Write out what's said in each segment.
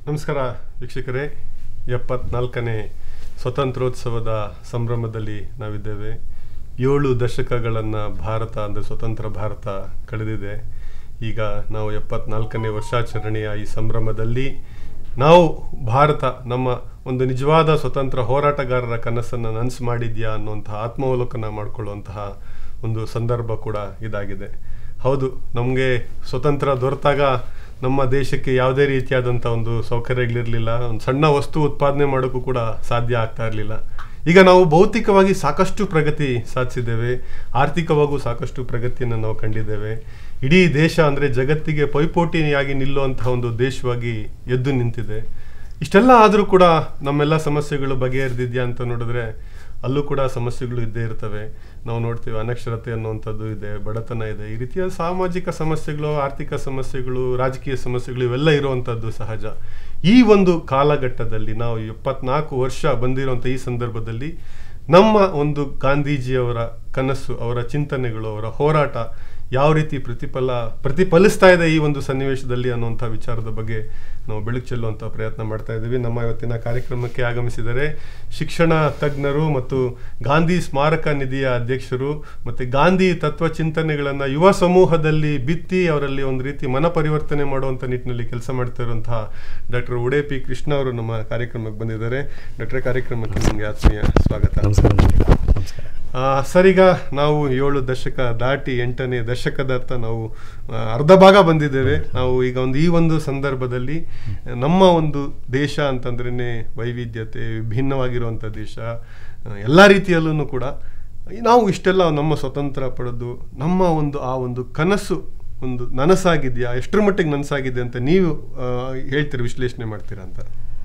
ನಮಸ್ಕಾರ ವೀಕ್ಷಕರೇ ಎಪ್ಪತ್ನಾಲ್ಕನೇ ಸ್ವತಂತ್ರೋತ್ಸವದ ಸಂಭ್ರಮದಲ್ಲಿ ನಾವಿದ್ದೇವೆ ಏಳು ದಶಕಗಳನ್ನು ಭಾರತ ಅಂದರೆ ಸ್ವತಂತ್ರ ಭಾರತ ಕಳೆದಿದೆ ಈಗ ನಾವು ಎಪ್ಪತ್ನಾಲ್ಕನೇ ವರ್ಷಾಚರಣೆಯ ಈ ಸಂಭ್ರಮದಲ್ಲಿ ನಾವು ಭಾರತ ನಮ್ಮ ಒಂದು ನಿಜವಾದ ಸ್ವತಂತ್ರ ಹೋರಾಟಗಾರರ ಕನಸನ್ನು ನನಸು ಮಾಡಿದ್ಯಾ ಅನ್ನುವಂತಹ ಆತ್ಮಾವಲೋಕನ ಮಾಡಿಕೊಳ್ಳುವಂತಹ ಒಂದು ಸಂದರ್ಭ ಕೂಡ ಇದಾಗಿದೆ ಹೌದು ನಮಗೆ ಸ್ವತಂತ್ರ ದೊರೆತಾಗ ನಮ್ಮ ದೇಶಕ್ಕೆ ಯಾವುದೇ ರೀತಿಯಾದಂಥ ಒಂದು ಸೌಕರ್ಯಗಳಿರಲಿಲ್ಲ ಒಂದು ಸಣ್ಣ ವಸ್ತು ಉತ್ಪಾದನೆ ಮಾಡೋಕ್ಕೂ ಕೂಡ ಸಾಧ್ಯ ಆಗ್ತಾ ಇರಲಿಲ್ಲ ಈಗ ನಾವು ಭೌತಿಕವಾಗಿ ಸಾಕಷ್ಟು ಪ್ರಗತಿ ಸಾಧಿಸಿದ್ದೇವೆ ಆರ್ಥಿಕವಾಗೂ ಸಾಕಷ್ಟು ಪ್ರಗತಿಯನ್ನು ನಾವು ಕಂಡಿದ್ದೇವೆ ಇಡೀ ದೇಶ ಅಂದರೆ ಜಗತ್ತಿಗೆ ಪೈಪೋಟಿಯಾಗಿ ನಿಲ್ಲುವಂತಹ ಒಂದು ದೇಶವಾಗಿ ಎದ್ದು ನಿಂತಿದೆ ಇಷ್ಟೆಲ್ಲ ಆದರೂ ಕೂಡ ನಮ್ಮೆಲ್ಲ ಸಮಸ್ಯೆಗಳು ಬಗೆಹರಿದಿದ್ಯಾ ಅಂತ ನೋಡಿದ್ರೆ ಅಲ್ಲೂ ಕೂಡ ಸಮಸ್ಯೆಗಳು ಇದ್ದೇ ಇರ್ತವೆ ನಾವು ನೋಡ್ತೀವಿ ಅನಕ್ಷರತೆ ಅನ್ನುವಂಥದ್ದು ಇದೆ ಬಡತನ ಇದೆ ಈ ರೀತಿಯ ಸಾಮಾಜಿಕ ಸಮಸ್ಯೆಗಳು ಆರ್ಥಿಕ ಸಮಸ್ಯೆಗಳು ರಾಜಕೀಯ ಸಮಸ್ಯೆಗಳು ಇವೆಲ್ಲ ಇರುವಂಥದ್ದು ಸಹಜ ಈ ಒಂದು ಕಾಲಘಟ್ಟದಲ್ಲಿ ನಾವು ಎಪ್ಪತ್ನಾಲ್ಕು ವರ್ಷ ಬಂದಿರುವಂಥ ಈ ಸಂದರ್ಭದಲ್ಲಿ ನಮ್ಮ ಒಂದು ಗಾಂಧೀಜಿಯವರ ಕನಸು ಅವರ ಚಿಂತನೆಗಳು ಅವರ ಹೋರಾಟ ಯಾವ ರೀತಿ ಪ್ರತಿಫಲ ಪ್ರತಿಫಲಿಸ್ತಾ ಇದೆ ಈ ಒಂದು ಸನ್ನಿವೇಶದಲ್ಲಿ ಅನ್ನುವಂಥ ವಿಚಾರದ ಬಗ್ಗೆ ನಾವು ಬೆಳಕು ಚೆಲ್ಲುವಂಥ ಪ್ರಯತ್ನ ಮಾಡ್ತಾ ಇದ್ದೀವಿ ನಮ್ಮ ಇವತ್ತಿನ ಕಾರ್ಯಕ್ರಮಕ್ಕೆ ಆಗಮಿಸಿದರೆ ಶಿಕ್ಷಣ ತಜ್ಞರು ಮತ್ತು ಗಾಂಧಿ ಸ್ಮಾರಕ ನಿಧಿಯ ಅಧ್ಯಕ್ಷರು ಮತ್ತು ಗಾಂಧಿ ತತ್ವ ಚಿಂತನೆಗಳನ್ನು ಯುವ ಸಮೂಹದಲ್ಲಿ ಬಿತ್ತಿ ಅವರಲ್ಲಿ ಒಂದು ರೀತಿ ಮನ ಪರಿವರ್ತನೆ ಮಾಡುವಂಥ ನಿಟ್ಟಿನಲ್ಲಿ ಕೆಲಸ ಮಾಡ್ತಾ ಇರುವಂತಹ ಡಾಕ್ಟರ್ ಉಡೇಪಿ ಕೃಷ್ಣ ಅವರು ನಮ್ಮ ಕಾರ್ಯಕ್ರಮಕ್ಕೆ ಬಂದಿದ್ದಾರೆ ಡಾಕ್ಟರ್ ಕಾರ್ಯಕ್ರಮಕ್ಕೆ ನಿಮಗೆ ಆತ್ಮೀಯ ಸ್ವಾಗತ ನಮಸ್ಕಾರ ನಮಸ್ಕಾರ ನಮಸ್ಕಾರ ಆ, ಸರಿಗ ನಾವು ಏಳು ದಶಕ ದಾಟಿ ಎಂಟನೇ ದಶಕದತ್ತ ನಾವು ಆ, ಅರ್ಧ ಭಾಗ ಬಂದಿದ್ದೇವೆ ನಾವು ಈಗ ಒಂದು ಈ ಒಂದು ಸಂದರ್ಭದಲ್ಲಿ ನಮ್ಮ ಒಂದು ದೇಶ ಅಂತಂದ್ರೇ ವೈವಿಧ್ಯತೆ ವಿಭಿನ್ನವಾಗಿರುವಂಥ ದೇಶ ಎಲ್ಲ ರೀತಿಯಲ್ಲೂ ಕೂಡ ನಾವು ಇಷ್ಟೆಲ್ಲ ನಮ್ಮ ಸ್ವತಂತ್ರ ಪಡೆದು ನಮ್ಮ ಒಂದು ಆ ಒಂದು ಕನಸು ಒಂದು ನನಸಾಗಿದೆಯಾ ಎಷ್ಟರ ಮಟ್ಟಿಗೆ ನನಸಾಗಿದೆ ಅಂತ ನೀವು ಆ, ಹೇಳ್ತೀರಾ ವಿಶ್ಲೇಷಣೆ ಮಾಡ್ತೀರಾ ಅಂತ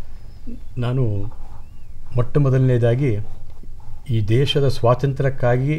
ನಾನು ಮೊಟ್ಟ ಮೊದಲನೇದಾಗಿ ಈ ದೇಶದ ಸ್ವಾತಂತ್ರ್ಯಕ್ಕಾಗಿ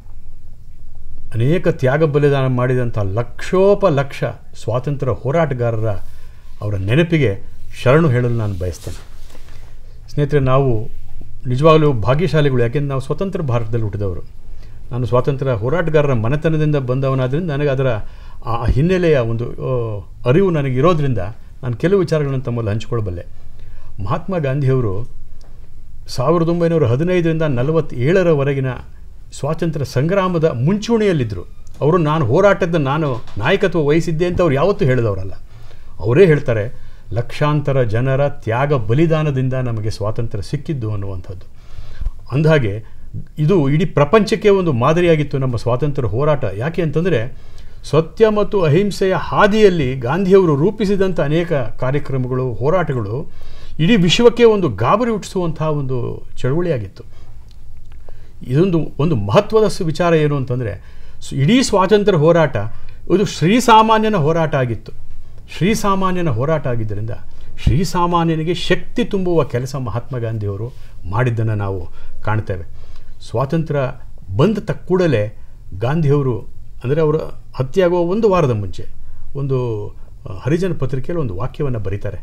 ಅನೇಕ ತ್ಯಾಗ ಬಲಿದಾನ ಮಾಡಿದಂಥ ಲಕ್ಷೋಪ ಲಕ್ಷ ಸ್ವಾತಂತ್ರ್ಯ ಹೋರಾಟಗಾರರ ಅವರ ನೆನಪಿಗೆ ಶರಣು ಹೇಳಲು ನಾನು ಬಯಸ್ತೇನೆ ಸ್ನೇಹಿತರೆ ನಾವು ನಿಜವಾಗಲೂ ಭಾಗ್ಯಶಾಲಿಗಳು ಯಾಕೆಂದ್ರೆ ನಾವು ಸ್ವತಂತ್ರ ಭಾರತದಲ್ಲಿ ಹುಟ್ಟಿದವರು ನಾನು ಸ್ವಾತಂತ್ರ್ಯ ಹೋರಾಟಗಾರರ ಮನೆತನದಿಂದ ಬಂದವನಾದ್ರಿಂದ ನನಗೆ ಅದರ ಆ ಹಿನ್ನೆಲೆಯ ಒಂದು ಆ, ಅರಿವು ನನಗೆ ಇರೋದ್ರಿಂದ ನಾನು ಕೆಲವು ವಿಚಾರಗಳನ್ನು ತಮ್ಮಲ್ಲಿ ಹಂಚಿಕೊಳ್ಳಬಲ್ಲೆ ಮಹಾತ್ಮ ಗಾಂಧಿಯವರು ಸಾವಿರದ ಒಂಬೈನೂರ ಹದಿನೈದರಿಂದ ನಲವತ್ತೇಳರವರೆಗಿನ ಸ್ವಾತಂತ್ರ್ಯ ಸಂಗ್ರಾಮದ ಮುಂಚೂಣಿಯಲ್ಲಿದ್ದರು ಅವರು ನಾನು ಹೋರಾಟದ ನಾನು ನಾಯಕತ್ವ ವಹಿಸಿದ್ದೆ ಅಂತ ಅವ್ರು ಯಾವತ್ತೂ ಹೇಳಿದವರಲ್ಲ ಅವರೇ ಹೇಳ್ತಾರೆ ಲಕ್ಷಾಂತರ ಜನರ ತ್ಯಾಗ ಬಲಿದಾನದಿಂದ ನಮಗೆ ಸ್ವಾತಂತ್ರ್ಯ ಸಿಕ್ಕಿದ್ದು ಅನ್ನುವಂಥದ್ದು ಅಂದಹಾಗೆ ಇದು ಇಡೀ ಪ್ರಪಂಚಕ್ಕೆ ಒಂದು ಮಾದರಿಯಾಗಿತ್ತು ನಮ್ಮ ಸ್ವಾತಂತ್ರ್ಯ ಹೋರಾಟ ಯಾಕೆ ಅಂತಂದರೆ ಸತ್ಯ ಮತ್ತು ಅಹಿಂಸೆಯ ಹಾದಿಯಲ್ಲಿ ಗಾಂಧಿಯವರು ರೂಪಿಸಿದಂಥ ಅನೇಕ ಕಾರ್ಯಕ್ರಮಗಳು ಹೋರಾಟಗಳು ಇಡೀ ವಿಶ್ವಕ್ಕೆ ಒಂದು ಗಾಬರಿ ಹುಟ್ಟಿಸುವಂತಹ ಒಂದು ಚಳವಳಿಯಾಗಿತ್ತು ಇದೊಂದು ಒಂದು ಮಹತ್ವದ ಸ- ವಿಚಾರ ಏನು ಅಂತಂದರೆ ಸ್- ಇಡೀ ಸ್ವಾತಂತ್ರ್ಯ ಹೋರಾಟ ಇದು ಶ್ರೀಸಾಮಾನ್ಯನ ಹೋರಾಟ ಆಗಿತ್ತು ಶ್ರೀಸಾಮಾನ್ಯನ ಹೋರಾಟ ಆಗಿದ್ದರಿಂದ ಶ್ರೀಸಾಮಾನ್ಯನಿಗೆ ಶಕ್ತಿ ತುಂಬುವ ಕೆಲಸ ಮಹಾತ್ಮ ಗಾಂಧಿಯವರು ಮಾಡಿದ್ದನ್ನು ನಾವು ಕಾಣ್ತೇವೆ ಸ್ವಾತಂತ್ರ್ಯ ಬಂದ ತಕ್ಕ ಕೂಡಲೇ ಗಾಂಧಿಯವರು ಅಂದರೆ ಅವರ ಹತ್ಯೆಯಾಗುವ ಒಂದು ವಾರದ ಮುಂಚೆ ಒಂದು ಆ, ಹರಿಜನ ಪತ್ರಿಕೆಯಲ್ಲಿ ಒಂದು ವಾಕ್ಯವನ್ನು ಬರೀತಾರೆ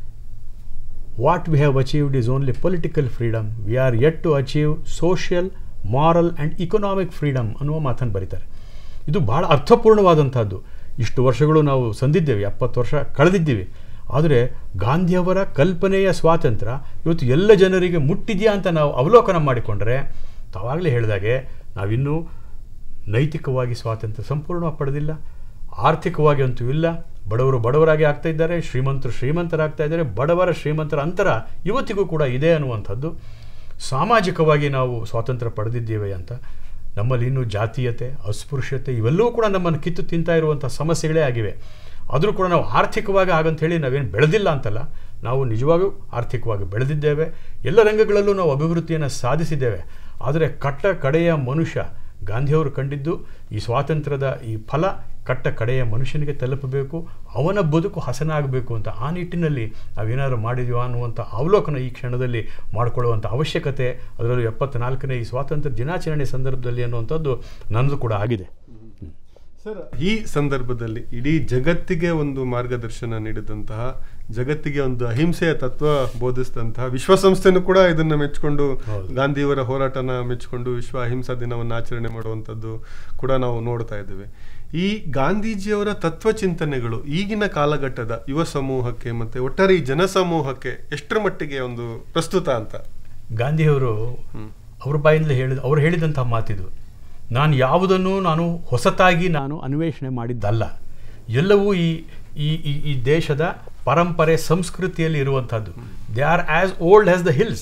what we have achieved is only political freedom we are yet to achieve social moral and economic freedom ಅನ್ನುವ ಮಾತನ್ನು ಬರೀತಾರೆ ಇದು ಭಾಳ ಅರ್ಥಪೂರ್ಣವಾದಂಥದ್ದು ಇಷ್ಟು ವರ್ಷಗಳು ನಾವು ಸಂದಿದ್ದೇವೆ ಎಪ್ಪತ್ತು ವರ್ಷ ಕಳೆದಿದ್ದೀವಿ ಆದರೆ ಗಾಂಧಿಯವರ ಕಲ್ಪನೆಯ ಸ್ವಾತಂತ್ರ್ಯ ಇವತ್ತು ಎಲ್ಲ ಜನರಿಗೆ ಮುಟ್ಟಿದೆಯಾ ಅಂತ ನಾವು ಅವಲೋಕನ ಮಾಡಿಕೊಂಡ್ರೆ ತಾವಾಗಲೇ ಹೇಳಿದಾಗೆ ನಾವಿನ್ನೂ ನೈತಿಕವಾಗಿ ಸ್ವಾತಂತ್ರ್ಯ ಸಂಪೂರ್ಣವಾಗಿ ಪಡೆದಿಲ್ಲ ಆರ್ಥಿಕವಾಗಿ ಅಂತೂ ಇಲ್ಲ ಬಡವರು ಬಡವರಾಗಿ ಆಗ್ತಾ ಇದ್ದಾರೆ ಶ್ರೀಮಂತರು ಶ್ರೀಮಂತರಾಗ್ತಾ ಇದ್ದಾರೆ ಬಡವರ ಶ್ರೀಮಂತರ ಅಂತರ ಇವತ್ತಿಗೂ ಕೂಡ ಇದೆ ಅನ್ನುವಂಥದ್ದು ಸಾಮಾಜಿಕವಾಗಿ ನಾವು ಸ್ವಾತಂತ್ರ್ಯ ಪಡೆದಿದ್ದೇವೆ ಅಂತ ನಮ್ಮಲ್ಲಿ ಇನ್ನೂ ಜಾತೀಯತೆ ಅಸ್ಪೃಶ್ಯತೆ ಇವೆಲ್ಲವೂ ಕೂಡ ನಮ್ಮನ್ನು ಕಿತ್ತು ತಿಂತಾ ಇರುವಂಥ ಸಮಸ್ಯೆಗಳೇ ಆಗಿವೆ ಆದರೂ ಕೂಡ ನಾವು ಆರ್ಥಿಕವಾಗಿ ಹಾಗಂತೇಳಿ ನಾವೇನು ಬೆಳೆದಿಲ್ಲ ಅಂತಲ್ಲ ನಾವು ನಿಜವಾಗೂ ಆರ್ಥಿಕವಾಗಿ ಬೆಳೆದಿದ್ದೇವೆ ಎಲ್ಲ ರಂಗಗಳಲ್ಲೂ ನಾವು ಅಭಿವೃದ್ಧಿಯನ್ನು ಸಾಧಿಸಿದ್ದೇವೆ ಆದರೆ ಕಟ್ಟ ಕಡೆಯ ಮನುಷ್ಯ ಗಾಂಧಿಯವರು ಕಂಡಿದ್ದು ಈ ಸ್ವಾತಂತ್ರ್ಯದ ಈ ಫಲ ಕಟ್ಟ ಕಡೆಯ ಮನುಷ್ಯನಿಗೆ ತಲುಪಬೇಕು ಅವನ ಬದುಕು ಹಸನಾಗಬೇಕು ಅಂತ ಆ ನಿಟ್ಟಿನಲ್ಲಿ ನಾವೇನಾದ್ರು ಮಾಡಿದೀವಾ ಅನ್ನುವಂಥ ಅವಲೋಕನ ಈ ಕ್ಷಣದಲ್ಲಿ ಮಾಡಿಕೊಳ್ಳುವಂಥ ಅವಶ್ಯಕತೆ ಅದರಲ್ಲೂ ಎಪ್ಪತ್ನಾಲ್ಕನೇ ಈ ಸ್ವಾತಂತ್ರ್ಯ ದಿನಾಚರಣೆ ಸಂದರ್ಭದಲ್ಲಿ ಅನ್ನುವಂಥದ್ದು ನನ್ನದು ಕೂಡ ಆಗಿದೆ ಸರ್ ಈ ಸಂದರ್ಭದಲ್ಲಿ ಇಡೀ ಜಗತ್ತಿಗೆ ಒಂದು ಮಾರ್ಗದರ್ಶನ ನೀಡಿದಂತಹ ಜಗತ್ತಿಗೆ ಒಂದು ಅಹಿಂಸೆಯ ತತ್ವ ಬೋಧಿಸಿದಂತಹ ವಿಶ್ವಸಂಸ್ಥೆನೂ ಕೂಡ ಇದನ್ನ ಮೆಚ್ಚಿಕೊಂಡು ಹೌದು. ಗಾಂಧಿಯವರ ಹೋರಾಟನ ಮೆಚ್ಚಿಕೊಂಡು ವಿಶ್ವ ಅಹಿಂಸಾ ದಿನವನ್ನು ಆಚರಣೆ ಮಾಡುವಂಥದ್ದು ಕೂಡ ನಾವು ನೋಡ್ತಾ ಇದ್ದೇವೆ ಈ ಗಾಂಧೀಜಿಯವರ ತತ್ವ ಚಿಂತನೆಗಳು ಈಗಿನ ಕಾಲಘಟ್ಟದ ಯುವ ಸಮೂಹಕ್ಕೆ ಮತ್ತೆ ಒಟ್ಟಾರೆ ಈ ಜನಸಮೂಹಕ್ಕೆ ಎಷ್ಟರ ಮಟ್ಟಿಗೆ ಒಂದು ಪ್ರಸ್ತುತ ಅಂತ ಗಾಂಧಿಯವರು ಹ್ಮ್. ಅವ್ರ ಬಾಯಿಂದಲೇ ಹೇಳಿದ ಅವ್ರು ಹೇಳಿದಂಥ ಮಾತಿದು ನಾನು ಯಾವುದನ್ನು ನಾನು ಹೊಸತಾಗಿ ನಾನು ಅನ್ವೇಷಣೆ ಮಾಡಿದ್ದಲ್ಲ ಎಲ್ಲವೂ ಈ ಈ ಈ ಈ ದೇಶದ ಪರಂಪರೆ ಸಂಸ್ಕೃತಿಯಲ್ಲಿ ಇರುವಂಥದ್ದು they are as old as the hills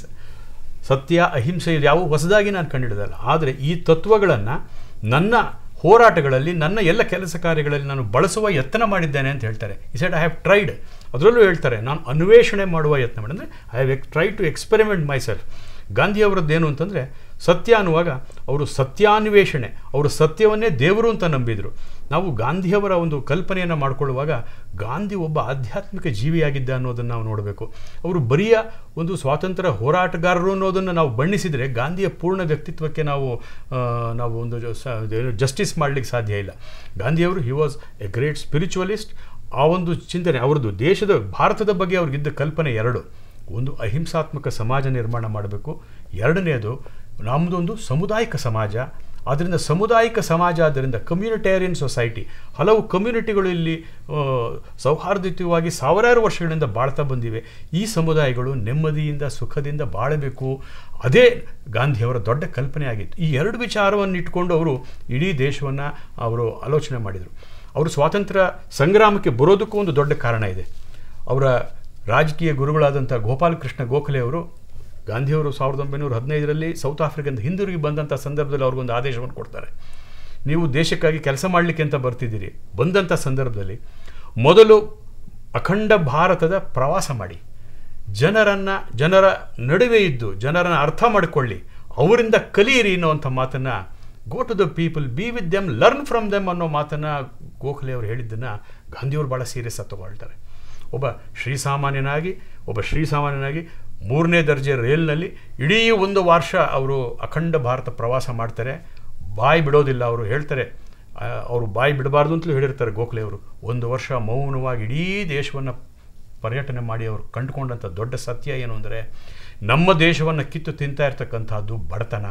ಸತ್ಯ ಅಹಿಂಸೆ ಇದು ಯಾವ ಹೊಸದಾಗಿ ನಾನು ಕಂಡಿಡಿದಲ್ಲ ಆದರೆ ಈ ತತ್ವಗಳನ್ನು ನನ್ನ ಹೋರಾಟಗಳಲ್ಲಿ ನನ್ನ ಎಲ್ಲ ಕೆಲಸ ಕಾರ್ಯಗಳಲ್ಲಿ ನಾನು ಬಳಸುವ ಯತ್ನ ಮಾಡಿದ್ದೇನೆ ಅಂತ ಹೇಳ್ತಾರೆ ಈ ಸೈಡ್ ಐ ಹ್ಯಾವ್ ಟ್ರೈಡ್ ಅದರಲ್ಲೂ ಹೇಳ್ತಾರೆ ನಾನು ಅನ್ವೇಷಣೆ ಮಾಡುವ ಯತ್ನ ಮಾಡಿ ಅಂದರೆ I have try to experiment myself ಗಾಂಧಿಯವರದ್ದು ಏನು ಅಂತಂದರೆ ಸತ್ಯ ಅನ್ನುವಾಗ ಅವರು ಸತ್ಯಾನ್ವೇಷಣೆ ಅವರು ಸತ್ಯವನ್ನೇ ದೇವರು ಅಂತ ನಂಬಿದರು ನಾವು ಗಾಂಧಿಯವರ ಒಂದು ಕಲ್ಪನೆಯನ್ನು ಮಾಡಿಕೊಳ್ಳುವಾಗ ಗಾಂಧಿ ಒಬ್ಬ ಆಧ್ಯಾತ್ಮಿಕ ಜೀವಿಯಾಗಿದ್ದ ಅನ್ನೋದನ್ನು ನಾವು ನೋಡಬೇಕು ಅವರು ಬರಿಯ ಒಂದು ಸ್ವಾತಂತ್ರ್ಯ ಹೋರಾಟಗಾರರು ಅನ್ನೋದನ್ನು ನಾವು ಬಣ್ಣಿಸಿದರೆ ಗಾಂಧಿಯ ಪೂರ್ಣ ವ್ಯಕ್ತಿತ್ವಕ್ಕೆ ನಾವು ಆ, ನಾವು ಒಂದು ಜಸ್ಟಿಸ್ ಮಾಡಲಿಕ್ಕೆ ಸಾಧ್ಯ ಇಲ್ಲ ಗಾಂಧಿಯವರು he was a great spiritualist ಆ ಒಂದು ಚಿಂತನೆ ಅವ್ರದ್ದು ದೇಶದ ಭಾರತದ ಬಗ್ಗೆ ಅವ್ರಿಗಿದ್ದ ಕಲ್ಪನೆ ಎರಡು ಒಂದು ಅಹಿಂಸಾತ್ಮಕ ಸಮಾಜ ನಿರ್ಮಾಣ ಮಾಡಬೇಕು ಎರಡನೆಯದು ನಮ್ಮದೊಂದು ಸಾಮುದಾಯಿಕ ಸಮಾಜ ಆದ್ದರಿಂದ ಸಾಮುದಾಯಿಕ ಸಮಾಜ ಆದ್ದರಿಂದ ಕಮ್ಯುನಿಟೇರಿಯನ್ ಸೊಸೈಟಿ ಹಲವು ಕಮ್ಯುನಿಟಿಗಳು ಇಲ್ಲಿ ಆ, ಸೌಹಾರ್ದಯುತವಾಗಿ ಸಾವಿರಾರು ವರ್ಷಗಳಿಂದ ಬಾಳ್ತಾ ಬಂದಿವೆ ಈ ಸಮುದಾಯಗಳು ನೆಮ್ಮದಿಯಿಂದ ಸುಖದಿಂದ ಬಾಳಬೇಕು ಅದೇ ಗಾಂಧಿಯವರ ದೊಡ್ಡ ಕಲ್ಪನೆ ಆಗಿತ್ತು ಈ ಎರಡು ವಿಚಾರವನ್ನು ಇಟ್ಕೊಂಡು ಅವರು ಇಡೀ ದೇಶವನ್ನು ಅವರು ಆಲೋಚನೆ ಮಾಡಿದರು ಅವರು ಸ್ವಾತಂತ್ರ್ಯ ಸಂಗ್ರಾಮಕ್ಕೆ ಬರೋದಕ್ಕೂ ಒಂದು ದೊಡ್ಡ ಕಾರಣ ಇದೆ ಅವರ ರಾಜಕೀಯ ಗುರುಗಳಾದಂಥ ಗೋಪಾಲಕೃಷ್ಣ ಗೋಖಲೆ ಅವರು ಗಾಂಧಿಯವರು ಸಾವಿರದ ಒಂಬೈನೂರ ಹದಿನೈದರಲ್ಲಿ ಸೌತ್ ಆಫ್ರಿಕಾದಿಂದ ಹಿಂದಿರುಗಿ ಬಂದಂಥ ಸಂದರ್ಭದಲ್ಲಿ ಅವ್ರಿಗೊಂದು ಆದೇಶವನ್ನು ಕೊಡ್ತಾರೆ ನೀವು ದೇಶಕ್ಕಾಗಿ ಕೆಲಸ ಮಾಡಲಿಕ್ಕೆ ಅಂತ ಬರ್ತಿದ್ದೀರಿ ಬಂದಂಥ ಸಂದರ್ಭದಲ್ಲಿ ಮೊದಲು ಅಖಂಡ ಭಾರತದ ಪ್ರವಾಸ ಮಾಡಿ ಜನರನ್ನು ಜನರ ನಡುವೆ ಇದ್ದು ಜನರನ್ನು ಅರ್ಥ ಮಾಡಿಕೊಳ್ಳಿ ಅವರಿಂದ ಕಲಿಯಿರಿ ಅನ್ನೋವಂಥ ಮಾತನ್ನು go to the people be with them learn from them ಅನ್ನೋ ಮಾತನ್ನು ಗೋಖಲೆ ಅವರು ಹೇಳಿದ್ದನ್ನು ಗಾಂಧಿಯವರು ಭಾಳ ಸೀರಿಯಸ್ ಆಗಿ ತಗೊಳ್ತಾರೆ ಒಬ್ಬ ಶ್ರೀಸಾಮಾನ್ಯನಾಗಿ ಒಬ್ಬ ಶ್ರೀಸಾಮಾನ್ಯನಾಗಿ ಮೂರನೇ ದರ್ಜೆ ರೈಲ್ನಲ್ಲಿ ಇಡೀ ಒಂದು ವರ್ಷ ಅವರು ಅಖಂಡ ಭಾರತ ಪ್ರವಾಸ ಮಾಡ್ತಾರೆ ಬಾಯಿ ಬಿಡೋದಿಲ್ಲ ಅವರು ಹೇಳ್ತಾರೆ ಆ, ಅವರು ಬಾಯಿ ಬಿಡಬಾರ್ದು ಅಂತಲೂ ಹೇಳಿರ್ತಾರೆ ಗೋಖಲೆ ಅವರು ಒಂದು ವರ್ಷ ಮೌನವಾಗಿ ಇಡೀ ದೇಶವನ್ನು ಪರ್ಯಟನೆ ಮಾಡಿ ಅವರು ಕಂಡುಕೊಂಡಂಥ ದೊಡ್ಡ ಸತ್ಯ ಏನು ಅಂದರೆ ನಮ್ಮ ದೇಶವನ್ನು ಕಿತ್ತು ತಿಂತಾ ಇರ್ತಕ್ಕಂಥದ್ದು ಬಡತನ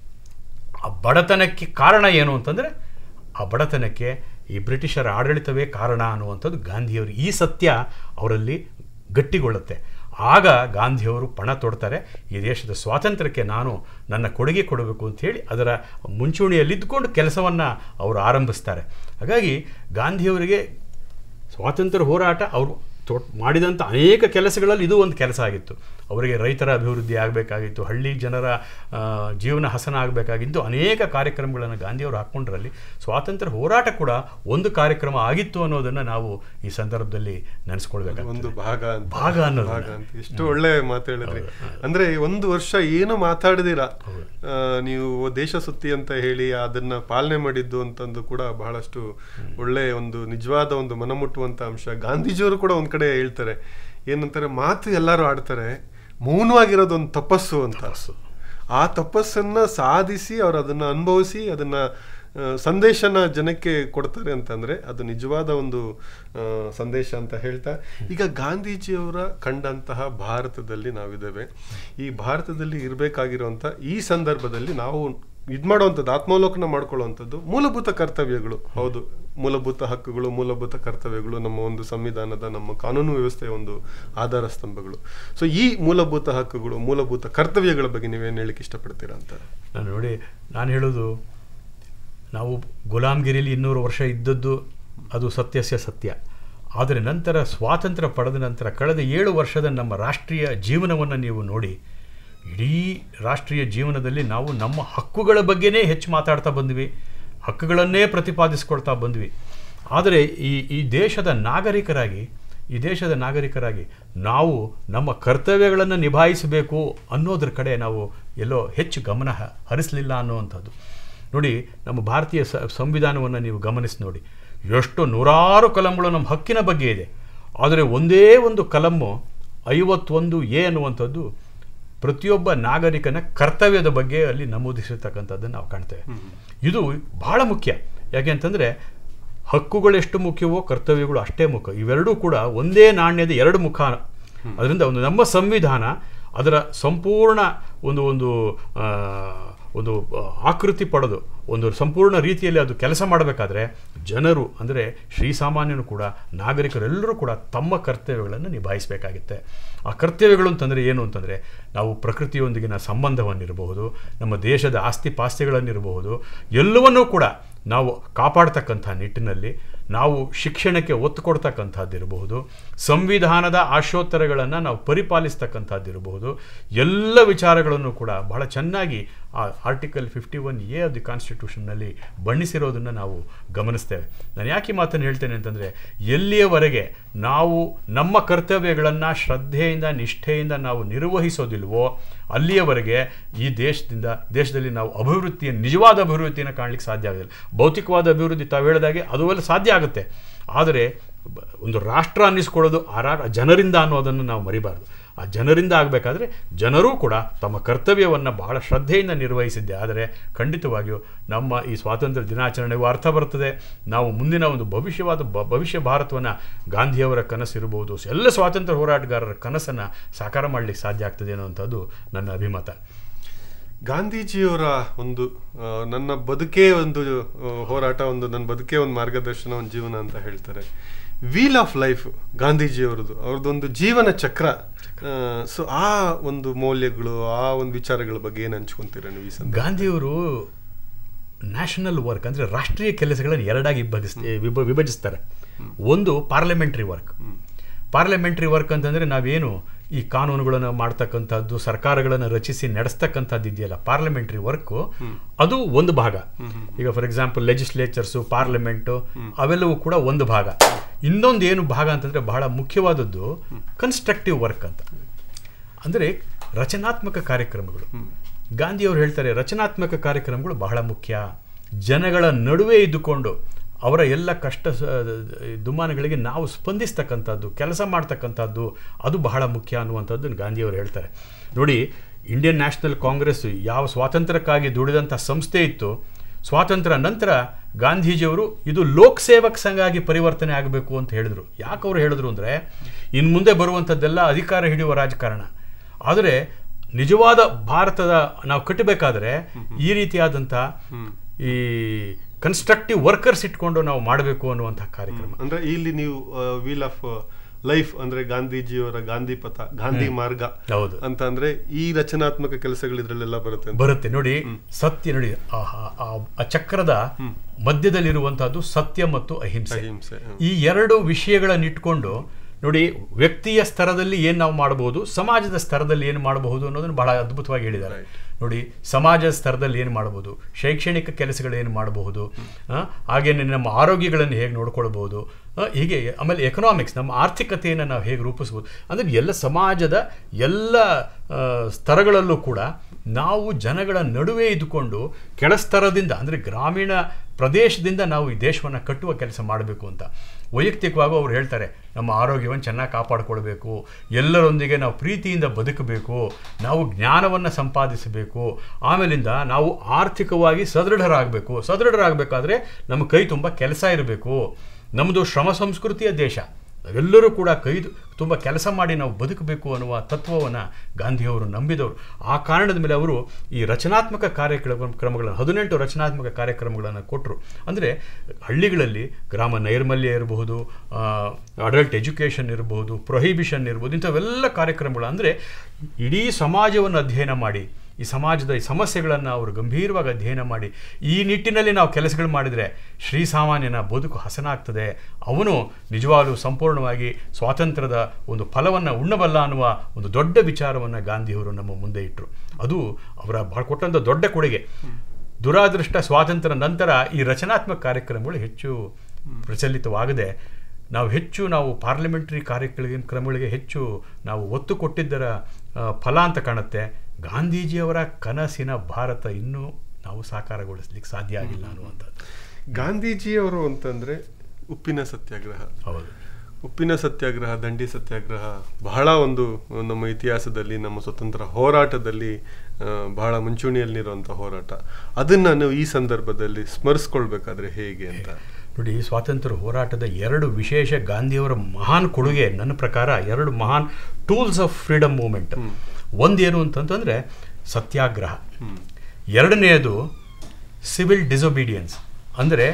ಆ ಬಡತನಕ್ಕೆ ಕಾರಣ ಏನು ಅಂತಂದರೆ ಆ ಬಡತನಕ್ಕೆ ಈ ಬ್ರಿಟಿಷರ ಆಡಳಿತವೇ ಕಾರಣ ಅನ್ನುವಂಥದ್ದು ಗಾಂಧಿಯವರು ಈ ಸತ್ಯ ಅವರಲ್ಲಿ ಗಟ್ಟಿಗೊಳ್ಳುತ್ತೆ ಆಗ ಗಾಂಧಿಯವರು ಪಣ ತೊಡ್ತಾರೆ ಈ ದೇಶದ ಸ್ವಾತಂತ್ರ್ಯಕ್ಕೆ ನಾನು ನನ್ನ ಕೊಡುಗೆ ಕೊಡಬೇಕು ಅಂಥೇಳಿ ಅದರ ಮುಂಚೂಣಿಯಲ್ಲಿದ್ದುಕೊಂಡು ಕೆಲಸವನ್ನು ಅವರು ಆರಂಭಿಸ್ತಾರೆ ಹಾಗಾಗಿ ಗಾಂಧಿಯವರಿಗೆ ಸ್ವಾತಂತ್ರ್ಯ ಹೋರಾಟ ಅವರು ತೊ ಮಾಡಿದಂಥ ಅನೇಕ ಕೆಲಸಗಳಲ್ಲಿ ಇದು ಒಂದು ಕೆಲಸ ಆಗಿತ್ತು ಅವರಿಗೆ ರೈತರ ಅಭಿವೃದ್ಧಿ ಆಗಬೇಕಾಗಿತ್ತು ಹಳ್ಳಿ ಜನರ ಆ, ಜೀವನ ಹಸನ ಆಗಬೇಕಾಗಿದ್ದು ಅನೇಕ ಕಾರ್ಯಕ್ರಮಗಳನ್ನು ಗಾಂಧಿಯವರು ಹಾಕ್ಕೊಂಡ್ರಲ್ಲಿ ಸ್ವಾತಂತ್ರ್ಯ ಹೋರಾಟ ಕೂಡ ಒಂದು ಕಾರ್ಯಕ್ರಮ ಆಗಿತ್ತು ಅನ್ನೋದನ್ನು ನಾವು ಈ ಸಂದರ್ಭದಲ್ಲಿ ನೆನೆಸ್ಕೊಳ್ಬೇಕಾಗ್ತದೆ ಒಂದು ಭಾಗ ಅಂತ ಭಾಗ ಅನ್ನೋದು. ಭಾಗ ಅಂತ ಎಷ್ಟು ಒಳ್ಳೆ ಮಾತು ಹೇಳಿದ್ರಿ ಅಂದ್ರೆ ಒಂದು ವರ್ಷ ಏನು ಮಾತಾಡಿದಿರ ನೀವು ದೇಶ ಸುತ್ತಿ ಅಂತ ಹೇಳಿ ಅದನ್ನ ಪಾಲನೆ ಮಾಡಿದ್ದು ಅಂತಂದು ಕೂಡ ಬಹಳಷ್ಟು ಒಳ್ಳೆ ಒಂದು ನಿಜವಾದ ಒಂದು ಮನಮುಟ್ಟುವಂತ ಅಂಶ ಗಾಂಧೀಜಿಯವರು ಕೂಡ ಒಂದ್ ಕಡೆ ಹೇಳ್ತಾರೆ ಏನಂತಾರೆ ಮಾತು ಎಲ್ಲರೂ ಆಡ್ತಾರೆ ಮೌನವಾಗಿರೋದು ಒಂದು ತಪಸ್ಸು ಅಂತ ಆ ತಪಸ್ಸನ್ನ ಸಾಧಿಸಿ ಅವ್ರು ಅದನ್ನ ಅನುಭವಿಸಿ ಅದನ್ನ ಆ, ಸಂದೇಶನ ಜನಕ್ಕೆ ಕೊಡ್ತಾರೆ ಅಂತಂದ್ರೆ ಅದು ನಿಜವಾದ ಒಂದು ಆ, ಸಂದೇಶ ಅಂತ ಹೇಳ್ತಾ ಈಗ ಗಾಂಧೀಜಿಯವರ ಕಂಡಂತಹ ಭಾರತದಲ್ಲಿ ನಾವಿದ್ದೇವೆ ಈ ಭಾರತದಲ್ಲಿ ಇರಬೇಕಾಗಿರುವಂತ ಈ ಸಂದರ್ಭದಲ್ಲಿ ನಾವು ಇದ್ ಮಾಡುವಂಥದ್ದು ಆತ್ಮಾವಲೋಕನ ಮಾಡ್ಕೊಳ್ಳುವಂಥದ್ದು ಮೂಲಭೂತ ಕರ್ತವ್ಯಗಳು ಹೌದು ಮೂಲಭೂತ ಹಕ್ಕುಗಳು ಮೂಲಭೂತ ಕರ್ತವ್ಯಗಳು ನಮ್ಮ ಒಂದು ಸಂವಿಧಾನದ ನಮ್ಮ ಕಾನೂನು ವ್ಯವಸ್ಥೆಯ ಒಂದು ಆಧಾರ ಸ್ತಂಭಗಳು ಸೊ ಈ ಮೂಲಭೂತ ಹಕ್ಕುಗಳು ಮೂಲಭೂತ ಕರ್ತವ್ಯಗಳ ಬಗ್ಗೆ ನೀವೇನು ಹೇಳಿಕ್ಕೆ ಇಷ್ಟಪಡ್ತೀರಾ ಅಂತ ನಾನು ನೋಡಿ ನಾನು ಹೇಳೋದು ನಾವು ಗುಲಾಮ್ಗಿರಿಲಿ ಇನ್ನೂರು ವರ್ಷ ಇದ್ದದ್ದು ಅದು ಸತ್ಯಸ್ಯ ಸತ್ಯ ಆದರೆ ನಂತರ ಸ್ವಾತಂತ್ರ್ಯ ಪಡೆದ ನಂತರ ಕಳೆದ ಏಳು ವರ್ಷದ ನಮ್ಮ ರಾಷ್ಟ್ರೀಯ ಜೀವನವನ್ನು ನೀವು ನೋಡಿ ಇಡೀ ರಾಷ್ಟ್ರೀಯ ಜೀವನದಲ್ಲಿ ನಾವು ನಮ್ಮ ಹಕ್ಕುಗಳ ಬಗ್ಗೆನೇ ಹೆಚ್ಚು ಮಾತಾಡ್ತಾ ಬಂದ್ವಿ ಹಕ್ಕುಗಳನ್ನೇ ಪ್ರತಿಪಾದಿಸ್ಕೊಳ್ತಾ ಬಂದ್ವಿ ಆದರೆ ಈ ಈ ದೇಶದ ನಾಗರಿಕರಾಗಿ ಈ ದೇಶದ ನಾಗರಿಕರಾಗಿ ನಾವು ನಮ್ಮ ಕರ್ತವ್ಯಗಳನ್ನು ನಿಭಾಯಿಸಬೇಕು ಅನ್ನೋದ್ರ ಕಡೆ ನಾವು ಎಲ್ಲೋ ಹೆಚ್ಚು ಗಮನ ಹ- ಹರಿಸಲಿಲ್ಲ ಅನ್ನುವಂಥದ್ದು ನೋಡಿ ನಮ್ಮ ಭಾರತೀಯ ಸ ಸಂವಿಧಾನವನ್ನು ನೀವು ಗಮನಿಸಿ ನೋಡಿ ಎಷ್ಟು ನೂರಾರು ಕಲಂಗಳು ನಮ್ಮ ಹಕ್ಕಿನ ಬಗ್ಗೆ ಇದೆ ಆದರೆ ಒಂದೇ ಒಂದು ಕಲಮ್ಮು ಐವತ್ತೊಂದು ಎ ಅನ್ನುವಂಥದ್ದು ಪ್ರತಿಯೊಬ್ಬ ನಾಗರಿಕನ ಕರ್ತವ್ಯದ ಬಗ್ಗೆ ಅಲ್ಲಿ ನಮೂದಿಸಿರ್ತಕ್ಕಂಥದ್ದನ್ನು ನಾವು ಕಾಣ್ತೇವೆ ಇದು ಬಹಳ ಮುಖ್ಯ ಯಾಕೆ ಅಂತಂದರೆ ಹಕ್ಕುಗಳು ಎಷ್ಟು ಮುಖ್ಯವೋ ಕರ್ತವ್ಯಗಳು ಅಷ್ಟೇ ಮುಖ್ಯ ಇವೆರಡೂ ಕೂಡ ಒಂದೇ ನಾಣ್ಯದ ಎರಡು ಮುಖ ಅದರಿಂದ ಒಂದು ನಮ್ಮ ಸಂವಿಧಾನ ಅದರ ಸಂಪೂರ್ಣ ಒಂದು ಒಂದು ಆ, ಒಂದು ಆ, ಆಕೃತಿ ಪಡೆದು ಒಂದು ಸಂಪೂರ್ಣ ರೀತಿಯಲ್ಲಿ ಅದು ಕೆಲಸ ಮಾಡಬೇಕಾದ್ರೆ ಜನರು ಅಂದರೆ ಶ್ರೀಸಾಮಾನ್ಯನು ಕೂಡ ನಾಗರಿಕರೆಲ್ಲರೂ ಕೂಡ ತಮ್ಮ ಕರ್ತವ್ಯಗಳನ್ನು ನಿಭಾಯಿಸಬೇಕಾಗುತ್ತೆ ಆ ಕರ್ತವ್ಯಗಳು ಅಂತಂದರೆ ಏನು ಅಂತಂದರೆ ನಾವು ಪ್ರಕೃತಿಯೊಂದಿಗಿನ ಸಂಬಂಧವನ್ನಿರಬಹುದು ನಮ್ಮ ದೇಶದ ಆಸ್ತಿ ಪಾಸ್ತಿಗಳನ್ನಿರಬಹುದು ಎಲ್ಲವನ್ನೂ ಕೂಡ ನಾವು ಕಾಪಾಡ್ತಕ್ಕಂಥ ನಿಟ್ಟಿನಲ್ಲಿ ನಾವು ಶಿಕ್ಷಣಕ್ಕೆ ಒತ್ತು ಕೊಡ್ತಕ್ಕಂಥದ್ದಿರಬಹುದು ಸಂವಿಧಾನದ ಆಶೋತ್ತರಗಳನ್ನು ನಾವು ಪರಿಪಾಲಿಸ್ತಕ್ಕಂಥದ್ದಿರಬಹುದು ಎಲ್ಲ ವಿಚಾರಗಳನ್ನು ಕೂಡ ಬಹಳ ಚೆನ್ನಾಗಿ ಆ article fifty one A of the ಕಾನ್ಸ್ಟಿಟ್ಯೂಷನ್ನಲ್ಲಿ ಬಣ್ಣಿಸಿರೋದನ್ನು ನಾವು ಗಮನಿಸ್ತೇವೆ ನಾನು ಯಾಕೆ ಈ ಮಾತನ್ನು ಹೇಳ್ತೇನೆ ಅಂತಂದರೆ ಎಲ್ಲಿಯವರೆಗೆ ನಾವು ನಮ್ಮ ಕರ್ತವ್ಯಗಳನ್ನು ಶ್ರದ್ಧೆಯಿಂದ ನಿಷ್ಠೆಯಿಂದ ನಾವು ನಿರ್ವಹಿಸೋದಿಲ್ವೋ ಅಲ್ಲಿಯವರೆಗೆ ಈ ದೇಶದಿಂದ ದೇಶದಲ್ಲಿ ನಾವು ಅಭಿವೃದ್ಧಿಯ ನಿಜವಾದ ಅಭಿವೃದ್ಧಿಯನ್ನು ಕಾಣಲಿಕ್ಕೆ ಸಾಧ್ಯ ಆಗೋದಿಲ್ಲ ಭೌತಿಕವಾದ ಅಭಿವೃದ್ಧಿ ತಾವು ಹೇಳಿದಾಗೆ ಅದು ಎಲ್ಲ ಸಾಧ್ಯ ಆಗುತ್ತೆ ಆದರೆ ಬ- ಒಂದು ರಾಷ್ಟ್ರ ಅನ್ನಿಸ್ಕೊಳ್ಳೋದು ಆ ರಾ ಜನರಿಂದ ಅನ್ನೋದನ್ನು ನಾವು ಮರಿಬಾರ್ದು ಆ ಜನರಿಂದ ಆಗಬೇಕಾದ್ರೆ ಜನರೂ ಕೂಡ ತಮ್ಮ ಕರ್ತವ್ಯವನ್ನು ಬಹಳ ಶ್ರದ್ಧೆಯಿಂದ ನಿರ್ವಹಿಸಿದ್ದೆ ಆದರೆ ಖಂಡಿತವಾಗಿಯೂ ನಮ್ಮ ಈ ಸ್ವಾತಂತ್ರ್ಯ ದಿನಾಚರಣೆಗೂ ಅರ್ಥ ಬರ್ತದೆ ನಾವು ಮುಂದಿನ ಒಂದು ಭವಿಷ್ಯವಾದ ಬ- ಭವಿಷ್ಯ ಭಾರತವನ್ನು ಗಾಂಧಿಯವರ ಕನಸಿರ್ಬೋದು ಎಲ್ಲ ಸ್ವಾತಂತ್ರ್ಯ ಹೋರಾಟಗಾರರ ಕನಸನ್ನು ಸಾಕಾರ ಮಾಡಲಿಕ್ಕೆ ಸಾಧ್ಯ ಆಗ್ತದೆ ಅನ್ನುವಂಥದ್ದು ನನ್ನ ಅಭಿಮತ ಗಾಂಧೀಜಿಯವರ ಒಂದು ಆ, ನನ್ನ ಬದುಕೇ ಒಂದು ಆ, ಹೋರಾಟ ಒಂದು ನನ್ನ ಬದುಕೇ ಒಂದು ಮಾರ್ಗದರ್ಶನ ಒಂದು ಜೀವನ ಅಂತ ಹೇಳ್ತಾರೆ ವೀಲ್ ಆಫ್ ಲೈಫ್ ಗಾಂಧೀಜಿಯವರದು ಅವ್ರದ್ದೊಂದು ಜೀವನ ಚಕ್ರ ಸೊ ಆ ಒಂದು ಮೌಲ್ಯಗಳು ಆ ಒಂದು ವಿಚಾರಗಳ ಬಗ್ಗೆ ಏನು ಹಂಚ್ಕೊಂತೀರ ನೀವು ಈ ಸಂದರ್ಭ ಗಾಂಧಿಯವರು ನ್ಯಾಷನಲ್ ವರ್ಕ್ ಅಂದರೆ ರಾಷ್ಟ್ರೀಯ ಕೆಲಸಗಳನ್ನು ಎರಡಾಗಿ ವಿಭಜಿಸ್ ವಿಭ ವಿಭಜಿಸ್ತಾರೆ ಒಂದು ಪಾರ್ಲಿಮೆಂಟ್ರಿ ವರ್ಕ್ ಪಾರ್ಲಿಮೆಂಟ್ರಿ ವರ್ಕ್ ಅಂತಂದರೆ ನಾವೇನು ಈ ಕಾನೂನುಗಳನ್ನು ಮಾಡ್ತಕ್ಕಂಥದ್ದು ಸರ್ಕಾರಗಳನ್ನು ರಚಿಸಿ ನಡೆಸ್ತಕ್ಕಂಥದ್ದು ಇದೆಯಲ್ಲ ಪಾರ್ಲಿಮೆಂಟ್ರಿ ವರ್ಕು ಅದು ಒಂದು ಭಾಗ ಈಗ ಫಾರ್ ಎಕ್ಸಾಂಪಲ್ ಲೆಜಿಸ್ಲೇಚರ್ಸು ಪಾರ್ಲಿಮೆಂಟು ಅವೆಲ್ಲವೂ ಕೂಡ ಒಂದು ಭಾಗ ಇನ್ನೊಂದು ಏನು ಭಾಗ ಅಂತಂದರೆ ಬಹಳ ಮುಖ್ಯವಾದದ್ದು ಕನ್ಸ್ಟ್ರಕ್ಟಿವ್ ವರ್ಕ್ ಅಂತ ಅಂದರೆ ರಚನಾತ್ಮಕ ಕಾರ್ಯಕ್ರಮಗಳು ಗಾಂಧಿಯವರು ಹೇಳ್ತಾರೆ ರಚನಾತ್ಮಕ ಕಾರ್ಯಕ್ರಮಗಳು ಬಹಳ ಮುಖ್ಯ ಜನಗಳ ನಡುವೆ ಇದ್ದುಕೊಂಡು ಅವರ ಎಲ್ಲ ಕಷ್ಟ ಸ- ದುಮ್ಮಾನಗಳಿಗೆ ನಾವು ಸ್ಪಂದಿಸ್ತಕ್ಕಂಥದ್ದು ಕೆಲಸ ಮಾಡ್ತಕ್ಕಂಥದ್ದು ಅದು ಬಹಳ ಮುಖ್ಯ ಅನ್ನುವಂಥದ್ದು ಗಾಂಧಿಯವರು ಹೇಳ್ತಾರೆ ನೋಡಿ ಇಂಡಿಯನ್ ನ್ಯಾಷನಲ್ ಕಾಂಗ್ರೆಸ್ ಯಾವ ಸ್ವಾತಂತ್ರ್ಯಕ್ಕಾಗಿ ದುಡಿದಂಥ ಸಂಸ್ಥೆ ಇತ್ತು ಸ್ವಾತಂತ್ರ್ಯ ನಂತರ ಗಾಂಧೀಜಿಯವರು ಇದು ಲೋಕ್ ಸೇವಕ್ ಸಂಘ ಆಗಿ ಪರಿವರ್ತನೆ ಆಗಬೇಕು ಅಂತ ಹೇಳಿದರು ಯಾಕೆ ಅವರು ಹೇಳಿದ್ರು ಅಂದರೆ ಇನ್ನು ಮುಂದೆ ಬರುವಂಥದ್ದೆಲ್ಲ ಅಧಿಕಾರ ಹಿಡಿಯುವ ರಾಜಕಾರಣ ಆದರೆ ನಿಜವಾದ ಭಾರತದ ನಾವು ಕಟ್ಟಬೇಕಾದ್ರೆ ಈ ರೀತಿಯಾದಂಥ ಈ ಕನ್ಸ್ಟ್ರಕ್ಟಿವ್ ವರ್ಕರ್ಸ್ ಇಟ್ಕೊಂಡು ನಾವು ಮಾಡಬೇಕು ಅನ್ನುವಂಥ ಕಾರ್ಯಕ್ರಮ ಅಂದ್ರೆ ಇಲ್ಲಿ ನೀವು ವೀಲ್ ಆಫ್ ಲೈಫ್ ಅಂದ್ರೆ ಗಾಂಧೀಜಿಯವರ ಗಾಂಧಿ ಪಥ ಗಾಂಧಿ ಮಾರ್ಗ ಹೌದು ಅಂತ ಅಂದ್ರೆ ಈ ರಚನಾತ್ಮಕ ಕೆಲಸಗಳು ಇದ್ರಲ್ಲೆಲ್ಲ ಬರುತ್ತೆ ಅಂತ. ಬರುತ್ತೆ ನೋಡಿ ಸತ್ಯ ನೋಡಿ ಆ- ಆ- ಆ- ಆ ಚಕ್ರದ ಮಧ್ಯದಲ್ಲಿರುವಂತಹದ್ದು ಸತ್ಯ ಮತ್ತು ಅಹಿಂಸೆ ಅಹಿಂಸೆ ಹ. ಈ ಎರಡು ವಿಷಯಗಳನ್ನು ಇಟ್ಕೊಂಡು ನೋಡಿ ವ್ಯಕ್ತಿಯ ಸ್ತರದಲ್ಲಿ ಏನು ನಾವು ಮಾಡಬಹುದು ಸಮಾಜದ ಸ್ತರದಲ್ಲಿ ಏನು ಮಾಡಬಹುದು ಅನ್ನೋದನ್ನು ಬಹಳ ಅದ್ಭುತವಾಗಿ ಹೇಳಿದ್ದಾರೆ Right. ನೋಡಿ ಸಮಾಜದ ಸ್ತರದಲ್ಲಿ ಏನು ಮಾಡಬಹುದು ಶೈಕ್ಷಣಿಕ ಕೆಲಸಗಳು ಏನು ಮಾಡಬಹುದು ಆ, ಹಾಗೇನೆ ನಮ್ಮ ಆರೋಗ್ಯಗಳನ್ನು ಹೇಗೆ ನೋಡ್ಕೊಳ್ಬಹುದು ಆ, ಹೀಗೆ ಆಮೇಲೆ ಎಕನಾಮಿಕ್ಸ್ ನಮ್ಮ ಆರ್ಥಿಕತೆಯನ್ನು ನಾವು ಹೇಗೆ ರೂಪಿಸ್ಬೋದು ಅಂದರೆ ಎಲ್ಲ ಸಮಾಜದ ಎಲ್ಲ ಆ, ಸ್ತರಗಳಲ್ಲೂ ಕೂಡ ನಾವು ಜನಗಳ ನಡುವೆ ಇದ್ದುಕೊಂಡು ಕೆಳಸ್ತರದಿಂದ ಅಂದರೆ ಗ್ರಾಮೀಣ ಪ್ರದೇಶದಿಂದ ನಾವು ಈ ದೇಶವನ್ನು ಕಟ್ಟುವ ಕೆಲಸ ಮಾಡಬೇಕು ಅಂತ ವೈಯಕ್ತಿಕವಾಗಿ ಅವ್ರು ಹೇಳ್ತಾರೆ ನಮ್ಮ ಆರೋಗ್ಯವನ್ನು ಚೆನ್ನಾಗಿ ಕಾಪಾಡಿಕೊಳ್ಬೇಕು ಎಲ್ಲರೊಂದಿಗೆ ನಾವು ಪ್ರೀತಿಯಿಂದ ಬದುಕಬೇಕು ನಾವು ಜ್ಞಾನವನ್ನು ಸಂಪಾದಿಸಬೇಕು ಆಮೇಲಿಂದ ನಾವು ಆರ್ಥಿಕವಾಗಿ ಸದೃಢರಾಗಬೇಕು ಸದೃಢರಾಗಬೇಕಾದ್ರೆ ನಮ್ಮ ಕೈ ತುಂಬ ಕೆಲಸ ಇರಬೇಕು ನಮ್ಮದು ಶ್ರಮ ಸಂಸ್ಕೃತಿಯ ದೇಶ ನಾವೆಲ್ಲರೂ ಕೂಡ ಕೈ ತುಂಬ ಕೆಲಸ ಮಾಡಿ ನಾವು ಬದುಕಬೇಕು ಅನ್ನುವ ತತ್ವವನ್ನು ಗಾಂಧಿಯವರು ನಂಬಿದವರು ಆ ಕಾರಣದ ಮೇಲೆ ಅವರು ಈ ರಚನಾತ್ಮಕ ಕಾರ್ಯಕ್ರಮ ಕ್ರಮಗಳನ್ನು ಹದಿನೆಂಟು ರಚನಾತ್ಮಕ ಕಾರ್ಯಕ್ರಮಗಳನ್ನು ಕೊಟ್ಟರು ಅಂದರೆ ಹಳ್ಳಿಗಳಲ್ಲಿ ಗ್ರಾಮ ನೈರ್ಮಲ್ಯ ಇರಬಹುದು ಅಡಲ್ಟ್ ಎಜುಕೇಷನ್ ಇರಬಹುದು ಪ್ರೊಹಿಬಿಷನ್ ಇರ್ಬೋದು ಇಂಥವೆಲ್ಲ ಕಾರ್ಯಕ್ರಮಗಳು ಅಂದರೆ ಇಡೀ ಸಮಾಜವನ್ನು ಅಧ್ಯಯನ ಮಾಡಿ ಈ ಸಮಾಜದ ಈ ಸಮಸ್ಯೆಗಳನ್ನು ಅವರು ಗಂಭೀರವಾಗಿ ಅಧ್ಯಯನ ಮಾಡಿ ಈ ನಿಟ್ಟಿನಲ್ಲಿ ನಾವು ಕೆಲಸಗಳು ಮಾಡಿದರೆ ಶ್ರೀಸಾಮಾನ್ಯನ ಬದುಕು ಹಸನಾಗ್ತದೆ ಅವನು ನಿಜವಾಗಲೂ ಸಂಪೂರ್ಣವಾಗಿ ಸ್ವಾತಂತ್ರ್ಯದ ಒಂದು ಫಲವನ್ನು ಉಣ್ಣಬಲ್ಲ ಅನ್ನುವ ಒಂದು ದೊಡ್ಡ ವಿಚಾರವನ್ನು ಗಾಂಧಿಯವರು ನಮ್ಮ ಮುಂದೆ ಇಟ್ಟರು ಅದು ಅವರ ಬಹಳ ಕೊಟ್ಟಂಥ ದೊಡ್ಡ ಕೊಡುಗೆ ದುರಾದೃಷ್ಟ ಸ್ವಾತಂತ್ರ್ಯ ನಂತರ ಈ ರಚನಾತ್ಮಕ ಕಾರ್ಯಕ್ರಮಗಳು ಹೆಚ್ಚು ಪ್ರಚಲಿತವಾಗದೆ ನಾವು ಹೆಚ್ಚು ನಾವು ಪಾರ್ಲಿಮೆಂಟ್ರಿ ಕಾರ್ಯಕ್ರಮ ಕ್ರಮಗಳಿಗೆ ಹೆಚ್ಚು ನಾವು ಒತ್ತು ಕೊಟ್ಟಿದ್ದರ ಆ, ಫಲ ಅಂತ ಕಾಣುತ್ತೆ ಗಾಂಧೀಜಿಯವರ ಕನಸಿನ ಭಾರತ ಇನ್ನೂ ನಾವು ಸಾಕಾರಗೊಳಿಸ್ಲಿಕ್ಕೆ ಸಾಧ್ಯ ಆಗಿಲ್ಲ ಅನ್ನುವಂಥದ್ದು ಗಾಂಧೀಜಿಯವರು ಅಂತಂದ್ರೆ ಉಪ್ಪಿನ ಸತ್ಯಾಗ್ರಹ ಹೌದು ಉಪ್ಪಿನ ಸತ್ಯಾಗ್ರಹ ದಂಡಿ ಸತ್ಯಾಗ್ರಹ ಬಹಳ ಒಂದು ನಮ್ಮ ಇತಿಹಾಸದಲ್ಲಿ ನಮ್ಮ ಸ್ವತಂತ್ರ ಹೋರಾಟದಲ್ಲಿ ಆ, ಬಹಳ ಮುಂಚೂಣಿಯಲ್ಲಿರುವಂಥ ಹೋರಾಟ ಅದನ್ನ ನಾವು ಈ ಸಂದರ್ಭದಲ್ಲಿ ಸ್ಮರಿಸ್ಕೊಳ್ಬೇಕಾದ್ರೆ ಹೇಗೆ ಅಂತ ನೋಡಿ ಸ್ವಾತಂತ್ರ್ಯ ಹೋರಾಟದ ಎರಡು ವಿಶೇಷ ಗಾಂಧಿಯವರ ಮಹಾನ್ ಕೊಡುಗೆ ನನ್ನ ಪ್ರಕಾರ ಎರಡು ಮಹಾನ್ ಟೂಲ್ಸ್ ಆಫ್ ಫ್ರೀಡಮ್ ಮೂಮೆಂಟ್ ಒಂದೇನು ಅಂತಂತಂದರೆ ಸತ್ಯಾಗ್ರಹ ಎರಡನೆಯದು ಸಿವಿಲ್ ಡಿಸೊಬೀಡಿಯನ್ಸ್ ಅಂದರೆ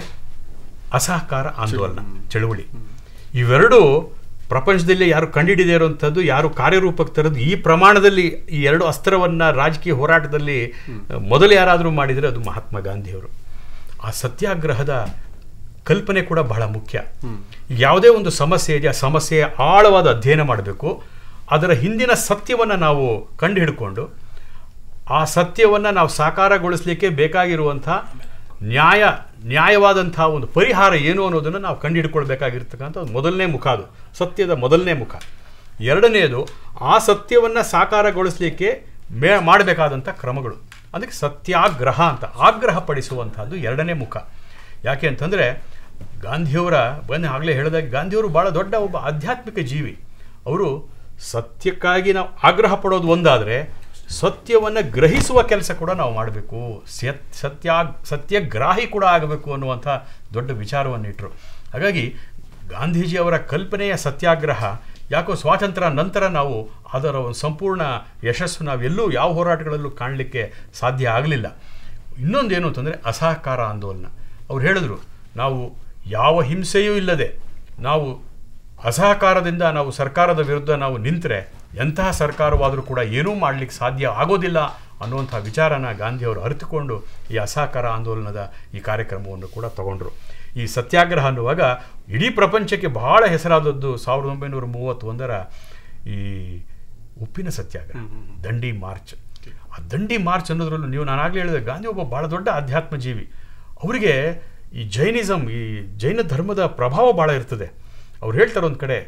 ಅಸಹಕಾರ ಆಂದೋಲನ ಚಳುವಳಿ ಇವೆರಡು ಪ್ರಪಂಚದಲ್ಲಿ ಯಾರು ಕಂಡುಹಿಡಿದೇ ಇರುವಂಥದ್ದು ಯಾರು ಕಾರ್ಯರೂಪಕ್ಕೆ ತರೋದು ಈ ಪ್ರಮಾಣದಲ್ಲಿ ಈ ಎರಡು ಅಸ್ತ್ರವನ್ನು ರಾಜಕೀಯ ಹೋರಾಟದಲ್ಲಿ ಮೊದಲು ಯಾರಾದರೂ ಮಾಡಿದರೆ ಅದು ಮಹಾತ್ಮ ಗಾಂಧಿಯವರು ಆ ಸತ್ಯಾಗ್ರಹದ ಕಲ್ಪನೆ ಕೂಡ ಬಹಳ ಮುಖ್ಯ ಯಾವುದೇ ಒಂದು ಸಮಸ್ಯೆ ಇದೆ ಆ ಸಮಸ್ಯೆಯ ಆಳವಾದ ಅಧ್ಯಯನ ಮಾಡಬೇಕು ಅದರ ಹಿಂದಿನ ಸತ್ಯವನ್ನು ನಾವು ಕಂಡು ಹಿಡ್ಕೊಂಡು ಆ ಸತ್ಯವನ್ನು ನಾವು ಸಾಕಾರಗೊಳಿಸಲಿಕ್ಕೆ ಬೇಕಾಗಿರುವಂಥ ನ್ಯಾಯ ನ್ಯಾಯವಾದಂಥ ಒಂದು ಪರಿಹಾರ ಏನು ಅನ್ನೋದನ್ನು ನಾವು ಕಂಡುಹಿಡ್ಕೊಳ್ಬೇಕಾಗಿರ್ತಕ್ಕಂಥ ಒಂದು ಮೊದಲನೇ ಮುಖ ಅದು ಸತ್ಯದ ಮೊದಲನೇ ಮುಖ ಎರಡನೆಯದು ಆ ಸತ್ಯವನ್ನು ಸಾಕಾರಗೊಳಿಸಲಿಕ್ಕೆ ಮೇ ಮಾಡಬೇಕಾದಂಥ ಕ್ರಮಗಳು ಅದಕ್ಕೆ ಸತ್ಯಾಗ್ರಹ ಅಂತ ಆಗ್ರಹ ಪಡಿಸುವಂಥದ್ದು ಎರಡನೇ ಮುಖ ಯಾಕೆ ಅಂತಂದರೆ ಗಾಂಧಿಯವರ ಬಂದು ಆಗಲೇ ಹೇಳಿದಾಗ ಗಾಂಧಿಯವರು ಭಾಳ ದೊಡ್ಡ ಒಬ್ಬ ಆಧ್ಯಾತ್ಮಿಕ ಜೀವಿ ಅವರು ಸತ್ಯಕ್ಕಾಗಿ ನಾವು ಆಗ್ರಹ ಪಡೋದು ಒಂದಾದರೆ ಸತ್ಯವನ್ನು ಗ್ರಹಿಸುವ ಕೆಲಸ ಕೂಡ ನಾವು ಮಾಡಬೇಕು ಸತ್ ಸತ್ಯ ಸತ್ಯಗ್ರಾಹಿ ಕೂಡ ಆಗಬೇಕು ಅನ್ನುವಂಥ ದೊಡ್ಡ ವಿಚಾರವನ್ನು ಇಟ್ಟರು ಹಾಗಾಗಿ ಗಾಂಧೀಜಿಯವರ ಕಲ್ಪನೆಯ ಸತ್ಯಾಗ್ರಹ ಯಾಕೋ ಸ್ವಾತಂತ್ರ್ಯ ನಂತರ ನಾವು ಅದರ ಒಂದು ಸಂಪೂರ್ಣ ಯಶಸ್ಸು ನಾವೆಲ್ಲೂ ಯಾವ ಹೋರಾಟಗಳಲ್ಲೂ ಕಾಣಲಿಕ್ಕೆ ಸಾಧ್ಯ ಆಗಲಿಲ್ಲ ಇನ್ನೊಂದೇನು ಅಂತಂದರೆ ಅಸಹಕಾರ ಆಂದೋಲನ ಅವ್ರು ಹೇಳಿದ್ರು ನಾವು ಯಾವ ಹಿಂಸೆಯೂ ಇಲ್ಲದೆ ನಾವು ಅಸಹಕಾರದಿಂದ ನಾವು ಸರ್ಕಾರದ ವಿರುದ್ಧ ನಾವು ನಿಂತರೆ ಎಂತಹ ಸರ್ಕಾರವಾದರೂ ಕೂಡ ಏನೂ ಮಾಡಲಿಕ್ಕೆ ಸಾಧ್ಯ ಆಗೋದಿಲ್ಲ ಅನ್ನುವಂಥ ವಿಚಾರನ ಗಾಂಧಿಯವರು ಅರಿತುಕೊಂಡು ಈ ಅಸಹಕಾರ ಆಂದೋಲನದ ಈ ಕಾರ್ಯಕ್ರಮವನ್ನು ಕೂಡ ತಗೊಂಡ್ರು ಈ ಸತ್ಯಾಗ್ರಹ ಅನ್ನುವಾಗ ಇಡೀ ಪ್ರಪಂಚಕ್ಕೆ ಬಹಳ ಹೆಸರಾದದ್ದು ಸಾವಿರದ ಒಂಬೈನೂರ ಮೂವತ್ತೊಂದರ ಈ ಉಪ್ಪಿನ ಸತ್ಯಾಗ್ರಹ ದಂಡಿ ಮಾರ್ಚ್ ಆ ದಂಡಿ ಮಾರ್ಚ್ ಅನ್ನೋದ್ರಲ್ಲೂ ನೀವು ನಾನಾಗಲೇ ಹೇಳಿದೆ ಗಾಂಧಿ ಒಬ್ಬ ಭಾಳ ದೊಡ್ಡ ಆಧ್ಯಾತ್ಮ ಜೀವಿ ಅವರಿಗೆ ಈ ಜೈನಿಸಮ್ ಈ ಜೈನ ಧರ್ಮದ ಪ್ರಭಾವ ಭಾಳ ಇರ್ತದೆ ಅವ್ರು ಹೇಳ್ತಾರೆ ಒಂದು ಕಡೆ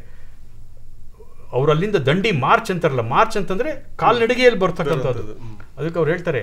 ಅವ್ರು ಅಲ್ಲಿಂದ ದಂಡಿ ಮಾರ್ಚ್ ಅಂತಾರಲ್ಲ ಮಾರ್ಚ್ ಅಂತಂದರೆ ಕಾಲ್ನಡಿಗೆಯಲ್ಲಿ ಬರ್ತಕ್ಕಂಥದ್ದು ಅದಕ್ಕೆ ಅವ್ರು ಹೇಳ್ತಾರೆ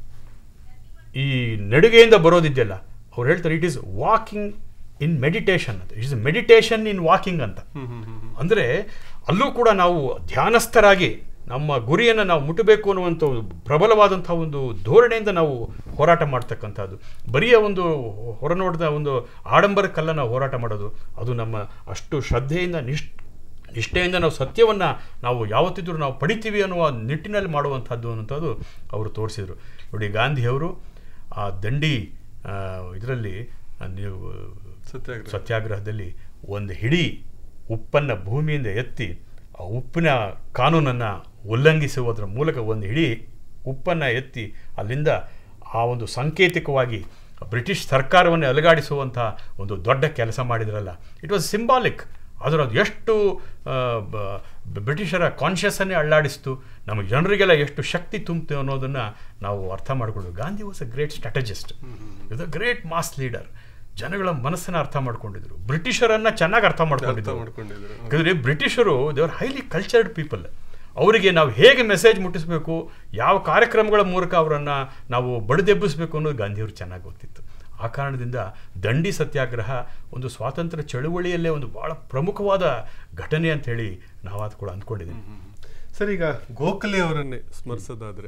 ಈ ನಡಿಗೆಯಿಂದ ಬರೋದಿದೆಯಲ್ಲ ಅವ್ರು ಹೇಳ್ತಾರೆ it is walking in meditation ಅಂತ it is meditation in walking ಅಂತ ಅಂದರೆ ಅಲ್ಲೂ ಕೂಡ ನಾವು ಧ್ಯಾನಸ್ಥರಾಗಿ ನಮ್ಮ ಗುರಿಯನ್ನು ನಾವು ಮುಟ್ಟಬೇಕು ಅನ್ನುವಂಥ ಒಂದು ಪ್ರಬಲವಾದಂಥ ಒಂದು ಧೋರಣೆಯಿಂದ ನಾವು ಹೋರಾಟ ಮಾಡ್ತಕ್ಕಂಥದ್ದು ಬರಿಯ ಒಂದು ಹೊರನೋಟದ ಒಂದು ಆಡಂಬರಕ್ಕಲ್ಲ ನಾವು ಹೋರಾಟ ಮಾಡೋದು ಅದು ನಮ್ಮ ಅಷ್ಟು ಶ್ರದ್ಧೆಯಿಂದ ನಿಷ್ಠ ನಿಷ್ಠೆಯಿಂದ ನಾವು ಸತ್ಯವನ್ನು ನಾವು ಯಾವತ್ತಿದ್ರೂ ನಾವು ಪಡಿತೀವಿ ಅನ್ನುವ ನಿಟ್ಟಿನಲ್ಲಿ ಮಾಡುವಂಥದ್ದು ಅನ್ನೋಂಥದ್ದು ಅವರು ತೋರಿಸಿದರು ನೋಡಿ ಗಾಂಧಿಯವರು ಆ ದಂಡಿ ಇದರಲ್ಲಿ ನೀವು ಸತ್ಯಾಗ್ರಹ ಸತ್ಯಾಗ್ರಹದಲ್ಲಿ ಒಂದು ಹಿಡಿ ಉಪ್ಪನ್ನು ಭೂಮಿಯಿಂದ ಎತ್ತಿ ಆ ಉಪ್ಪಿನ ಕಾನೂನನ್ನು ಉಲ್ಲಂಘಿಸುವುದರ ಮೂಲಕ ಒಂದು ಹಿಡಿ ಉಪ್ಪನ್ನು ಎತ್ತಿ ಅಲ್ಲಿಂದ ಆ ಒಂದು ಸಾಂಕೇತಿಕವಾಗಿ ಬ್ರಿಟಿಷ್ ಸರ್ಕಾರವನ್ನು ಅಲುಗಾಡಿಸುವಂಥ ಒಂದು ದೊಡ್ಡ ಕೆಲಸ ಮಾಡಿದ್ರಲ್ಲ ಇಟ್ ವಾಸ್ ಸಿಂಬಾಲಿಕ್ ಅದರ ಅದು ಎಷ್ಟು ಆ, ಬ- ಬ್ರಿಟಿಷರ ಕಾನ್ಷಿಯಸ್ಸನ್ನೇ ಅಳ್ಳಾಡಿಸ್ತು ನಮ್ಮ ಜನರಿಗೆಲ್ಲ ಎಷ್ಟು ಶಕ್ತಿ ತುಂಬಿತು ಅನ್ನೋದನ್ನು ನಾವು ಅರ್ಥ ಮಾಡಿಕೊಳ್ಳೋದು Gandhi was a great strategist is a great mass leader ಜನಗಳ ಮನಸ್ಸನ್ನು ಅರ್ಥ ಮಾಡ್ಕೊಂಡಿದ್ರು ಬ್ರಿಟಿಷರನ್ನ ಚೆನ್ನಾಗಿ ಅರ್ಥ ಅರ್ಥ ಮಾಡ್ಕೊಂಡಿದ್ರು ಮಾಡ್ಕೊಂಡಿದ್ರು ಯಾಕಂದರೆ ಬ್ರಿಟಿಷರು ದೇವರ್ ಹೈಲಿ ಕಲ್ಚರ್ಡ್ ಪೀಪಲ್ ಅವರಿಗೆ ನಾವು ಹೇಗೆ ಮೆಸೇಜ್ ಮುಟ್ಟಿಸಬೇಕು ಯಾವ ಕಾರ್ಯಕ್ರಮಗಳ ಮೂಲಕ ಅವರನ್ನು ನಾವು ಬಡಿದೆಬ್ಬಿಸಬೇಕು ಅನ್ನೋದು ಗಾಂಧಿಯವರು ಚೆನ್ನಾಗಿ ಗೊತ್ತಿತ್ತು ಆ ಕಾರಣದಿಂದ ದಂಡಿ ಸತ್ಯಾಗ್ರಹ ಒಂದು ಸ್ವಾತಂತ್ರ್ಯ ಚಳುವಳಿಯಲ್ಲೇ ಒಂದು ಭಾಳ ಪ್ರಮುಖವಾದ ಘಟನೆ ಅಂತ ಹೇಳಿ ನಾವು ಅದು ಕೂಡ ಅಂದ್ಕೊಂಡಿದ್ದೀವಿ ಸರ್ ಈಗ ಗೋಖಲೆ ಅವರನ್ನೇ ಸ್ಮರಿಸೋದಾದ್ರೆ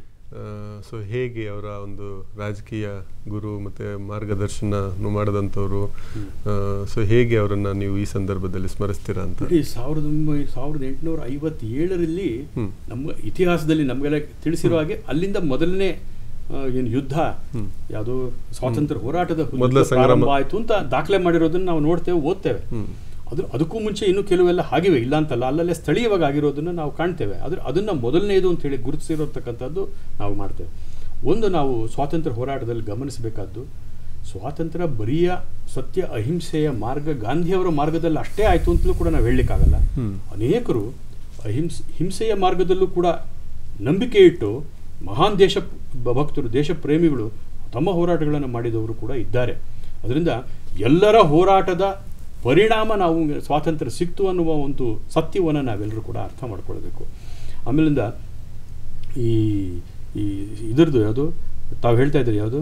ಸೊ ಹೇಗೆ ಅವರ ಒಂದು ರಾಜಕೀಯ ಗುರು ಮತ್ತೆ ಮಾರ್ಗದರ್ಶನ ಮಾಡಿದಂಥವ್ರು ಸೊ ಹೇಗೆ ಅವರನ್ನ ನೀವು ಈ ಸಂದರ್ಭದಲ್ಲಿ ಸ್ಮರಿಸ್ತೀರಾ ಅಂತ ನೋಡಿ ಸಾವಿರದ ಒಂಬೈ ಸಾವಿರದ ಎಂಟುನೂರ ಐವತ್ತೇಳರಲ್ಲಿ ಹ್ಮ್. ನಮ್ಮ ಇತಿಹಾಸದಲ್ಲಿ ನಮಗೆಲ್ಲ ತಿಳಿಸಿರೋ ಹಾಗೆ ಅಲ್ಲಿಂದ ಮೊದಲನೇ ಆ, ಏನು ಯುದ್ಧ ಯಾವುದು ಸ್ವಾತಂತ್ರ್ಯ ಹೋರಾಟದ ಮೊದಲ ಯುದ್ಧ ಸಂಗ್ರಾಮ. ಪ್ರಾರಂಭ ಆಯಿತು ಅಂತ ದಾಖಲೆ ಮಾಡಿರೋದನ್ನ ನಾವು ನೋಡ್ತೇವೆ ಓದ್ತೇವೆ ಹ್ಮ್. ಅದು ಅದಕ್ಕೂ ಮುಂಚೆ ಇನ್ನೂ ಕೆಲವೆಲ್ಲ ಆಗಿವೆ ಇಲ್ಲ ಅಂತಲ್ಲ ಅಲ್ಲಲ್ಲೇ ಸ್ಥಳೀಯವಾಗಿ ಆಗಿರೋದನ್ನು ನಾವು ಕಾಣ್ತೇವೆ ಆದರೆ ಅದನ್ನು ಮೊದಲನೇದು ಅಂತೇಳಿ ಗುರುತಿಸಿರತಕ್ಕಂಥದ್ದು ನಾವು ಮಾಡ್ತೇವೆ ಒಂದು ನಾವು ಸ್ವಾತಂತ್ರ್ಯ ಹೋರಾಟದಲ್ಲಿ ಗಮನಿಸಬೇಕಾದ್ದು ಸ್ವಾತಂತ್ರ್ಯ ಬರಿಯ ಸತ್ಯ ಅಹಿಂಸೆಯ ಮಾರ್ಗ ಗಾಂಧಿಯವರ ಮಾರ್ಗದಲ್ಲಿ ಅಷ್ಟೇ ಆಯಿತು ಅಂತಲೂ ಕೂಡ ನಾವು ಹೇಳಲಿಕ್ಕಾಗಲ್ಲ ಹ್ಮ್. ಅನೇಕರು ಅಹಿಂಸೆ ಹಿಂಸೆಯ ಮಾರ್ಗದಲ್ಲೂ ಕೂಡ ನಂಬಿಕೆ ಇಟ್ಟು ಮಹಾನ್ ದೇಶ ಬ- ಭಕ್ತರು ದೇಶ ಪ್ರೇಮಿಗಳು ತಮ್ಮ ಹೋರಾಟಗಳನ್ನು ಮಾಡಿದವರು ಕೂಡ ಇದ್ದಾರೆ ಅದರಿಂದ ಎಲ್ಲರ ಹೋರಾಟದ ಪರಿಣಾಮ ನಾವು ಸ್ವಾತಂತ್ರ್ಯ ಸಿಕ್ತು ಅನ್ನುವ ಒಂದು ಸತ್ಯವನ್ನು ನಾವೆಲ್ಲರೂ ಕೂಡ ಅರ್ಥ ಮಾಡ್ಕೊಳ್ಬೇಕು ಆಮೇಲಿಂದ ಈ ಈ ಇದ್ರದ್ದು ಯಾವುದು ತಾವು ಹೇಳ್ತಾ ಇದ್ರಿ ಯಾವುದು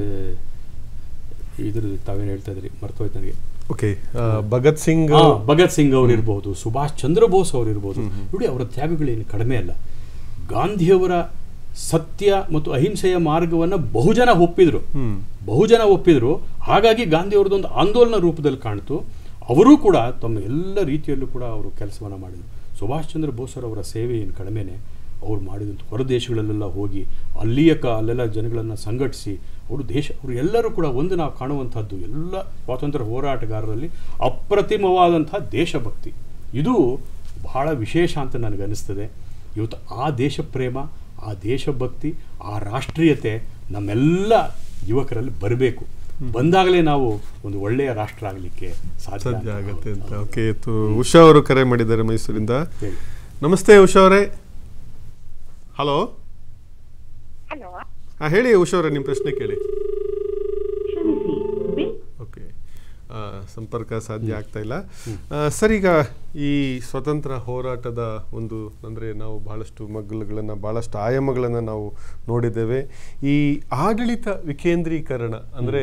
ಇದ್ರದ್ದು ತಾವೇನು ಹೇಳ್ತಾ ಇದ್ರಿ ಮರ್ತೋಯ್ತು ನನಗೆ ಓಕೆ ಭಗತ್ ಸಿಂಗ್ ಆ, ಭಗತ್ ಸಿಂಗ್ ಅವರು ಇರ್ಬೋದು ಸುಭಾಷ್ ಚಂದ್ರ ಬೋಸ್ ಅವರು ಇರ್ಬೋದು ನೋಡಿ ಅವರ ತ್ಯಾಗಗಳೇನು ಕಡಿಮೆ ಅಲ್ಲ ಗಾಂಧಿಯವರ ಸತ್ಯ ಮತ್ತು ಅಹಿಂಸೆಯ ಮಾರ್ಗವನ್ನು ಬಹುಜನ ಒಪ್ಪಿದ್ರು ಹ್ಮ್ ಬಹುಜನ ಒಪ್ಪಿದ್ರು ಹಾಗಾಗಿ ಗಾಂಧಿಯವ್ರದ್ದೊಂದು ಆಂದೋಲನ ರೂಪದಲ್ಲಿ ಕಾಣ್ತು ಅವರೂ ಕೂಡ ತಮ್ಮ ಎಲ್ಲ ರೀತಿಯಲ್ಲೂ ಕೂಡ ಅವರು ಕೆಲಸವನ್ನು ಮಾಡಿದರು ಸುಭಾಷ್ ಚಂದ್ರ ಬೋಸರವರ ಸೇವೆ ಏನು ಕಡಿಮೆನೆ ಅವ್ರು ಮಾಡಿದಂಥ ಹೊರ ದೇಶಗಳಲ್ಲೆಲ್ಲ ಹೋಗಿ ಅಲ್ಲಿಯ ಕ ಅಲ್ಲೆಲ್ಲ ಜನಗಳನ್ನು ಸಂಘಟಿಸಿ ಅವರು ದೇಶ ಅವರು ಎಲ್ಲರೂ ಕೂಡ ಒಂದು ನಾವು ಕಾಣುವಂಥದ್ದು ಎಲ್ಲ ಸ್ವಾತಂತ್ರ್ಯ ಹೋರಾಟಗಾರರಲ್ಲಿ ಅಪ್ರತಿಮವಾದಂಥ ದೇಶಭಕ್ತಿ ಇದು ಬಹಳ ವಿಶೇಷ ಅಂತ ನನಗನ್ನಿಸ್ತದೆ ಇವತ್ತು ಆ ದೇಶ ಪ್ರೇಮ ಆ ದೇಶಭಕ್ತಿ ಆ ರಾಷ್ಟ್ರೀಯತೆ ನಮ್ಮೆಲ್ಲ ಯುವಕರಲ್ಲಿ ಬರಬೇಕು ಬಂದಾಗಲೇ ನಾವು ಒಂದು ಒಳ್ಳೆಯ ರಾಷ್ಟ್ರ ಆಗಲಿಕ್ಕೆ ಸಾಧ್ಯ ಸಾಧ್ಯ ಅಂತ ಆಗತ್ತೆ ಅಂತ ಹೌದು. ಓಕೆ ಇತ್ತು ಉಷಾ ಅವರು ಕರೆ ಮಾಡಿದ್ದಾರೆ ಮೈಸೂರಿಂದ ಹೇಳಿ. ನಮಸ್ತೆ ಉಷಾ ಅವರೇ ಹಲೋ ಹಲೋ ಹಾಂ ಹೇಳಿ ಉಷಾ ಅವರೇ ನಿಮ್ಮ ಪ್ರಶ್ನೆ ಕೇಳಿ ಕ್ಷಮಿಸಿ ಬಿಲ್ ಓಕೆ ಆ, ಸಂಪರ್ಕ ಸಾಧ್ಯ ಆಗ್ತಾ ಇಲ್ಲ ಆ, ಸರ್ ಈಗ ಈ ಸ್ವತಂತ್ರ ಹೋರಾಟದ ಒಂದು ಅಂದರೆ ನಾವು ಬಹಳಷ್ಟು ಮಗ್ಗಲುಗಳನ್ನು ಬಹಳಷ್ಟು ಆಯಾಮಗಳನ್ನು ನಾವು ನೋಡಿದ್ದೇವೆ ಈ ಆಡಳಿತ ವಿಕೇಂದ್ರೀಕರಣ ಅಂದರೆ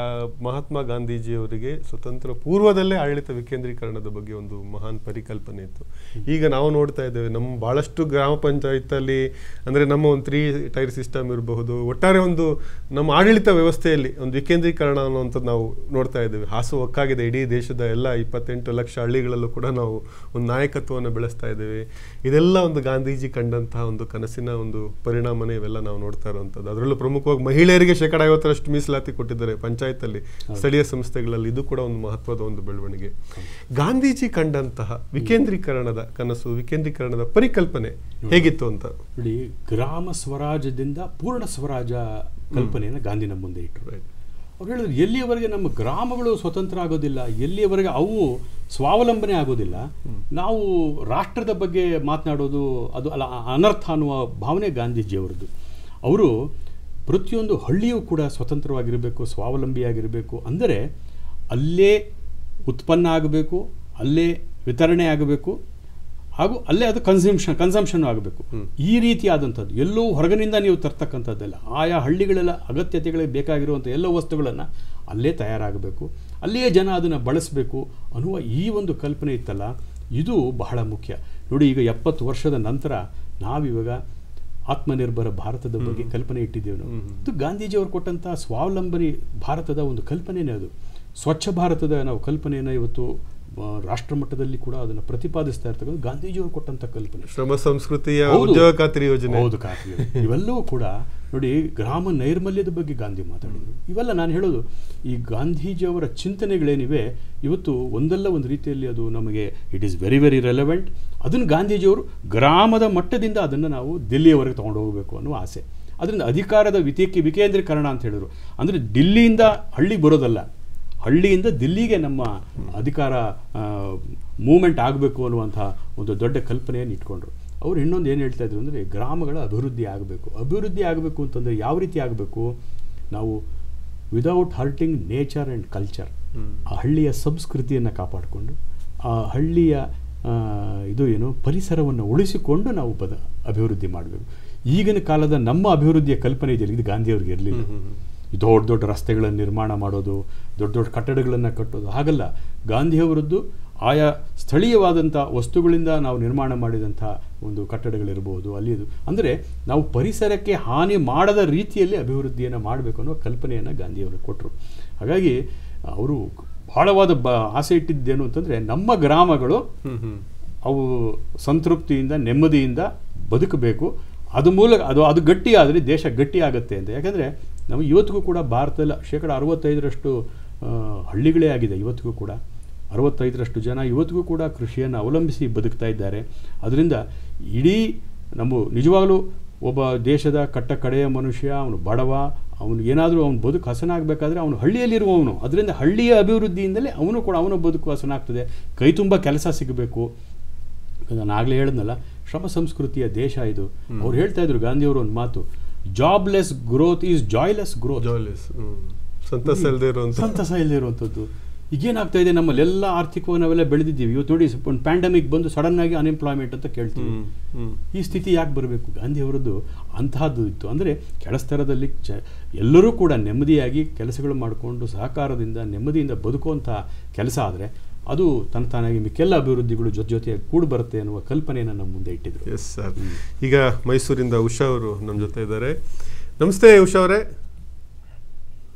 ಮಹಾತ್ಮ ಗಾಂಧೀಜಿಯವರಿಗೆ ಸ್ವತಂತ್ರ ಪೂರ್ವದಲ್ಲೇ ಆಡಳಿತ ವಿಕೇಂದ್ರೀಕರಣದ ಬಗ್ಗೆ ಒಂದು ಮಹಾನ್ ಪರಿಕಲ್ಪನೆ ಇತ್ತು ಈಗ ನಾವು ನೋಡ್ತಾ ಇದ್ದೇವೆ ನಮ್ಮ ಬಹಳಷ್ಟು ಗ್ರಾಮ ಪಂಚಾಯತಲ್ಲಿ ಅಂದರೆ ನಮ್ಮ ಒಂದು ತ್ರೀ ಟೈರ್ ಸಿಸ್ಟಮ್ ಇರಬಹುದು ಒಟ್ಟಾರೆ ಒಂದು ನಮ್ಮ ಆಡಳಿತ ವ್ಯವಸ್ಥೆಯಲ್ಲಿ ಒಂದು ವಿಕೇಂದ್ರೀಕರಣ ಅನ್ನುವಂಥದ್ದು ನಾವು ನೋಡ್ತಾ ಇದ್ದೇವೆ ಹಾಸು ಒಕ್ಕಾಗಿದೆ ಇಡೀ ದೇಶದ ಎಲ್ಲ ಇಪ್ಪತ್ತೆಂಟು ಲಕ್ಷ ಹಳ್ಳಿಗಳಲ್ಲೂ ಕೂಡ ನಾವು ಒಂದು ನಾಯಕತ್ವವನ್ನು ಬೆಳೆಸ್ತಾ ಇದ್ದೇವೆ ಇದೆಲ್ಲ ಒಂದು ಗಾಂಧೀಜಿ ಕಂಡಂತಹ ಒಂದು ಕನಸಿನ ಒಂದು ಪರಿಣಾಮನೇ ಇವೆಲ್ಲ ನಾವು ನೋಡ್ತಾ ಇರುವಂಥದ್ದು ಅದರಲ್ಲೂ ಪ್ರಮುಖವಾಗಿ ಮಹಿಳೆಯರಿಗೆ ಶೇಕಡ ಐವತ್ತರಷ್ಟು ಮೀಸಲಾತಿ ಕೊಟ್ಟಿದ್ದಾರೆ ಪಂಚಾಯತಲ್ಲಿ ಸ್ಥಳೀಯ ಸಂಸ್ಥೆಗಳಲ್ಲಿ ಇದು ಕೂಡ ಒಂದು ಮಹತ್ವದ ಒಂದು ಬೆಳವಣಿಗೆ ಗಾಂಧೀಜಿ ಕಂಡಂತಹ ವಿಕೇಂದ್ರೀಕರಣದ ಕನಸು ವಿಕೇಂದ್ರೀಕರಣದ ಪರಿಕಲ್ಪನೆ ಹೇಗಿತ್ತು ಅಂತ ನೋಡಿ ಗ್ರಾಮ ಸ್ವರಾಜ್ಯದಿಂದ ಪೂರ್ಣ ಸ್ವರಾಜ ಕಲ್ಪನೆಯನ್ನು ಗಾಂಧಿ ನಮ್ಮ ಮುಂದೆ ಇಟ್ಟರು Right. ಅವ್ರು ಹೇಳಿದ್ರು ಎಲ್ಲಿಯವರೆಗೆ ನಮ್ಮ ಗ್ರಾಮಗಳು ಸ್ವತಂತ್ರ ಆಗೋದಿಲ್ಲ ಎಲ್ಲಿಯವರೆಗೆ ಅವು ಸ್ವಾವಲಂಬನೆ ಆಗೋದಿಲ್ಲ ನಾವು ರಾಷ್ಟ್ರದ ಬಗ್ಗೆ ಮಾತನಾಡೋದು ಅದು ಅಲ್ಲ ಅನರ್ಥ ಅನ್ನುವ ಭಾವನೆ ಗಾಂಧೀಜಿಯವರದ್ದು ಅವರು ಪ್ರತಿಯೊಂದು ಹಳ್ಳಿಯೂ ಕೂಡ ಸ್ವತಂತ್ರವಾಗಿರಬೇಕು ಸ್ವಾವಲಂಬಿಯಾಗಿರಬೇಕು ಅಂದರೆ ಅಲ್ಲೇ ಉತ್ಪನ್ನ ಆಗಬೇಕು ಅಲ್ಲೇ ವಿತರಣೆ ಆಗಬೇಕು ಹಾಗೂ ಅಲ್ಲೇ ಅದು ಕನ್ಸಂಪ್ಷನ್ ಕನ್ಸಂಪ್ಷನ್ ಆಗಬೇಕು ಈ ರೀತಿಯಾದಂಥದ್ದು ಎಲ್ಲೋ ಹೊರಗಿನಿಂದ ನೀವು ತರ್ತಕ್ಕಂಥದ್ದಲ್ಲ ಆಯಾ ಹಳ್ಳಿಗಳೆಲ್ಲ ಅಗತ್ಯತೆಗಳಿಗೆ ಬೇಕಾಗಿರುವಂಥ ಎಲ್ಲ ವಸ್ತುಗಳನ್ನು ಅಲ್ಲೇ ತಯಾರಾಗಬೇಕು ಅಲ್ಲಿಯೇ ಜನ ಅದನ್ನು ಬಳಸಬೇಕು ಅನ್ನುವ ಈ ಒಂದು ಕಲ್ಪನೆ ಇತ್ತಲ್ಲ ಇದು ಬಹಳ ಮುಖ್ಯ ನೋಡಿ ಈಗ ಎಪ್ಪತ್ತು ವರ್ಷದ ನಂತರ ನಾವಿವಾಗ ಆತ್ಮನಿರ್ಭರ ಭಾರತದ ಬಗ್ಗೆ ಕಲ್ಪನೆ ಇಟ್ಟಿದ್ದೇವೆ ನಾವು ಇದು ಗಾಂಧೀಜಿಯವರು ಕೊಟ್ಟಂಥ ಸ್ವಾವಲಂಬನೆ ಭಾರತದ ಒಂದು ಕಲ್ಪನೆನೇ ಅದು ಸ್ವಚ್ಛ ಭಾರತದ ನಾವು ಕಲ್ಪನೆಯನ್ನು ಇವತ್ತು ಆ, ರಾಷ್ಟ್ರ ಮಟ್ಟದಲ್ಲಿ ಕೂಡ ಅದನ್ನು ಪ್ರತಿಪಾದಿಸ್ತಾ ಇರ್ತಕ್ಕಂಥ ಗಾಂಧೀಜಿಯವರು ಕೊಟ್ಟಂಥ ಕಲ್ಪನೆ ಶ್ರಮ ಸಂಸ್ಕೃತಿಯ ಹೌದು. ಉದ್ಯೋಗ ಖಾತ್ರಿ ಯೋಜನೆ ಹೌದು ಖಾತ್ರಿ ಇವೆಲ್ಲವೂ ಕೂಡ ನೋಡಿ ಗ್ರಾಮ ನೈರ್ಮಲ್ಯದ ಬಗ್ಗೆ ಗಾಂಧಿ ಮಾತಾಡಿದರು ಇವೆಲ್ಲ ನಾನು ಹೇಳೋದು ಈ ಗಾಂಧೀಜಿಯವರ ಚಿಂತನೆಗಳೇನಿವೆ ಇವತ್ತು ಒಂದಲ್ಲ ಒಂದು ರೀತಿಯಲ್ಲಿ ಅದು ನಮಗೆ it is very very relevant ಅದನ್ನು ಗಾಂಧೀಜಿಯವರು ಗ್ರಾಮದ ಮಟ್ಟದಿಂದ ಅದನ್ನು ನಾವು ದಿಲ್ಲಿಯವರೆಗೆ ತಗೊಂಡು ಹೋಗಬೇಕು ಅನ್ನೋ ಆಸೆ ಅದರಿಂದ ಅಧಿಕಾರದ ವಿತೇಕಿ ವಿಕೇಂದ್ರೀಕರಣ ಅಂತ ಹೇಳಿದರು ಅಂದರೆ ದಿಲ್ಲಿಯಿಂದ ಹಳ್ಳಿಗೆ ಬರೋದಲ್ಲ ಹಳ್ಳಿಯಿಂದ ದಿಲ್ಲಿಗೆ ನಮ್ಮ ಅಧಿಕಾರ ಮೂಮೆಂಟ್ ಆಗಬೇಕು ಅನ್ನುವಂಥ ಒಂದು ದೊಡ್ಡ ಕಲ್ಪನೆಯನ್ನು ಇಟ್ಕೊಂಡ್ರು ಅವ್ರು ಇನ್ನೊಂದು ಏನು ಹೇಳ್ತಾ ಇದ್ರು ಅಂದರೆ ಗ್ರಾಮಗಳ ಅಭಿವೃದ್ಧಿ ಆಗಬೇಕು ಅಭಿವೃದ್ಧಿ ಆಗಬೇಕು ಅಂತಂದರೆ ಯಾವ ರೀತಿ ಆಗಬೇಕು ನಾವು without hurting nature and culture ಆ ಹಳ್ಳಿಯ ಸಂಸ್ಕೃತಿಯನ್ನು ಕಾಪಾಡಿಕೊಂಡು ಆ ಹಳ್ಳಿಯ ಆ, ಇದು ಏನು ಪರಿಸರವನ್ನು ಉಳಿಸಿಕೊಂಡು ನಾವು ಬದ ಅಭಿವೃದ್ಧಿ ಮಾಡಬೇಕು ಈಗಿನ ಕಾಲದ ನಮ್ಮ ಅಭಿವೃದ್ಧಿಯ ಕಲ್ಪನೆ ಇದೆಯಲ್ಲ ಇದು ಗಾಂಧಿಯವ್ರಿಗೆ ಇರಲಿಲ್ಲ ಈ ದೊಡ್ಡ ದೊಡ್ಡ ರಸ್ತೆಗಳನ್ನು ನಿರ್ಮಾಣ ಮಾಡೋದು ದೊಡ್ಡ ದೊಡ್ಡ ಕಟ್ಟಡಗಳನ್ನು ಕಟ್ಟೋದು ಹಾಗಲ್ಲ ಗಾಂಧಿಯವರದ್ದು ಆಯಾ ಸ್ಥಳೀಯವಾದಂಥ ವಸ್ತುಗಳಿಂದ ನಾವು ನಿರ್ಮಾಣ ಮಾಡಿದಂಥ ಒಂದು ಕಟ್ಟಡಗಳಿರ್ಬೋದು ಅಲ್ಲಿ ಇದು ಅಂದರೆ ನಾವು ಪರಿಸರಕ್ಕೆ ಹಾನಿ ಮಾಡದ ರೀತಿಯಲ್ಲಿ ಅಭಿವೃದ್ಧಿಯನ್ನು ಮಾಡಬೇಕು ಅನ್ನೋ ಕಲ್ಪನೆಯನ್ನು ಗಾಂಧಿಯವರು ಕೊಟ್ಟರು ಹಾಗಾಗಿ ಅವರು ಬಹಳವಾದ ಬ ಆಸೆ ಇಟ್ಟಿದ್ದೇನು ಅಂತಂದರೆ ನಮ್ಮ ಗ್ರಾಮಗಳು ಹ್ಮ್ ಹ್ಮ್ ಅವು ಸಂತೃಪ್ತಿಯಿಂದ ನೆಮ್ಮದಿಯಿಂದ ಬದುಕಬೇಕು ಅದು ಮೂಲಕ ಅದು ಅದು ಗಟ್ಟಿ ಆದರೆ ದೇಶ ಗಟ್ಟಿ ಆಗುತ್ತೆ ಅಂತ ಯಾಕಂದರೆ ನಾವು ಇವತ್ತಿಗೂ ಕೂಡ ಭಾರತದಲ್ಲಿ ಶೇಕಡ ಅರವತ್ತೈದರಷ್ಟು ಆ, ಹಳ್ಳಿಗಳೇ ಆಗಿದೆ ಇವತ್ತಿಗೂ ಕೂಡ ಅರವತ್ತೈದರಷ್ಟು ಜನ ಇವತ್ತಿಗೂ ಕೂಡ ಕೃಷಿಯನ್ನು ಅವಲಂಬಿಸಿ ಬದುಕ್ತಾ ಇದ್ದಾರೆ ಅದರಿಂದ ಇಡೀ ನಮ್ಮ ನಿಜವಾಗಲೂ ಒಬ್ಬ ದೇಶದ ಕಟ್ಟ ಕಡೆಯ ಮನುಷ್ಯ ಅವನು ಬಡವ ಅವನು ಏನಾದರೂ ಅವನು ಬದುಕು ಹಸನಾಗಬೇಕಾದ್ರೆ ಅವನು ಹಳ್ಳಿಯಲ್ಲಿರುವವನು ಅದರಿಂದ ಹಳ್ಳಿಯ ಅಭಿವೃದ್ಧಿಯಿಂದಲೇ ಅವನು ಕೂಡ ಅವನ ಬದುಕು ಹಸನಾಗ್ತದೆ ಕೈ ತುಂಬ ಕೆಲಸ ಸಿಗಬೇಕು ನಾನು ಆಗಲೇ ಹೇಳಿದ್ನಲ್ಲ ಶ್ರಮ ಸಂಸ್ಕೃತಿಯ ದೇಶ ಇದು ಅವ್ರು ಹೇಳ್ತಾ ಇದ್ರು ಗಾಂಧಿಯವರು ಒಂದು ಮಾತು jobless growth is joyless growth joyless ಸಂತಸ ಇಲ್ಲದೆ ಇರುವಂತ ಸಂತಸ ಇಲ್ಲದೆ ಇರುವಂಥದ್ದು ಈಗೇನಾಗ್ತಾ ಇದೆ ನಮ್ಮಲ್ಲಿ ಎಲ್ಲ ಆರ್ಥಿಕವಾಗಿ ನಾವೆಲ್ಲ ಬೆಳೆದಿದ್ದೀವಿ ಇವತ್ತು ನೋಡಿ ಒಂದು ಪ್ಯಾಂಡಮಿಕ್ ಬಂದು ಸಡನ್ ಆಗಿ ಅನ್ಎಂಪ್ಲಾಯ್ಮೆಂಟ್ ಅಂತ ಕೇಳ್ತೀವಿ ಹ್ಮ್ ಹ್ಮ್ ಈ ಸ್ಥಿತಿ ಯಾಕೆ ಬರಬೇಕು ಗಾಂಧಿಯವರದ್ದು ಅಂತಹದ್ದು ಇತ್ತು ಅಂದರೆ ಕೆಳಸ್ತರದಲ್ಲಿ ಚ ಎಲ್ಲರೂ ಕೂಡ ನೆಮ್ಮದಿಯಾಗಿ ಕೆಲಸಗಳು ಮಾಡಿಕೊಂಡು ಸಹಕಾರದಿಂದ ನೆಮ್ಮದಿಯಿಂದ ಬದುಕುವಂಥ ಕೆಲಸ ಆದರೆ ಅದು ತನ್ನ ತಾನಾಗಿ ಮಿಕ್ಕೆಲ್ಲ ಅಭಿವೃದ್ಧಿಗಳು ಜೊತೆ ಜೊತೆಯಾಗಿ ಕೂಡಿ ಬರುತ್ತೆ ಅನ್ನುವ ಕಲ್ಪನೆಯನ್ನು ನಮ್ಮ ಮುಂದೆ ಇಟ್ಟಿದ್ರು ಎಸ್ ಸರ್ ಈಗ ಮೈಸೂರಿಂದ ಉಷಾ ಅವರು ನಮ್ಮ ಜೊತೆ ಇದ್ದಾರೆ ನಮಸ್ತೆ ಉಷಾ ಅವರೇ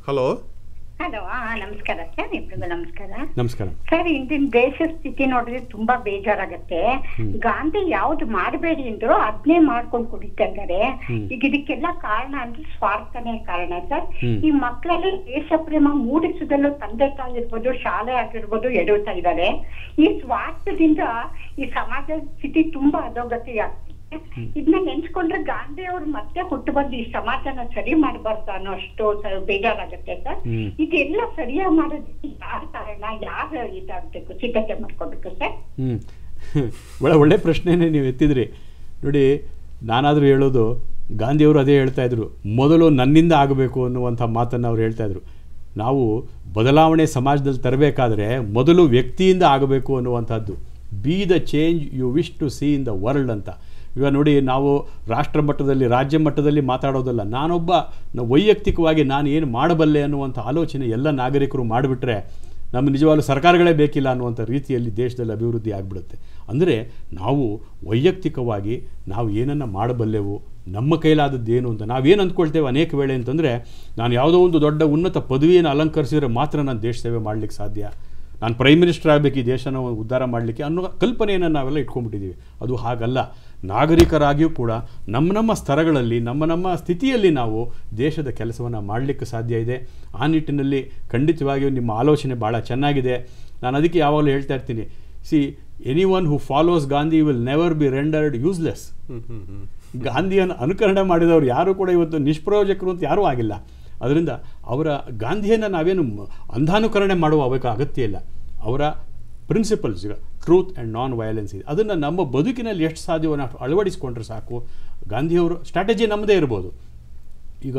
ಹಲೋ ಹಲೋ ಹಾ ನಮಸ್ಕಾರ ಸರ್ ಇಬ್ರಿಗೂ ನಮಸ್ಕಾರ ನಮಸ್ಕಾರ ಸರ್ ಇಂದಿನ ದೇಶ ಸ್ಥಿತಿ ನೋಡಿದ್ರೆ ತುಂಬಾ ಬೇಜಾರಾಗತ್ತೆ ಗಾಂಧಿ ಯಾವ್ದು ಮಾಡಬೇಡಿ ಅಂದ್ರು ಅದನ್ನೇ ಮಾಡ್ಕೊಂಡು ಕುಡಿತಾ ಇದ್ದಾರೆ ಈಗ ಇದಕ್ಕೆಲ್ಲ ಕಾರಣ ಅಂದ್ರೆ ಸ್ವಾರ್ಥನೇ ಕಾರಣ ಸರ್ ಹ್ಮ್. ಈ ಮಕ್ಕಳಲ್ಲಿ ದೇಶ ಪ್ರೇಮ ಮೂಡಿಸೋದಲ್ಲೂ ತಂದೆ ತಾಯಿ ಇರ್ಬೋದು ಶಾಲೆ ಆಗಿರ್ಬೋದು ಎಡುತ್ತಾ ಇದ್ದಾರೆ ಈ ಸ್ವಾರ್ಥದಿಂದ ಈ ಸಮಾಜದ ಸ್ಥಿತಿ ತುಂಬಾ ಅಧೋಗತಿ ಆಗ್ತಿದೆ ಇದನ್ನ ನೆನ್ಸ್ಕೊಂಡ್ರೆ ಗಾಂಧಿ ಅವ್ರು ಮತ್ತೆ ಹುಟ್ಟು ಬಂದು ಈ ಸಮಾಜನ ಸರಿ ಮಾಡಬಾರ್ದು ಅನ್ನೋ ಅಷ್ಟು ಸ- ಬೇಜಾರಾಗತ್ತೆ ಸರ್ ಹ್ಮ್. ಇದೆಲ್ಲ ಸರಿಯಾಗಿ ಮಾಡೋದಕ್ಕೆ ಯಾರ ಕಾರಣ ಯಾರು ಇದಾಗಬೇಕು ಸಿದ್ಧತೆ ಮಾಡ್ಕೋಬೇಕು ಸರ್ ಹ್ಞೂ ಒಳ್ಳೆ ಒಳ್ಳೆ ಪ್ರಶ್ನೆನೇ ನೀವು ಎತ್ತಿದ್ರಿ ನೋಡಿ ನಾನಾದರೂ ಹೇಳೋದು ಗಾಂಧಿಯವರು ಅದೇ ಹೇಳ್ತಾ ಇದ್ರು ಮೊದಲು ನನ್ನಿಂದ ಆಗಬೇಕು ಅನ್ನುವಂಥ ಮಾತನ್ನು ಅವ್ರು ಹೇಳ್ತಾ ಇದ್ರು ನಾವು ಬದಲಾವಣೆ ಸಮಾಜದಲ್ಲಿ ತರಬೇಕಾದ್ರೆ ಮೊದಲು ವ್ಯಕ್ತಿಯಿಂದ ಆಗಬೇಕು ಅನ್ನುವಂಥದ್ದು be the change you wish to see in the world ಅಂತ ಈಗ ನೋಡಿ ನಾವು ರಾಷ್ಟ್ರ ಮಟ್ಟದಲ್ಲಿ ರಾಜ್ಯ ಮಟ್ಟದಲ್ಲಿ ಮಾತಾಡೋದಲ್ಲ ನಾನೊಬ್ಬ ನ- ವೈಯಕ್ತಿಕವಾಗಿ ನಾನು ಏನು ಮಾಡಬಲ್ಲೆ ಅನ್ನುವಂಥ ಆಲೋಚನೆ ಎಲ್ಲ ನಾಗರಿಕರು ಮಾಡಿಬಿಟ್ರೆ ನಮ್ಮ ನಿಜವಾಗ್ಲೂ ಸರ್ಕಾರಗಳೇ ಬೇಕಿಲ್ಲ ಅನ್ನುವಂಥ ರೀತಿಯಲ್ಲಿ ದೇಶದಲ್ಲಿ ಅಭಿವೃದ್ಧಿ ಆಗಿಬಿಡುತ್ತೆ ಅಂದರೆ ನಾವು ವೈಯಕ್ತಿಕವಾಗಿ ನಾವು ಏನನ್ನು ಮಾಡಬಲ್ಲೆವು ನಮ್ಮ ಕೈಲಾದದ್ದು ಏನು ಅಂತ ನಾವೇನು ಅಂದ್ಕೊಳ್ತೇವೆ ಅನೇಕ ವೇಳೆ ಅಂತಂದರೆ ನಾನು ಯಾವುದೋ ಒಂದು ದೊಡ್ಡ ಉನ್ನತ ಪದವಿಯನ್ನು ಅಲಂಕರಿಸಿದ್ರೆ ಮಾತ್ರ ನಾನು ದೇಶ ಸೇವೆ ಮಾಡಲಿಕ್ಕೆ ಸಾಧ್ಯ ನಾನು ಪ್ರೈಮ್ ಮಿನಿಸ್ಟರ್ ಆಗಬೇಕು ಈ ದೇಶನ ಉದ್ಧಾರ ಮಾಡಲಿಕ್ಕೆ ಅನ್ನೋ ಕಲ್ಪನೆಯನ್ನು ನಾವೆಲ್ಲ ಇಟ್ಕೊಂಡ್ಬಿಟ್ಟಿದ್ದೀವಿ ಅದು ಹಾಗಲ್ಲ ನಾಗರಿಕರಾಗಿಯೂ ಕೂಡ ನಮ್ಮ ನಮ್ಮ ಸ್ತರಗಳಲ್ಲಿ ನಮ್ಮ ನಮ್ಮ ಸ್ಥಿತಿಯಲ್ಲಿ ನಾವು ದೇಶದ ಕೆಲಸವನ್ನು ಮಾಡಲಿಕ್ಕೆ ಸಾಧ್ಯ ಇದೆ ಆ ನಿಟ್ಟಿನಲ್ಲಿ ಖಂಡಿತವಾಗಿಯೂ ನಿಮ್ಮ ಆಲೋಚನೆ ಭಾಳ ಚೆನ್ನಾಗಿದೆ ನಾನು ಅದಕ್ಕೆ ಯಾವಾಗಲೂ ಹೇಳ್ತಾ ಇರ್ತೀನಿ see anyone who follows Gandhi will never be rendered useless hmm hmm hmm ಗಾಂಧಿಯನ್ನು ಅನುಕರಣೆ ಮಾಡಿದವರು ಯಾರೂ ಕೂಡ ಇವತ್ತು ನಿಷ್ಪ್ರಯೋಜಕರು ಅಂತ ಯಾರೂ ಆಗಿಲ್ಲ ಅದರಿಂದ ಅವರ ಗಾಂಧಿಯನ್ನು ನಾವೇನು ಮ- ಅಂಧಾನುಕರಣೆ ಮಾಡುವ ಅವಕ ಅಗತ್ಯ ಇಲ್ಲ ಅವರ ಪ್ರಿನ್ಸಿಪಲ್ಸ್ ಈಗ ಟ್ರೂತ್ ಆ್ಯಂಡ್ ನಾನ್ ವಯಲೆನ್ಸ್ ಇದೆ ಅದನ್ನು ನಮ್ಮ ಬದುಕಿನಲ್ಲಿ ಎಷ್ಟು ಸಾಧ್ಯವೋ ನಾವು ಅಳವಡಿಸ್ಕೊಂಡ್ರೆ ಸಾಕು ಗಾಂಧಿಯವರು ಸ್ಟ್ರಾಟಜಿ ನಮ್ಮದೇ ಇರ್ಬೋದು ಈಗ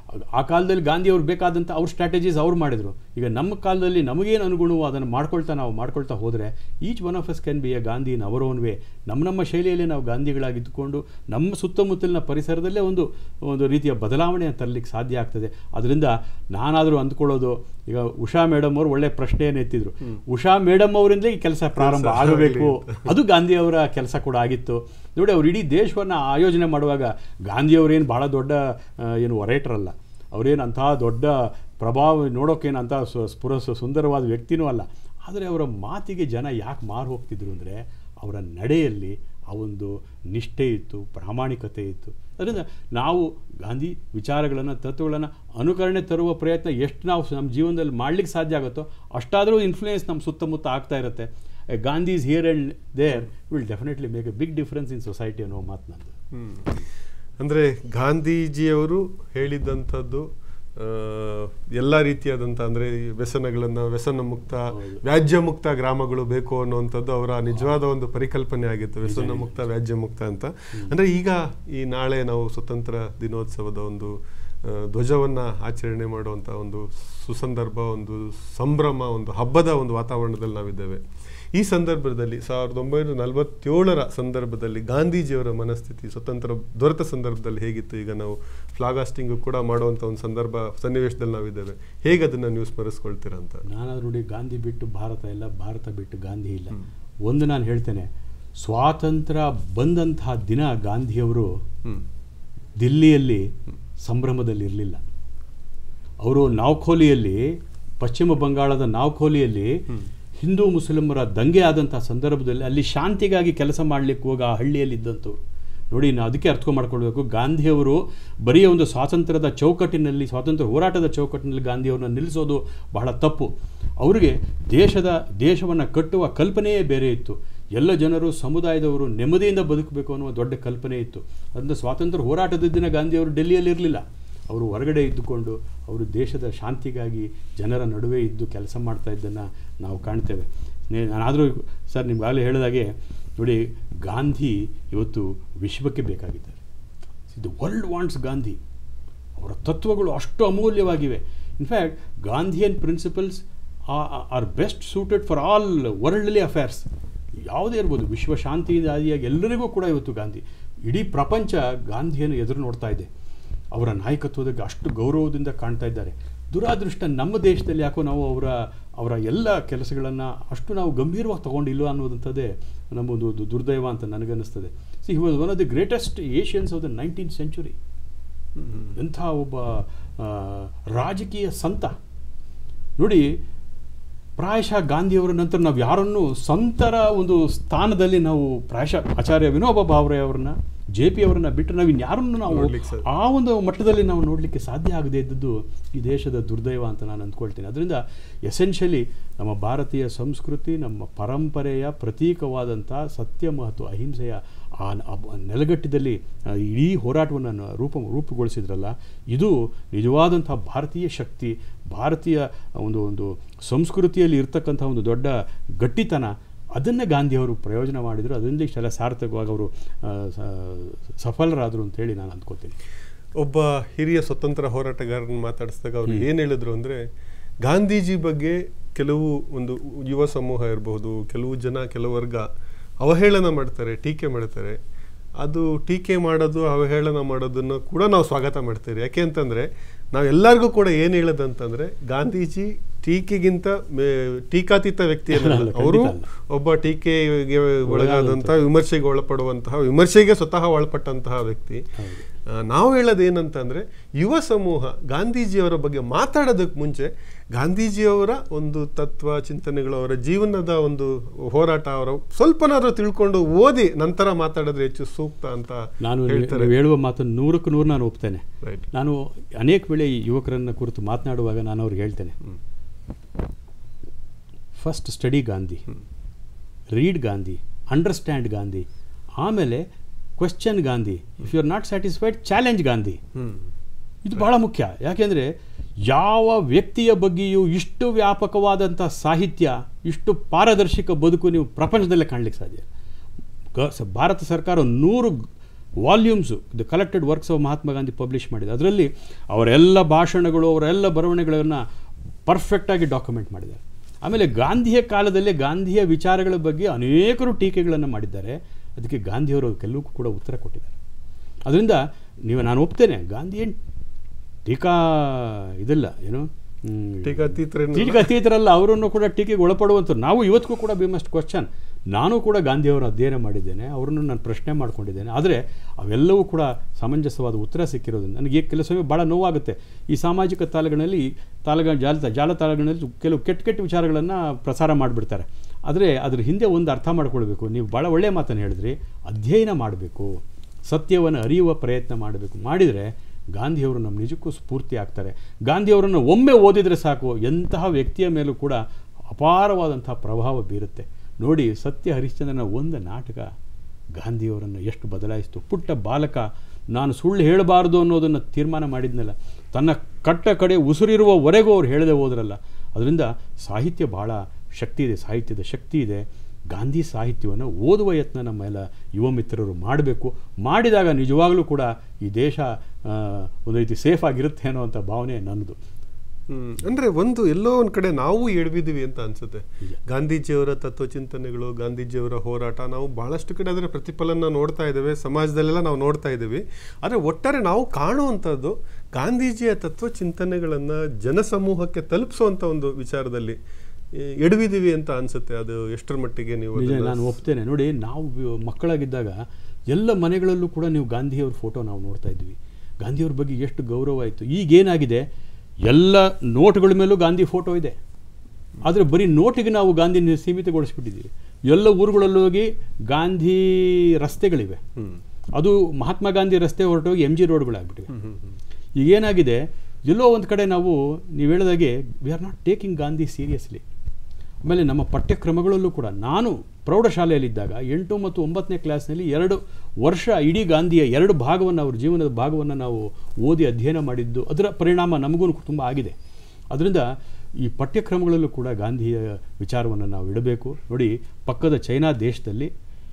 ಆ ಕಾಲದಲ್ಲಿ ಗಾಂಧಿಯವ್ರು ಬೇಕಾದಂಥ ಅವ್ರ ಸ್ಟ್ರಾಟಜೀಸ್ ಅವ್ರು ಮಾಡಿದರು ಈಗ ನಮ್ಮ ಕಾಲದಲ್ಲಿ ನಮಗೇನು ಅನುಗುಣವೋ ಅದನ್ನು ಮಾಡ್ಕೊಳ್ತಾ ನಾವು ಮಾಡ್ಕೊಳ್ತಾ ಹೋದರೆ each one of us can be a Gandhi in our own way ನಮ್ಮ ನಮ್ಮ ಶೈಲಿಯಲ್ಲಿ ನಾವು ಗಾಂಧಿಗಳಾಗಿದ್ದುಕೊಂಡು ನಮ್ಮ ಸುತ್ತಮುತ್ತಲಿನ ಪರಿಸರದಲ್ಲೇ ಒಂದು ಒಂದು ರೀತಿಯ ಬದಲಾವಣೆಯನ್ನು ತರಲಿಕ್ಕೆ ಸಾಧ್ಯ ಆಗ್ತದೆ ಅದರಿಂದ ನಾನಾದರೂ ಅಂದ್ಕೊಳ್ಳೋದು ಈಗ ಉಷಾ ಮೇಡಮ್ ಅವರು ಒಳ್ಳೆ ಪ್ರಶ್ನೆಯನ್ನು ಎತ್ತಿದ್ರು ಉಷಾ ಮೇಡಮ್ ಅವರಿಂದಲೇ ಈ ಕೆಲಸ ಪ್ರಾರಂಭ ಕೆಲ್ಸ ಆಗಬೇಕು ಆಗ್ಲಿ ಅದು ಗಾಂಧಿಯವರ ಕೆಲಸ ಕೂಡ ಆಗಿತ್ತು ನೋಡಿ ಅವ್ರು ಇಡೀ ದೇಶವನ್ನು ಆಯೋಜನೆ ಮಾಡುವಾಗ ಗಾಂಧಿಯವರೇನು ಭಾಳ ದೊಡ್ಡ ಆ, ಏನು ಒರೇಟರ್ ಅಲ್ಲ ಅವರೇನು ಅಂಥ ದೊಡ್ಡ ಪ್ರಭಾವ ನೋಡೋಕ್ಕೇನು ಅಂಥ ಸು- ಸ್ಫುರ ಸು- ಸುಂದರವಾದ ವ್ಯಕ್ತಿನೂ ಅಲ್ಲ ಆದರೆ ಅವರ ಮಾತಿಗೆ ಜನ ಯಾಕೆ ಮಾರು ಹೋಗ್ತಿದ್ರು ಅಂದರೆ ಅವರ ನಡೆಯಲ್ಲಿ ಆ ಒಂದು ನಿಷ್ಠೆ ಇತ್ತು ಪ್ರಾಮಾಣಿಕತೆ ಇತ್ತು ಅದರಿಂದ ನಾವು ಗಾಂಧಿ ವಿಚಾರಗಳನ್ನು ತತ್ವಗಳನ್ನು ಅನುಕರಣೆ ತರುವ ಪ್ರಯತ್ನ ಎಷ್ಟು ನಾವು ನಮ್ಮ ಜೀವನದಲ್ಲಿ ಮಾಡಲಿಕ್ಕೆ ಸಾಧ್ಯ ಆಗುತ್ತೋ ಅಷ್ಟಾದರೂ ಇನ್ಫ್ಲೂಯೆನ್ಸ್ ನಮ್ಮ ಸುತ್ತಮುತ್ತ ಆಗ್ತಾ ಇರುತ್ತೆ Gandhi is here and there will definitely make a big difference in society ಅನ್ನೋ ಮಾತು ನಂದು ಹ್ಮ್. ಅಂದ್ರೆ ಗಾಂಧೀಜಿಯವರು ಹೇಳಿದಂಥದ್ದು ಆ, ಎಲ್ಲ ರೀತಿಯಾದಂಥ ಅಂದ್ರೆ ಈ ವ್ಯಸನಗಳನ್ನ ವ್ಯಸನ ಮುಕ್ತ ಹೌದು. ವ್ಯಾಜ್ಯ ಮುಕ್ತ ಗ್ರಾಮಗಳು ಬೇಕು ಅನ್ನುವಂಥದ್ದು ಅವರ ನಿಜವಾದ ಒಂದು ಪರಿಕಲ್ಪನೆ ಆಗಿತ್ತು ವ್ಯಸನ ಮುಕ್ತ ವ್ಯಾಜ್ಯ ಮುಕ್ತ ಅಂತ ಅಂದ್ರೆ ಈಗ ಈ ನಾಳೆ ನಾವು ಸ್ವತಂತ್ರ ದಿನೋತ್ಸವದ ಒಂದು ಆ, ಧ್ವಜವನ್ನ ಆಚರಣೆ ಮಾಡುವಂತ ಒಂದು ಸುಸಂದರ್ಭ ಒಂದು ಸಂಭ್ರಮ ಒಂದು ಹಬ್ಬದ ಒಂದು ವಾತಾವರಣದಲ್ಲಿ ನಾವಿದ್ದೇವೆ ಈ ಸಂದರ್ಭದಲ್ಲಿ ಸಾವಿರದ ಒಂಬೈನೂರ ನಲವತ್ತೇಳರ ಸಂದರ್ಭದಲ್ಲಿ ಗಾಂಧೀಜಿಯವರ ಮನಸ್ಥಿತಿ ಸ್ವತಂತ್ರ ದೊರೆತ ಸಂದರ್ಭದಲ್ಲಿ ಹೇಗಿತ್ತು ಈಗ ನಾವು ಫ್ಲಾಗಾಸ್ಟಿಂಗ್ ಕೂಡ ಮಾಡುವಂಥ ಒಂದು ಸಂದರ್ಭ ಸನ್ನಿವೇಶದಲ್ಲಿ ನಾವಿದ್ದೇವೆ ಹೇಗೆ ಅದನ್ನ ನೀವು ಸ್ಮರಿಸ್ಕೊಳ್ತೀರಾ ಅಂತ ನಾನಾದ್ರೂ ನೋಡಿ ಗಾಂಧಿ ಬಿಟ್ಟು ಭಾರತ ಇಲ್ಲ ಭಾರತ ಬಿಟ್ಟು ಗಾಂಧಿ ಇಲ್ಲ ಒಂದು ನಾನು ಹೇಳ್ತೇನೆ ಸ್ವಾತಂತ್ರ್ಯ ಬಂದಂತಹ ದಿನ ಗಾಂಧಿಯವರು ಹ್ಮ್ ದಿಲ್ಲಿಯಲ್ಲಿ ಸಂಭ್ರಮದಲ್ಲಿ ಇರಲಿಲ್ಲ ಅವರು ನಾವ್ಖೋಲಿಯಲ್ಲಿ ಪಶ್ಚಿಮ ಬಂಗಾಳದ ನಾವ್ಖೋಲಿಯಲ್ಲಿ ಹಿಂದೂ ಮುಸ್ಲಿಮರ ದಂಗೆ ಆದಂಥ ಸಂದರ್ಭದಲ್ಲಿ ಅಲ್ಲಿ ಶಾಂತಿಗಾಗಿ ಕೆಲಸ ಮಾಡಲಿಕ್ಕೆ ಹೋಗಿ ಆ ಹಳ್ಳಿಯಲ್ಲಿ ಇದ್ದಂಥವ್ರು ನೋಡಿ ನಾವು ಅದಕ್ಕೆ ಅರ್ಥ ಮಾಡ್ಕೊಳ್ಬೇಕು ಗಾಂಧಿಯವರು ಬರೀ ಒಂದು ಸ್ವಾತಂತ್ರ್ಯದ ಚೌಕಟ್ಟಿನಲ್ಲಿ ಸ್ವಾತಂತ್ರ್ಯ ಹೋರಾಟದ ಚೌಕಟ್ಟಿನಲ್ಲಿ ಗಾಂಧಿಯವ್ರನ್ನ ನಿಲ್ಲಿಸೋದು ಬಹಳ ತಪ್ಪು ಅವರಿಗೆ ದೇಶದ ದೇಶವನ್ನು ಕಟ್ಟುವ ಕಲ್ಪನೆಯೇ ಬೇರೆ ಇತ್ತು ಎಲ್ಲ ಜನರು ಸಮುದಾಯದವರು ನೆಮ್ಮದಿಯಿಂದ ಬದುಕಬೇಕು ಅನ್ನುವ ದೊಡ್ಡ ಕಲ್ಪನೆ ಇತ್ತು ಅದರಿಂದ ಸ್ವಾತಂತ್ರ್ಯ ಹೋರಾಟದ ದಿನ ಗಾಂಧಿಯವರು ಡೆಲ್ಲಿಯಲ್ಲಿ ಇರಲಿಲ್ಲ ಅವರು ಹೊರಗಡೆ ಇದ್ದುಕೊಂಡು ಅವರು ದೇಶದ ಶಾಂತಿಗಾಗಿ ಜನರ ನಡುವೆ ಇದ್ದು ಕೆಲಸ ಮಾಡ್ತಾ ಇದ್ದನ್ನು ನಾವು ಕಾಣ್ತೇವೆ ನೇ- ನಾನಾದರೂ ಸರ್ ನಿಮ್ಗಾಗಲೇ ಹೇಳಿದಾಗೆ ನೋಡಿ ಗಾಂಧಿ ಇವತ್ತು ವಿಶ್ವಕ್ಕೆ ಬೇಕಾಗಿದ್ದಾರೆ ದ ವರ್ಲ್ಡ್ ವಾಂಟ್ಸ್ ಗಾಂಧಿ ಅವರ ತತ್ವಗಳು ಅಷ್ಟು ಅಮೂಲ್ಯವಾಗಿವೆ in fact Gandhian principles are best suited for all worldly affairs ಯಾವುದೇ ಇರ್ಬೋದು ವಿಶ್ವ ಶಾಂತಿಯಾದಿಯಾಗಿ ಎಲ್ಲರಿಗೂ ಕೂಡ ಇವತ್ತು ಗಾಂಧಿ ಇಡೀ ಪ್ರಪಂಚ ಗಾಂಧಿಯನ್ನು ಎದುರು ನೋಡ್ತಾ ಇದೆ ಅವರ ನಾಯಕತ್ವದಲ್ಲಿ ಅಷ್ಟು ಗೌರವದಿಂದ ಕಾಣ್ತಾ ಇದ್ದಾರೆ ದುರಾದೃಷ್ಟ ನಮ್ಮ ದೇಶದಲ್ಲಿ ಯಾಕೋ ನಾವು ಅವರ ಅವರ ಎಲ್ಲ ಕೆಲಸಗಳನ್ನು ಅಷ್ಟು ನಾವು ಗಂಭೀರವಾಗಿ ತಗೊಂಡಿಲ್ಲ ಅನ್ನೋದಂಥದ್ದೇ ನಮ್ಮೊಂದು ದು- ದುರ್ದೈವ ಅಂತ ನನಗನ್ನಿಸ್ತದೆ see he was one of the greatest Asians of the nineteen century ಎಂಥ ಒಬ್ಬ ಆ, ರಾಜಕೀಯ ಸಂತ ನೋಡಿ ಪ್ರಾಯಶಃ ಗಾಂಧಿಯವರ ನಂತರ ನಾವು ಯಾರನ್ನು ಸಂತರ ಒಂದು ಸ್ಥಾನದಲ್ಲಿ ನಾವು ಪ್ರಾಯಶಃ ಆಚಾರ್ಯ ವಿನೋಬ ಭಾವ್ರೆ ಅವರನ್ನ ಜೆ ಪಿ ಅವರನ್ನ ಬಿಟ್ಟರೆ ನಾವು ಇನ್ಯಾರನ್ನು ನಾವು ನೋಡ್ಲಿಕ್ಕೆ ಸಾಧ್ಯ. ಆ ಒಂದು ಮಟ್ಟದಲ್ಲಿ ನಾವು ನೋಡಲಿಕ್ಕೆ ಸಾಧ್ಯ ಆಗದೇ ಇದ್ದದ್ದು ಈ ದೇಶದ ದುರ್ದೈವ ಅಂತ ನಾನು ಅಂದ್ಕೊಳ್ತೀನಿ ಅದರಿಂದ ಎಸೆನ್ಷಿಯಲಿ ನಮ್ಮ ಭಾರತೀಯ ಸಂಸ್ಕೃತಿ ನಮ್ಮ ಪರಂಪರೆಯ ಪ್ರತೀಕವಾದಂಥ ಸತ್ಯ ಮತ್ತು ಅಹಿಂಸೆಯ ಆ ನ- ಆ ಬ- ನೆಲಗಟ್ಟಿದಲ್ಲಿ ಆ, ಇಡೀ ಹೋರಾಟವನ್ನು ನ- ರೂಪ ರೂಪುಗೊಳಿಸಿದ್ರಲ್ಲ ಇದು ನಿಜವಾದಂಥ ಭಾರತೀಯ ಶಕ್ತಿ ಭಾರತೀಯ ಒಂದು ಒಂದು ಸಂಸ್ಕೃತಿಯಲ್ಲಿ ಇರ್ತಕ್ಕಂಥ ಒಂದು ದೊಡ್ಡ ಗಟ್ಟಿತನ ಅದನ್ನೇ ಗಾಂಧಿಯವರು ಪ್ರಯೋಜನ ಮಾಡಿದರು ಅದರಿಂದ ಇಷ್ಟೆಲ್ಲ ಸಾರ್ಥಕವಾಗಿ ಅವರು ಆ, ಸ- ಸಫಲರಾದರು ಅಂತೇಳಿ ನಾನು ಅಂದ್ಕೋತೀನಿ ಒಬ್ಬ ಹಿರಿಯ ಸ್ವತಂತ್ರ ಹೋರಾಟಗಾರನ ಮಾತಾಡಿಸಿದಾಗ ಅವ್ರು ಏನು ಹೇಳಿದ್ರು ಅಂದರೆ ಗಾಂಧೀಜಿ ಬಗ್ಗೆ ಕೆಲವು ಒಂದು ಯುವ ಸಮೂಹ ಇರಬಹುದು ಕೆಲವು ಜನ ಕೆಲವು ವರ್ಗ ಅವಹೇಳನ ಮಾಡ್ತಾರೆ ಟೀಕೆ ಮಾಡ್ತಾರೆ ಅದು ಟೀಕೆ ಮಾಡೋದು ಅವಹೇಳನ ಮಾಡೋದನ್ನು ಕೂಡ ನಾವು ಸ್ವಾಗತ ಮಾಡ್ತೀವಿ ಯಾಕೆ ಅಂತಂದರೆ ನಾವು ಎಲ್ಲರಿಗೂ ಕೂಡ ಏನು ಹೇಳೋದಂತಂದರೆ ಗಾಂಧೀಜಿ ಟೀಕೆಗಿಂತ ಮೇ- ಟೀಕಾತೀತ ವ್ಯಕ್ತಿ ಅಲ್ಲ, ಅನ್ನಲ್ಲ. ಖಂಡಿತ ಅವರು ಅಲ್ಲ. ಒಬ್ಬ ಟೀಕೆಗೆ ಒಳಗಾದಂತಹ ವಿಮರ್ಶೆಗೆ ಒಳಪಡುವಂತಹ ವಿಮರ್ಶೆಗೆ ಸ್ವತಃ ಒಳಪಟ್ಟಂತಹ ವ್ಯಕ್ತಿ ಆ, ನಾವು ಹೇಳೋದು ಏನಂತಂದ್ರೆ ಯುವ ಸಮೂಹ ಗಾಂಧೀಜಿಯವರ ಬಗ್ಗೆ ಮಾತಾಡೋದಕ್ಕೆ ಮುಂಚೆ ಗಾಂಧೀಜಿಯವರ ಒಂದು ತತ್ವ ಚಿಂತನೆಗಳು ಅವರ ಜೀವನದ ಒಂದು ಹೋರಾಟ ಅವರ ಸ್ವಲ್ಪನಾದ್ರೂ ತಿಳ್ಕೊಂಡು ಓದಿ ನಂತರ ಮಾತಾಡಿದ್ರೆ ಹೆಚ್ಚು ಸೂಕ್ತ ಅಂತ ನಾನು ನೀವು- ಹೇಳ್ತಾರೆ ನೀವು ಹೇಳುವ ಮಾತನ್ನು ನೂರಕ್ಕೆ ನೂರು ನಾನು ಒಪ್ತೇನೆ Right. ನಾನು ಅನೇಕ ವೇಳೆ ಈ ಯುವಕರನ್ನ ಕುರಿತು ಮಾತನಾಡುವಾಗ ನಾನು ಅವ್ರಿಗೆ ಹೇಳ್ತೇನೆ first study Gandhi read Gandhi understand Gandhi ಆಮೇಲೆ question Gandhi if you are not satisfied challenge Gandhi hmm ಇದು ಬಹಳ ಮುಖ್ಯ ಯಾಕೆಂದರೆ ಯಾವ ವ್ಯಕ್ತಿಯ ಬಗ್ಗೆಯೂ ಇಷ್ಟು ವ್ಯಾಪಕವಾದಂಥ ಸಾಹಿತ್ಯ ಇಷ್ಟು ಪಾರದರ್ಶಕ ಬದುಕು ನೀವು ಪ್ರಪಂಚದಲ್ಲೇ ಕಾಣಲಿಕ್ಕೆ ಸಾಧ್ಯ ಇಲ್ಲ. ಗ- ಸ- ಭಾರತ ಸರ್ಕಾರ ನೂರು volumes the collected works of Mahatma Gandhi publish ಮಾಡಿದೆ ಅದರಲ್ಲಿ ಅವರೆಲ್ಲ ಭಾಷಣಗಳು ಅವರೆಲ್ಲ ಬರವಣಿಗೆಗಳನ್ನು ಪರ್ಫೆಕ್ಟಾಗಿ ಡಾಕ್ಯುಮೆಂಟ್ ಮಾಡಿದ್ದಾರೆ ಆಮೇಲೆ ಗಾಂಧಿಯ ಕಾಲದಲ್ಲೇ ಗಾಂಧಿಯ ವಿಚಾರಗಳ ಬಗ್ಗೆ ಅನೇಕರು ಟೀಕೆಗಳನ್ನು ಮಾಡಿದ್ದಾರೆ ಅದಕ್ಕೆ ಗಾಂಧಿಯವರು ಕೆಲವಕ್ಕೂ ಕೂಡ ಉತ್ತರ ಕೊಟ್ಟಿದ್ದಾರೆ ಅದರಿಂದ ನೀವು ನಾನು ಒಪ್ತೇನೆ ಗಾಂಧಿ ಏನು ಟೀಕಾ ಇದಲ್ಲ ಏನು ಹ್ಮ್, ಟೀಕಾತೀತರೇನು ಟೀಕೆ ಅತೀತರಲ್ಲ ಅವರನ್ನು ಕೂಡ ಟೀಕೆಗೆ ಒಳಪಡುವಂಥವ್ರು ನಾವು ಇವತ್ತಿಗೂ ಕೂಡ ಬಿ ಮಸ್ಟ್ ಕ್ವಶನ್ ನಾನು ಕೂಡ ಗಾಂಧಿಯವರ ಅಧ್ಯಯನ ಮಾಡಿದ್ದೇನೆ ಅವರನ್ನು ನಾನು ಪ್ರಶ್ನೆ ಮಾಡ್ಕೊಂಡಿದ್ದೇನೆ ಆದರೆ ಅವೆಲ್ಲವೂ ಕೂಡ ಸಮಂಜಸವಾದ ಉತ್ತರ ಸಿಕ್ಕಿರೋದ್ರಿಂದ ನನಗೆ ಕೆಲವು ಸಮಯ ಭಾಳ ನೋವಾಗುತ್ತೆ ಈ ಸಾಮಾಜಿಕ ತಾಳಗಳಲ್ಲಿ ತಾಳಗ ಜಾಲ ಜಾಲತಾಣಗಳಲ್ಲಿ ಕೆಲವು ಕೆಟ್ಟ ಕೆಟ್ಟ ವಿಚಾರಗಳನ್ನು ಪ್ರಸಾರ ಮಾಡಿಬಿಡ್ತಾರೆ ಆದರೆ ಅದ್ರ ಹಿಂದೆ ಒಂದು ಅರ್ಥ ಮಾಡ್ಕೊಳ್ಬೇಕು ನೀವು ಭಾಳ ಒಳ್ಳೆಯ ಮಾತನ್ನು ಹೇಳಿದ್ರಿ ಅಧ್ಯಯನ ಮಾಡಬೇಕು ಸತ್ಯವನ್ನು ಅರಿಯುವ ಪ್ರಯತ್ನ ಮಾಡಬೇಕು ಮಾಡಿದರೆ ಗಾಂಧಿಯವರು ನಮ್ಮ ನಿಜಕ್ಕೂ ಸ್ಫೂರ್ತಿ ಆಗ್ತಾರೆ ಗಾಂಧಿಯವರನ್ನು ಒಮ್ಮೆ ಓದಿದರೆ ಸಾಕು ಎಂತಹ ವ್ಯಕ್ತಿಯ ಮೇಲೂ ಕೂಡ ಅಪಾರವಾದಂಥ ಪ್ರಭಾವ ಬೀರುತ್ತೆ ನೋಡಿ ಸತ್ಯ ಹರಿಶ್ಚಂದ್ರನ ಒಂದು ನಾಟಕ ಗಾಂಧಿಯವರನ್ನು ಎಷ್ಟು ಬದಲಾಯಿಸಿತು ಪುಟ್ಟ ಬಾಲಕ ನಾನು ಸುಳ್ಳು ಹೇಳಬಾರ್ದು ಅನ್ನೋದನ್ನು ತೀರ್ಮಾನ ಮಾಡಿದ್ನಲ್ಲ ತನ್ನ ಕಟ್ಟ ಕಡೆ ಉಸಿರಿರುವವರೆಗೂ ಅವ್ರು ಹೇಳದೆ ಹೋದ್ರಲ್ಲ ಅದರಿಂದ ಸಾಹಿತ್ಯ ಬಹಳ ಶಕ್ತಿ ಇದೆ ಸಾಹಿತ್ಯದ ಶಕ್ತಿ ಇದೆ ಗಾಂಧಿ ಸಾಹಿತ್ಯವನ್ನು ಓದುವ ಯತ್ನ ನಮ್ಮ ಎಲ್ಲ ಯುವ ಮಿತ್ರರು ಮಾಡಬೇಕು ಮಾಡಿದಾಗ ನಿಜವಾಗಲೂ ಕೂಡ ಈ ದೇಶ ಆ, ಒಂದು ರೀತಿ ಸೇಫ್ ಆಗಿರುತ್ತೆ ಅನ್ನೋ ಅಂಥ ಭಾವನೆ ನನ್ನದು ಹ್ಮ್. ಅಂದ್ರೆ ಒಂದು ಎಲ್ಲೋ ಒಂದ್ ಕಡೆ ನಾವು ಎಡವಿದೀವಿ ಅಂತ ಅನ್ಸುತ್ತೆ ಗಾಂಧೀಜಿಯವರ ತತ್ವಚಿಂತನೆಗಳು ಗಾಂಧೀಜಿಯವರ ಹೋರಾಟ ನಾವು ಬಹಳಷ್ಟು ಕಡೆ ಅದರ ಪ್ರತಿಫಲನ ನೋಡ್ತಾ ಇದ್ದೇವೆ ಸಮಾಜದಲ್ಲೆಲ್ಲ ನಾವು ನೋಡ್ತಾ ಇದ್ದೀವಿ ಆದರೆ ಒಟ್ಟಾರೆ ನಾವು ಕಾಣುವಂಥದ್ದು ಗಾಂಧೀಜಿಯ ತತ್ವಚಿಂತನೆಗಳನ್ನ ಜನಸಮೂಹಕ್ಕೆ ತಲುಪಿಸುವಂತ ಒಂದು ವಿಚಾರದಲ್ಲಿ ಈ, ಎಡವಿದೀವಿ ಅಂತ ಅನ್ಸುತ್ತೆ ಅದು ಎಷ್ಟರ ಮಟ್ಟಿಗೆ ನೀವು ನಿಜ ಅದನ್ನ- ನಾನು ಒಪ್ತೇನೆ ನೋಡಿ ನಾವು ವಿ- ಮಕ್ಕಳಾಗಿದ್ದಾಗ ಎಲ್ಲ ಮನೆಗಳಲ್ಲೂ ಕೂಡ ನೀವು ಗಾಂಧಿಯವ್ರ ಫೋಟೋ ನಾವು ನೋಡ್ತಾ ಇದ್ವಿ ಗಾಂಧಿಯವ್ರ ಬಗ್ಗೆ ಎಷ್ಟು ಗೌರವ ಆಯಿತು ಈಗೇನಾಗಿದೆ ಎಲ್ಲ ನೋಟ್ಗಳ ಮೇಲೂ ಗಾಂಧಿ ಫೋಟೋ ಇದೆ ಆದರೆ ಬರೀ ನೋಟಿಗೆ ನಾವು ಗಾಂಧಿನ ಸೀಮಿತಗೊಳಿಸ್ಬಿಟ್ಟಿದ್ದೀವಿ ಎಲ್ಲ ಊರುಗಳಲ್ಲೂ ಹೋಗಿ ಗಾಂಧಿ ರಸ್ತೆಗಳಿವೆ ಹ್ಮ್. ಅದು ಮಹಾತ್ಮ ಗಾಂಧಿ ರಸ್ತೆ ಹೊರಟೋಗಿ ಎಮ್ ಜಿ ರೋಡ್ಗಳಾಗ್ಬಿಟ್ಟಿವೆ ಹ್ಮ್, ಹ್ಮ್, ಹ್ಮ್. ಈಗೇನಾಗಿದೆ ಎಲ್ಲೋ ಒಂದು ಕಡೆ ನಾವು ನೀವು ಹೇಳಿದಾಗೆ we are not taking Gandhi seriously ಆಮೇಲೆ ನಮ್ಮ ಪಠ್ಯಕ್ರಮಗಳಲ್ಲೂ ಕೂಡ ನಾನು ಪ್ರೌಢಶಾಲೆಯಲ್ಲಿದ್ದಾಗ ಎಂಟು ಮತ್ತು ಒಂಬತ್ತನೇ ಕ್ಲಾಸ್ನಲ್ಲಿ ಎರಡು ವರ್ಷ ಇಡೀ ಗಾಂಧಿಯ ಎರಡು ಭಾಗವನ್ನು ಅವ್ರ ಜೀವನದ ಭಾಗವನ್ನು ನಾವು ಓದಿ ಅಧ್ಯಯನ ಮಾಡಿದ್ದು ಅದರ ಪರಿಣಾಮ ನಮಗೂ ತುಂಬ ಆಗಿದೆ ಅದರಿಂದ ಈ ಪಠ್ಯಕ್ರಮಗಳಲ್ಲೂ ಕೂಡ ಗಾಂಧಿಯ ವಿಚಾರವನ್ನು ನಾವು ಇಡಬೇಕು ನೋಡಿ ಪಕ್ಕದ ಚೈನಾ ದೇಶದಲ್ಲಿ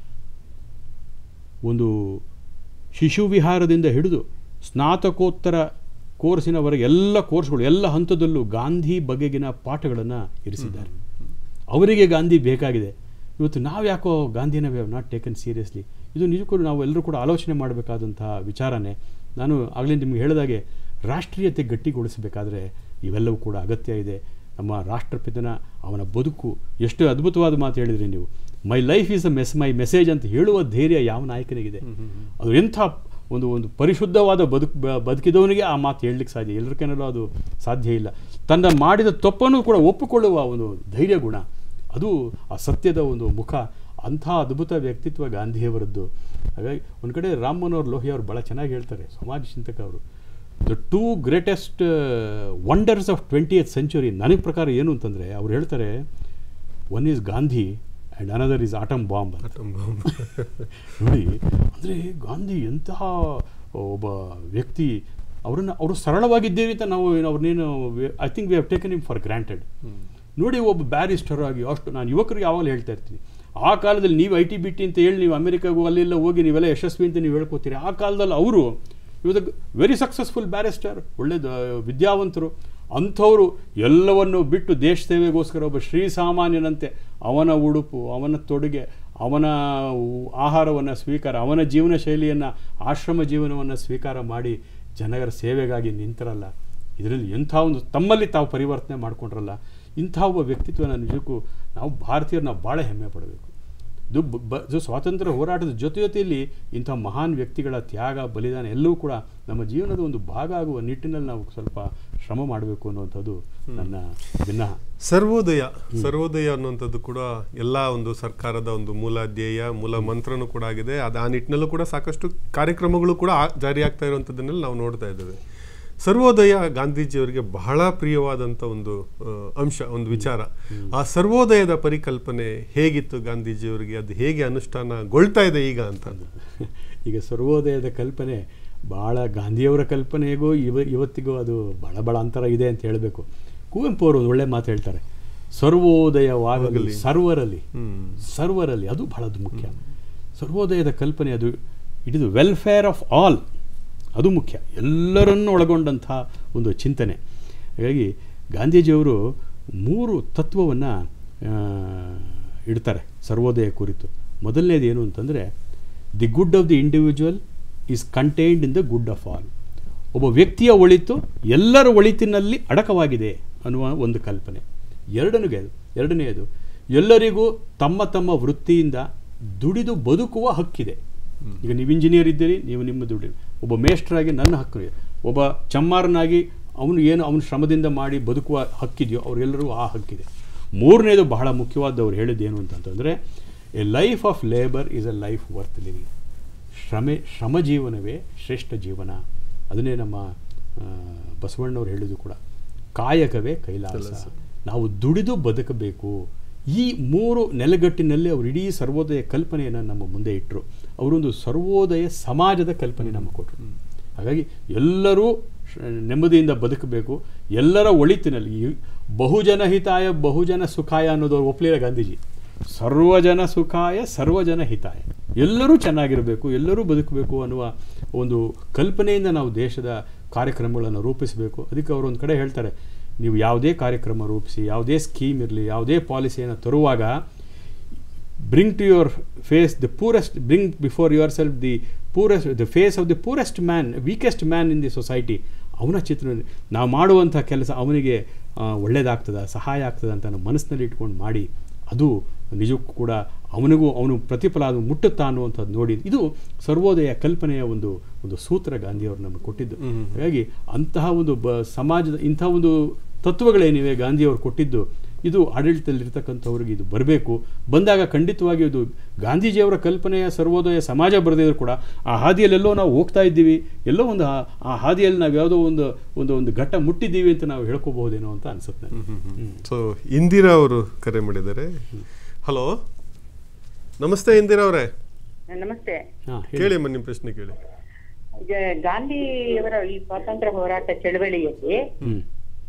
ಒಂದು ಶಿಶು ವಿಹಾರದಿಂದ ಹಿಡಿದು ಸ್ನಾತಕೋತ್ತರ ಕೋರ್ಸಿನವರೆಗೆ ಎಲ್ಲ ಕೋರ್ಸ್ಗಳು ಎಲ್ಲ ಹಂತದಲ್ಲೂ ಗಾಂಧಿ ಬಗೆಗಿನ ಪಾಠಗಳನ್ನು ಇರಿಸಿದ್ದಾರೆ ಅವರಿಗೆ ಗಾಂಧಿ ಬೇಕಾಗಿದೆ ಇವತ್ತು ನಾವು ಯಾಕೋ ಗಾಂಧಿನ we have not taken seriously ಇದು ನಿಜಕ್ಕೂ ನಾವು ಎಲ್ಲರೂ ಕೂಡ ಆಲೋಚನೆ ಮಾಡಬೇಕಾದಂತಹ ವಿಚಾರನೇ ನಾನು ಆಗಲೇ ನಿಮ್ಗೆ ಹೇಳಿದಾಗೆ ರಾಷ್ಟ್ರೀಯತೆ ಗಟ್ಟಿಗೊಳಿಸಬೇಕಾದ್ರೆ ಇವೆಲ್ಲವೂ ಕೂಡ ಅಗತ್ಯ ಇದೆ ನಮ್ಮ ರಾಷ್ಟ್ರಪಿತನ ಅವನ ಬದುಕು ಎಷ್ಟು ಅದ್ಭುತವಾದ ಮಾತು ಹೇಳಿದ್ರಿ ನೀವು my life is a mess my message ಅಂತ ಹೇಳುವ ಧೈರ್ಯ ಯಾವ ನಾಯಕನಿಗಿದೆ ಅದು ಎಂಥ ಒಂದು ಒಂದು ಪರಿಶುದ್ಧವಾದ ಬದುಕು ಬ- ಬದುಕಿದವನಿಗೆ ಆ ಮಾತು ಹೇಳಲಿಕ್ಕೆ ಸಾಧ್ಯ ಎಲ್ಲರ ಕೈನಲ್ಲೂ ಅದು ಸಾಧ್ಯ ಇಲ್ಲ ತನ್ನ ಮಾಡಿದ ತಪ್ಪನ್ನು ಕೂಡ ಒಪ್ಪಿಕೊಳ್ಳುವ ಒಂದು ಧೈರ್ಯ ಗುಣ ಅದು ಆ ಸತ್ಯದ ಒಂದು ಮುಖ ಅಂಥ ಅದ್ಭುತ ವ್ಯಕ್ತಿತ್ವ ಗಾಂಧಿಯವರದ್ದು ಹಾಗಾಗಿ ಒಂದು ಕಡೆ ರಾಮ್ ಮನೋಹರ್ ಲೋಹಿಯಾ ಅವರು ಭಾಳ ಚೆನ್ನಾಗಿ ಹೇಳ್ತಾರೆ ಸಮಾಜ ಚಿಂತಕ ಅವರು the two greatest wonders of twentieth century ನನಗೆ ಪ್ರಕಾರ ಏನು ಅಂತಂದರೆ ಅವ್ರು ಹೇಳ್ತಾರೆ one is Gandhi and another is atom bomb ಅಂತ ಆಟಮ್ ಬಾಂಬ್ ನೋಡಿ ಅಂದರೆ ಗಾಂಧಿ ಎಂತಹ ಒಬ್ಬ ವ್ಯಕ್ತಿ ಅವರನ್ನು ಅವರು ಸರಳವಾಗಿದ್ದೀವಿ ಅಂತ ನಾವು ಅವ್ರನ್ನೇನು I think we have taken him for granted ನೋಡಿ ಒಬ್ಬ ಬ್ಯಾರಿಸ್ಟರ್ ಆಗಿ ಅಷ್ಟು ನಾನು ಯುವಕರಿಗೆ ಯಾವಾಗಲೂ ಹೇಳ್ತಾ ಇರ್ತೀನಿ ಆ ಕಾಲದಲ್ಲಿ ನೀವು ಐ ಟಿ ಬಿ ಟಿ ಅಂತ ಹೇಳಿ ನೀವು ಅಮೆರಿಕಾಗೂ ಅಲ್ಲೆಲ್ಲ ಹೋಗಿ ನೀವೆಲ್ಲ ಯಶಸ್ವಿ ಅಂತ ನೀವು ಹೇಳ್ಕೊತೀರಿ ಆ ಕಾಲದಲ್ಲಿ ಅವರು ಇವಾಗ ವೆರಿ ಸಕ್ಸಸ್ಫುಲ್ ಬ್ಯಾರಿಸ್ಟರ್ ಒಳ್ಳೆಯದು ವಿದ್ಯಾವಂತರು ಅಂಥವರು ಎಲ್ಲವನ್ನು ಬಿಟ್ಟು ದೇಶ ಸೇವೆಗೋಸ್ಕರ ಒಬ್ಬ ಶ್ರೀಸಾಮಾನ್ಯನಂತೆ ಅವನ ಉಡುಪು ಅವನ ತೊಡುಗೆ ಅವನ ಆಹಾರವನ್ನು ಸ್ವೀಕಾರ ಅವನ ಜೀವನ ಶೈಲಿಯನ್ನು ಆಶ್ರಮ ಜೀವನವನ್ನು ಸ್ವೀಕಾರ ಮಾಡಿ ಜನರ ಸೇವೆಗಾಗಿ ನಿಂತರಲ್ಲ ಇದರಲ್ಲಿ ಎಂಥ ಒಂದು ತಮ್ಮಲ್ಲಿ ತಾವು ಪರಿವರ್ತನೆ ಮಾಡಿಕೊಂಡ್ರಲ್ಲ ಇಂಥ ಒಬ್ಬ ವ್ಯಕ್ತಿತ್ವನ ನಿಜಕ್ಕೂ ನಾವು ಭಾರತೀಯರು ನಾವು ಭಾಳ ಹೆಮ್ಮೆ ಪಡಬೇಕು ಇದು ಬ- ಬ- ಇದು ಸ್ವಾತಂತ್ರ್ಯ ಹೋರಾಟದ ಜೊತೆ ಜೊತೆಯಲ್ಲಿ ಇಂಥ ಮಹಾನ್ ವ್ಯಕ್ತಿಗಳ ತ್ಯಾಗ ಬಲಿದಾನ ಎಲ್ಲವೂ ಕೂಡ ನಮ್ಮ ಜೀವನದ ಒಂದು ಭಾಗ ಆಗುವ ನಿಟ್ಟಿನಲ್ಲಿ ನಾವು ಸ್ವಲ್ಪ ಶ್ರಮ ಮಾಡಬೇಕು ಅನ್ನುವಂಥದ್ದು ನನ್ನ ಭಿನ್ನ ಸರ್ವೋದಯ ಸರ್ವೋದಯ ಅನ್ನುವಂಥದ್ದು ಕೂಡ ಎಲ್ಲ ಒಂದು ಸರ್ಕಾರದ ಒಂದು ಮೂಲ ಧ್ಯೇಯ ಮೂಲ ಮಂತ್ರನೂ ಕೂಡ ಆಗಿದೆ ಅದು ಆ ನಿಟ್ಟಿನಲ್ಲೂ ಕೂಡ ಸಾಕಷ್ಟು ಕಾರ್ಯಕ್ರಮಗಳು ಕೂಡ ಆ- ಜಾರಿಯಾಗ್ತಾ ಇರುವಂಥದ್ದನ್ನೆಲ್ಲ ನಾವು ನೋಡ್ತಾ ಇದ್ದೇವೆ ಸರ್ವೋದಯ ಗಾಂಧೀಜಿಯವರಿಗೆ ಬಹಳ ಪ್ರಿಯವಾದಂಥ ಒಂದು ಆ, ಅಂಶ ಒಂದು ವಿಚಾರ ಆ ಸರ್ವೋದಯದ ಪರಿಕಲ್ಪನೆ ಹೇಗಿತ್ತು ಗಾಂಧೀಜಿಯವರಿಗೆ ಅದು ಹೇಗೆ ಅನುಷ್ಠಾನಗೊಳ್ತಾ ಇದೆ ಈಗ ಅಂತ ಈಗ ಸರ್ವೋದಯದ ಕಲ್ಪನೆ ಭಾಳ ಗಾಂಧಿಯವರ ಕಲ್ಪನೆಗೂ ಇವ ಇವತ್ತಿಗೂ ಅದು ಭಾಳ ಭಾಳ ಅಂತರ ಇದೆ ಅಂತ ಹೇಳಬೇಕು ಕುವೆಂಪು ಅವರು ಒಂದು ಒಳ್ಳೆ ಮಾತು ಹೇಳ್ತಾರೆ ಸರ್ವೋದಯವಾಗಲಿ ಸರ್ವರಲ್ಲಿ ಹ್ಮ್ ಸರ್ವರಲ್ಲಿ ಅದು ಬಹಳ ಮುಖ್ಯ ಸರ್ವೋದಯದ ಕಲ್ಪನೆ ಅದು it is welfare of all ಅದು ಮುಖ್ಯ ಎಲ್ಲರನ್ನೂ ಒಳಗೊಂಡಂಥ ಒಂದು ಚಿಂತನೆ ಹಾಗಾಗಿ ಗಾಂಧೀಜಿಯವರು ಮೂರು ತತ್ವವನ್ನು ಇಡ್ತಾರೆ ಸರ್ವೋದಯ ಕುರಿತು ಮೊದಲನೇದು ಏನು ಅಂತಂದರೆ the good of the individual is contained in the good of all ಒಬ್ಬ ವ್ಯಕ್ತಿಯ ಒಳಿತು ಎಲ್ಲರ ಒಳಿತಿನಲ್ಲಿ ಅಡಕವಾಗಿದೆ ಅನ್ನುವ ಒಂದು ಕಲ್ಪನೆ ಎರಡನಿಗೆ ಎರಡನೆಯದು ಎಲ್ಲರಿಗೂ ತಮ್ಮ ತಮ್ಮ ವೃತ್ತಿಯಿಂದ ದುಡಿದು ಬದುಕುವ ಹಕ್ಕಿದೆ ಈಗ ನೀವು ಇಂಜಿನಿಯರ್ ಇದ್ದೀರಿ ನೀವು ನಿಮ್ಮ ದುಡಿ ಒಬ್ಬ ಮೇಷ್ಟ್ರಾಗಿ ನನ್ನ ಹಕ್ಕು ಇದೆ ಒಬ್ಬ ಚಮ್ಮಾರನಾಗಿ ಅವನು ಏನು ಅವನ ಶ್ರಮದಿಂದ ಮಾಡಿ ಬದುಕುವ ಹಕ್ಕಿದೆಯೋ ಅವರೆಲ್ಲರಿಗೂ ಆ ಹಕ್ಕಿದೆ ಮೂರನೇದು ಬಹಳ ಮುಖ್ಯವಾದ ಅವ್ರು ಹೇಳಿದ್ದು ಏನು ಅಂತಂತಂದರೆ a life of labour is a life worth living ಶ್ರಮೆ ಶ್ರಮ ಜೀವನವೇ ಶ್ರೇಷ್ಠ ಜೀವನ ಅದನ್ನೇ ನಮ್ಮ ಆ, ಬಸವಣ್ಣವ್ರು ಹೇಳಿದ್ದು ಕೂಡ ಕಾಯಕವೇ ಕೈಲಾಸ ನಾವು ದುಡಿದು ಬದುಕಬೇಕು ಈ ಮೂರು ನೆಲೆಗಟ್ಟಿನಲ್ಲಿ ಅವರು ಇಡೀ ಸರ್ವೋದಯ ಕಲ್ಪನೆಯನ್ನು ನಮ್ಮ ಮುಂದೆ ಇಟ್ಟರು ಅವರೊಂದು ಸರ್ವೋದಯ ಸಮಾಜದ ಕಲ್ಪನೆ ನಮಗೆ ಕೊಟ್ಟರು ಹಾಗಾಗಿ ಎಲ್ಲರೂ ಶ- ನೆಮ್ಮದಿಯಿಂದ ಬದುಕಬೇಕು ಎಲ್ಲರ ಒಳಿತಿನಲ್ಲಿ ಈ ಬಹುಜನ ಹಿತಾಯ ಬಹುಜನ ಸುಖಾಯ ಅನ್ನೋದು ಅವ್ರು ಒಪ್ಪಲಿಲ್ಲ ಗಾಂಧೀಜಿ ಸರ್ವಜನ ಸುಖಾಯ ಸರ್ವಜನ ಹಿತಾಯ ಎಲ್ಲರೂ ಚೆನ್ನಾಗಿರಬೇಕು ಎಲ್ಲರೂ ಬದುಕಬೇಕು ಅನ್ನುವ ಒಂದು ಕಲ್ಪನೆಯಿಂದ ನಾವು ದೇಶದ ಕಾರ್ಯಕ್ರಮಗಳನ್ನು ರೂಪಿಸಬೇಕು ಅದಕ್ಕೆ ಅವರು ಒಂದು ಕಡೆ ಹೇಳ್ತಾರೆ ನೀವು ಯಾವುದೇ ಕಾರ್ಯಕ್ರಮ ರೂಪಿಸಿ ಯಾವುದೇ ಸ್ಕೀಮ್ ಇರಲಿ ಯಾವುದೇ ಪಾಲಿಸಿಯನ್ನು ತರುವಾಗ bring to your face the poorest bring before yourself the poorest the face of the poorest man weakest man in the society ಅವನ ಚಿತ್ರ ನಾವು ಮಾಡುವಂಥ ಕೆಲಸ ಅವನಿಗೆ ಆ, ಒಳ್ಳೆಯದಾಗ್ತದ ಸಹಾಯ ಆಗ್ತದ ಅಂತ ನಮ್ಮ ಮನಸ್ಸಿನಲ್ಲಿ ಇಟ್ಕೊಂಡು ಮಾಡಿ ಅದು ನಿಜಕ್ಕೂ ಕೂಡ ಅವನಿಗೂ ಅವನು ಪ್ರತಿಫಲ ಅದು ಮುಟ್ಟುತ್ತಾ ಅನ್ನುವಂಥದ್ದು ನೋಡಿ ಇದು ಸರ್ವೋದಯ ಕಲ್ಪನೆಯ ಒಂದು ಒಂದು ಸೂತ್ರ ಗಾಂಧಿಯವರು ನಮಗೆ ಕೊಟ್ಟಿದ್ದು ಹಾಗಾಗಿ ಅಂತಹ ಒಂದು ಬ ಸಮಾಜದ ಇಂಥ ಒಂದು ತತ್ವಗಳೇನಿವೆ ಗಾಂಧಿಯವರು ಕೊಟ್ಟಿದ್ದು ಇದು ಆಡಳಿತದಲ್ಲಿರ್ತಕ್ಕಂಥವ್ರಿಗೆ ಇದು ಬರಬೇಕು ಬಂದಾಗ ಖಂಡಿತವಾಗಿ ಇದು ಗಾಂಧೀಜಿಯವರ ಕಲ್ಪನೆಯ ಸರ್ವೋದಯ ಸಮಾಜ ಬರೆದಿದ್ರು ಕೂಡ ಆ ಹಾದಿಯಲ್ಲೆಲ್ಲೋ ನಾವು ಹೋಗ್ತಾ ಇದ್ದೀವಿ ಎಲ್ಲೋ ಒಂದು ಆ- ಆ ಹಾದಿಯಲ್ಲಿ ನಾವು ಯಾವುದೋ ಒಂದು ಒಂದು ಒಂದು ಘಟ್ಟ ಮುಟ್ಟಿದ್ದೀವಿ ಅಂತ ನಾವು ಹೇಳ್ಕೋಬಹುದೇನೋ ಅಂತ ಅನ್ಸುತ್ತೆ ನನಗೆ. ಸೊ ಇಂದಿರಾ ಅವರು ಕರೆ ಮಾಡಿದ್ದಾರೆ ಹಲೋ ನಮಸ್ತೆ ಇಂದಿರಾ ಅವರೇ ನಮಸ್ತೆ ಹಾ, ಹೇಳಿ. ಕೇಳಿ ಅಮ್ಮ ನಿಮ್ಮ ಪ್ರಶ್ನೆ ಕೇಳಿ ಈಗ ಗಾಂಧಿಯವರ ಈ ಸ್ವಾತಂತ್ರ್ಯ ಹೋರಾಟ ಚಳವಳಿಯಲ್ಲಿ ಹ್ಮ್.